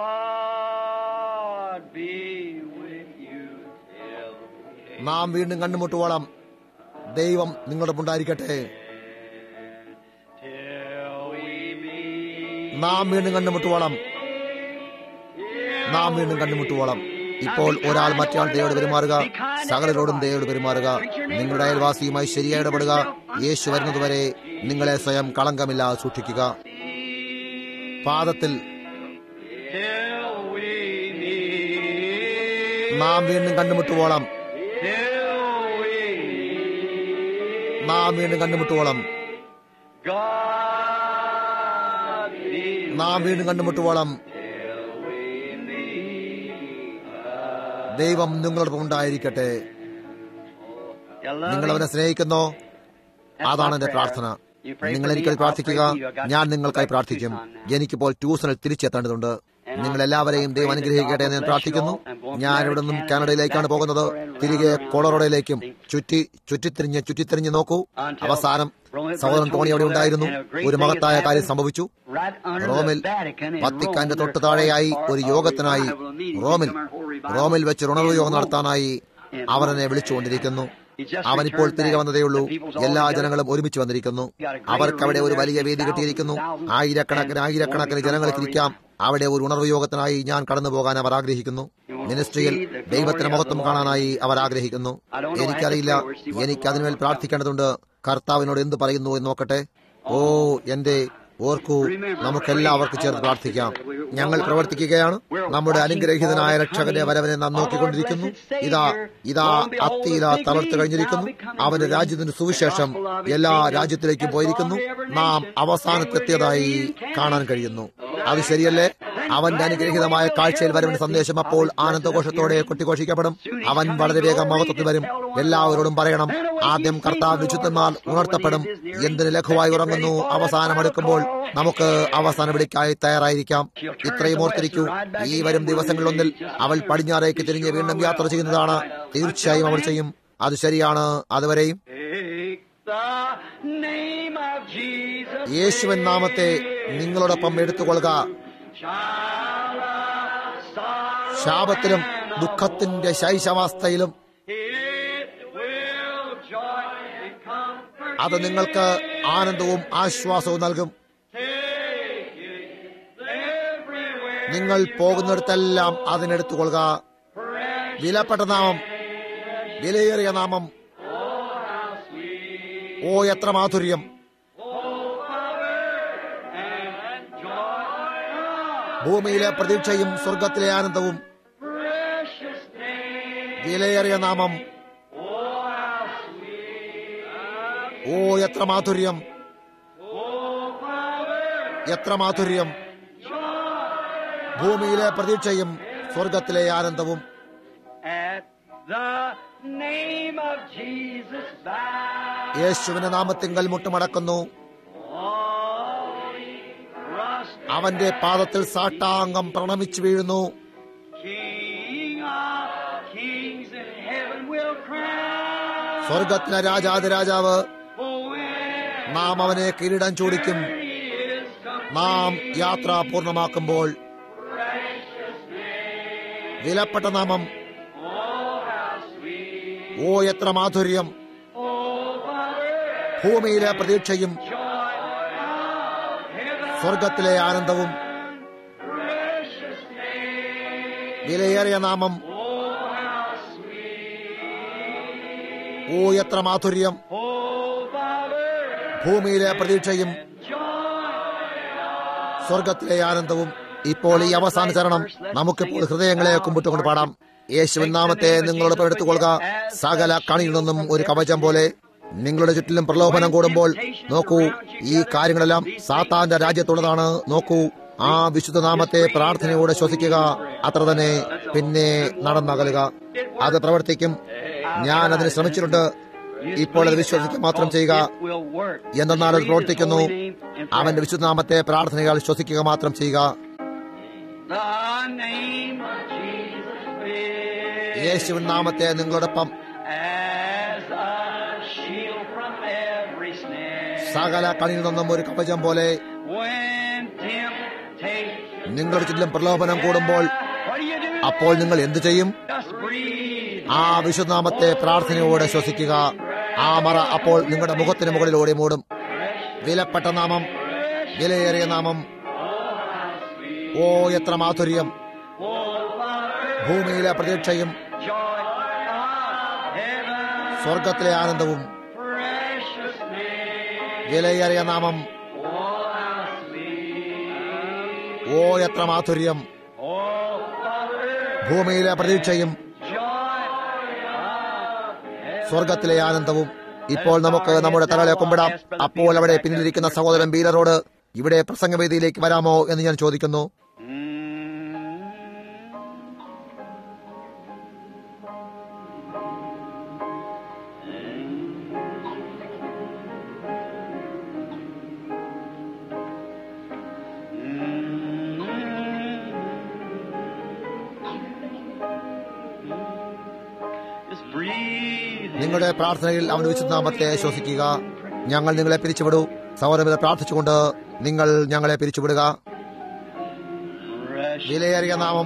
God be with you till നാം വീണ്ടും കണ്ടുമുട്ടുവോളം ദൈവം നിങ്ങളോടൊപ്പം ഉണ്ടായിരിക്കട്ടെ till we meet. നാം വീണ്ടും കണ്ടുമുട്ടുവോളം നാം വീണ്ടും കണ്ടുമുട്ടുവോളം ഇപ്പോൾ ഒരാൾ മറ്റൊരാൾ ദയോട് പെരുമാറുക സകലരോടും ദയോട് പെരുമാറുക നിങ്ങളുടെ അയൽവാസിയുമായി ശരിയായി ഇടപെടുക യേശു വരുന്നതുവരെ നിങ്ങളെ സ്വയം കളങ്കമില്ലാതെ സൂക്ഷിക്കുക പാദത്തിൽ Till we meet. നാം വീണ്ടും കണ്ടുമുട്ടുവോളം Till we meet. നാം വീണ്ടും കണ്ടുമുട്ടുവോളം God be നാം വീണ്ടും കണ്ടുമുട്ടുവോളം ദൈവം നിങ്ങളോടൊപ്പം ഉണ്ടായിരിക്കട്ടെ You love നിങ്ങൾ him? അവനെ സ്നേഹിക്കുന്നോ അതാണ് എന്റെ പ്രാർത്ഥന നിങ്ങൾ എനിക്കായി പ്രാർത്ഥിക്കുക ഞാൻ നിങ്ങൾക്കായി പ്രാർത്ഥിക്കും എനിക്കിപ്പോൾ ട്യൂഷനിൽ തിരിച്ചെത്തേണ്ടതുണ്ട് നിങ്ങൾ എല്ലാവരെയും ദൈവം അനുഗ്രഹിക്കട്ടെ എന്ന് ഞാൻ പ്രാർത്ഥിക്കുന്നു ഞാൻ ഇവിടെ നിന്നും കാനഡയിലേക്കാണ് പോകുന്നത് തിരികെ കൊളറോഡയിലേക്കും ചുറ്റി ചുറ്റിത്തിരിഞ്ഞ് ചുറ്റിത്തിരിഞ്ഞ് നോക്കൂ അവസാനം സഹോദരൻ ടോണി അവിടെ ഉണ്ടായിരുന്നു ഒരു മഹത്തായ കാര്യം സംഭവിച്ചു Right under റോമിൽ the Vatican in വത്തിക്കാന്റെ Rome, തൊട്ട് there's താഴെയായി called ഒരു for യോഗത്തിനായി a revival meeting. റോമിൽ Summer whole revival റോമിൽ വെച്ച് ഒരു ഉണർവ് in യോഗം Rome. നടത്താനായി അവർ എന്നെ വിളിച്ചുകൊണ്ടിരിക്കുന്നു അവൻ ഇപ്പോൾ തിരികെ വന്നതേയുള്ളൂ എല്ലാ ജനങ്ങളും ഒരുമിച്ച് വന്നിരിക്കുന്നു അവർക്ക് അവിടെ ഒരു വലിയ വേദി കെട്ടിയിരിക്കുന്നു ആയിരക്കണക്കിന് ആയിരക്കണക്കിന് ജനങ്ങൾക്ക് ഇരിക്കാം അവിടെ ഒരു ഉണർവ് യോഗത്തിനായി ഞാൻ കടന്നു പോകാൻ അവർ ആഗ്രഹിക്കുന്നു മിനിസ്ട്രിയിൽ ദൈവത്തിന്റെ മഹത്വം കാണാനായി അവർ ആഗ്രഹിക്കുന്നു എനിക്കറിയില്ല എനിക്ക് അതിനുമേൽ പ്രാർത്ഥിക്കേണ്ടതുണ്ട് കർത്താവിനോട് എന്ത് പറയുന്നു എന്ന് നോക്കട്ടെ ഓ എന്റെ ഓർക്കൂ നമുക്കെല്ലാവർക്കും ചേർന്ന് പ്രാർത്ഥിക്കാം ഞങ്ങൾ പ്രവർത്തിക്കുകയാണ് നമ്മുടെ അനുഗ്രഹീതനായ രക്ഷകന്റെ വരവനെ നാം നോക്കിക്കൊണ്ടിരിക്കുന്നു ഇതാ ഇതാ അത്തിയില തളർത്തു കഴിഞ്ഞിരിക്കുന്നു അവന്റെ രാജ്യത്തിന്റെ സുവിശേഷം എല്ലാ രാജ്യത്തിലേക്കും പോയിരിക്കുന്നു നാം അവസാനത്തെത്തിയതായി കാണാൻ കഴിയുന്നു അത് ശരിയല്ലേ അവന്റെ അനുഗ്രഹീതമായ കാഴ്ചയിൽ വരവിന് സന്ദേശം അപ്പോൾ ആനന്ദഘോഷത്തോടെ കൊട്ടിഘോഷിക്കപ്പെടും അവൻ വളരെ വേഗം മഹത്വത്തിൽ വരും എല്ലാവരോടും പറയണം ആദ്യം കർത്താവ് വിശുദ്ധന്മാർ ഉണർത്തപ്പെടും എന്തിന് ലഘുവായി ഉറങ്ങുന്നു അവസാനം എടുക്കുമ്പോൾ നമുക്ക് അവസാന വിളിക്കായി തയ്യാറായിരിക്കാം ഇത്രയും ഓർത്തിരിക്കൂ ഈ വരും ദിവസങ്ങളിലൊന്നിൽ അവൾ പടിഞ്ഞാറേക്ക് തിരിഞ്ഞ് വീണ്ടും യാത്ര ചെയ്യുന്നതാണ് തീർച്ചയായും അവൾ ചെയ്യും അത് ശരിയാണ് അതുവരെയും Take the name of Jesus. യേശുവൻ നാമത്തെ നിങ്ങളോടൊപ്പം എടുത്തുകൊള്ളുക Child of sorrow ശാപത്തിലും ദുഃഖത്തിന്റെ ശൈശവാസ്ഥയിലും It will joy and comfort അത് നിങ്ങൾക്ക് ആനന്ദവും ആശ്വാസവും നൽകും Take it everywhere. നിങ്ങൾ പോകുന്നിടത്തെല്ലാം അതിനെടുത്തുകൊള്ളുക വിലപ്പെട്ട നാമം വിലയേറിയ നാമം ഓ എത്ര മാധുര്യം ഭൂമിയിലെ പ്രതീക്ഷയും സ്വർഗത്തിലെ ആനന്ദവും Precious name. വിലയേറിയ നാമം ഓ എത്ര മാധുര്യം എത്ര മാധുര്യം ഭൂമിയിലെ പ്രതീക്ഷയും സ്വർഗത്തിലെ ആനന്ദവും At the name of Jesus, bow. യേശുവിന്റെ നാമത്തിങ്കൽ മുട്ടുമടക്കുന്നു All rust അവന്റെ പാദത്തിൽ സാഷ്ടാംഗം പ്രണമിച്ചു വീഴുന്നു King of kings in heaven will crown. സ്വർഗത്തിലെ രാജാതിരാജാവ് Oh, when നാം അവനെ കിരീടം ചൂടിക്കും he is come, നാം യാത്ര പൂർണ്ണമാക്കുമ്പോൾ വിലപ്പെട്ട നാമം ഓ എത്ര മാധുര്യം ഭൂമിയിലെ പ്രതീക്ഷയും സ്വർഗത്തിലെ ആനന്ദവും വിലയേറിയ നാമം ഓ എത്ര മാധുര്യം ഭൂമിയിലെ പ്രതീക്ഷയും സ്വർഗത്തിലെ ആനന്ദവും ഇപ്പോൾ ഈ അവസാന ചരണം നമുക്കിപ്പോൾ ഹൃദയങ്ങളെ കുമ്പിട്ടുകൊണ്ട് പാടാം യേശുവിൻ നാമത്തെ നിങ്ങളോടൊപ്പം എടുത്തുകൊള്ളുക സകല കണിയിൽ നിന്നും ഒരു കവചം പോലെ നിങ്ങളുടെ ചുറ്റിലും പ്രലോഭനം കൂടുമ്പോൾ നോക്കൂ ഈ കാര്യങ്ങളെല്ലാം സാത്താന്റെ രാജ്യത്തുള്ളതാണ് നോക്കൂ ആ വിശുദ്ധ നാമത്തെ പ്രാർത്ഥനയോടെ ശ്വസിക്കുക അത്ര തന്നെ പിന്നെ നടന്നകലുക അത് പ്രവർത്തിക്കും ഞാൻ അതിന് ശ്രമിച്ചിട്ടുണ്ട് ഇപ്പോൾ അത് വിശ്വസിക്കുക മാത്രം ചെയ്യുക will work. എന്തെന്നാൽ അത് പ്രവർത്തിക്കുന്നു അവന്റെ വിശുദ്ധനാമത്തെ പ്രാർത്ഥനകൾ ശ്വസിക്കുക മാത്രം ചെയ്യുക The name of Jesus is യേശുവിൻ നാമത്തെ നിങ്ങളോടൊപ്പം as a shield from every snare. സകല കണിയിൽ നിന്നും ഒരു കവചം പോലെ When temptation, നിങ്ങളുടെ ചുറ്റിലും പ്രലോഭനം കൂടുമ്പോൾ what do you do? അപ്പോൾ നിങ്ങൾ എന്തു ചെയ്യും Just breathe. ആ വിശുദ്ധനാമത്തെ പ്രാർത്ഥനയോടെ ശ്വസിക്കുക ആ മറ അപ്പോൾ നിങ്ങളുടെ മുഖത്തിന് മുകളിലൂടെ മൂടും വിലപ്പെട്ട നാമം വിലയേറിയ നാമം ഓ എത്ര മാധുര്യം ഭൂമിയിലെ പ്രതീക്ഷയും Joy of heaven, സ്വർഗത്തിലെ ആനന്ദവും precious name. വിലയേറിയ നാമം Oh, how sweet. ഓ എത്ര മാധുര്യം Oh, Father, ഭൂമിയിലെ പ്രതീക്ഷയും joy സ്വർഗത്തിലെ ആനന്ദവും ഇപ്പോൾ നമുക്ക് നമ്മുടെ തലകളെ കുമ്പിടാം അപ്പോൾ അവിടെ പിന്നിലിരിക്കുന്ന സഹോദരൻ ബീലറോട് ഇവിടെ പ്രസംഗവേദിയിലേക്ക് വരാമോ എന്ന് ഞാൻ ചോദിക്കുന്നു Just breathe. നിങ്ങളുടെ പ്രാർത്ഥനയിൽ അവൻ വിശുദ്ധനാമത്തെ ശ്വസിക്കുക ഞങ്ങൾ നിങ്ങളെ പിരിച്ചുവിടൂ സഹോദരനെ പ്രാർത്ഥിച്ചുകൊണ്ട് നിങ്ങൾ ഞങ്ങളെ പിരിച്ചുവിടുക Precious. വിലയേറിയ നാമം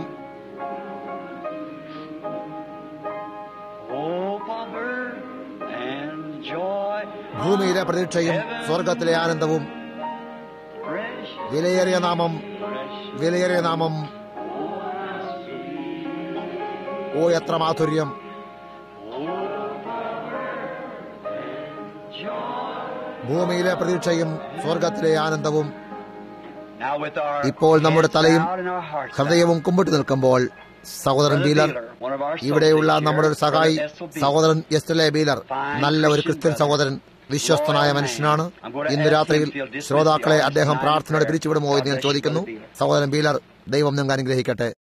Oh, Father, and joy. ഭൂമിയിലെ പ്രതീക്ഷയും സ്വർഗത്തിലെ ആനന്ദവും Precious, വിലയേറിയ നാമം precious. വിലയേറിയ നാമം ഓ എത്ര മാധുര്യം ഭൂമിയിലെ പ്രതീക്ഷയും സ്വർഗത്തിലെ ആനന്ദവും Now with our ഇപ്പോൾ നമ്മുടെ heads തലയും bowed and our hearts ഹൃദയവും കുമ്പിട്ട് നിൽക്കുമ്പോൾ സഹോദരൻ ബീലർ one of our ഇവിടെയുള്ള associates നമ്മുടെ ഒരു here, സഹായി Brother Essel Beale. സഹോദരൻ എസ്റ്റലെ ബീലർ നല്ല ഒരു ക്രിസ്ത്യൻ സഹോദരൻ വിശ്വസ്തനായ മനുഷ്യനാണ് ഇന്ന് രാത്രിയിൽ ശ്രോതാക്കളെ അദ്ദേഹം പ്രാർത്ഥനയോടെ പിരിച്ചുവിടുമോ എന്ന് ഞാൻ ചോദിക്കുന്നു സഹോദരൻ ബീലർ ദൈവം നിങ്ങൾ അനുഗ്രഹിക്കട്ടെ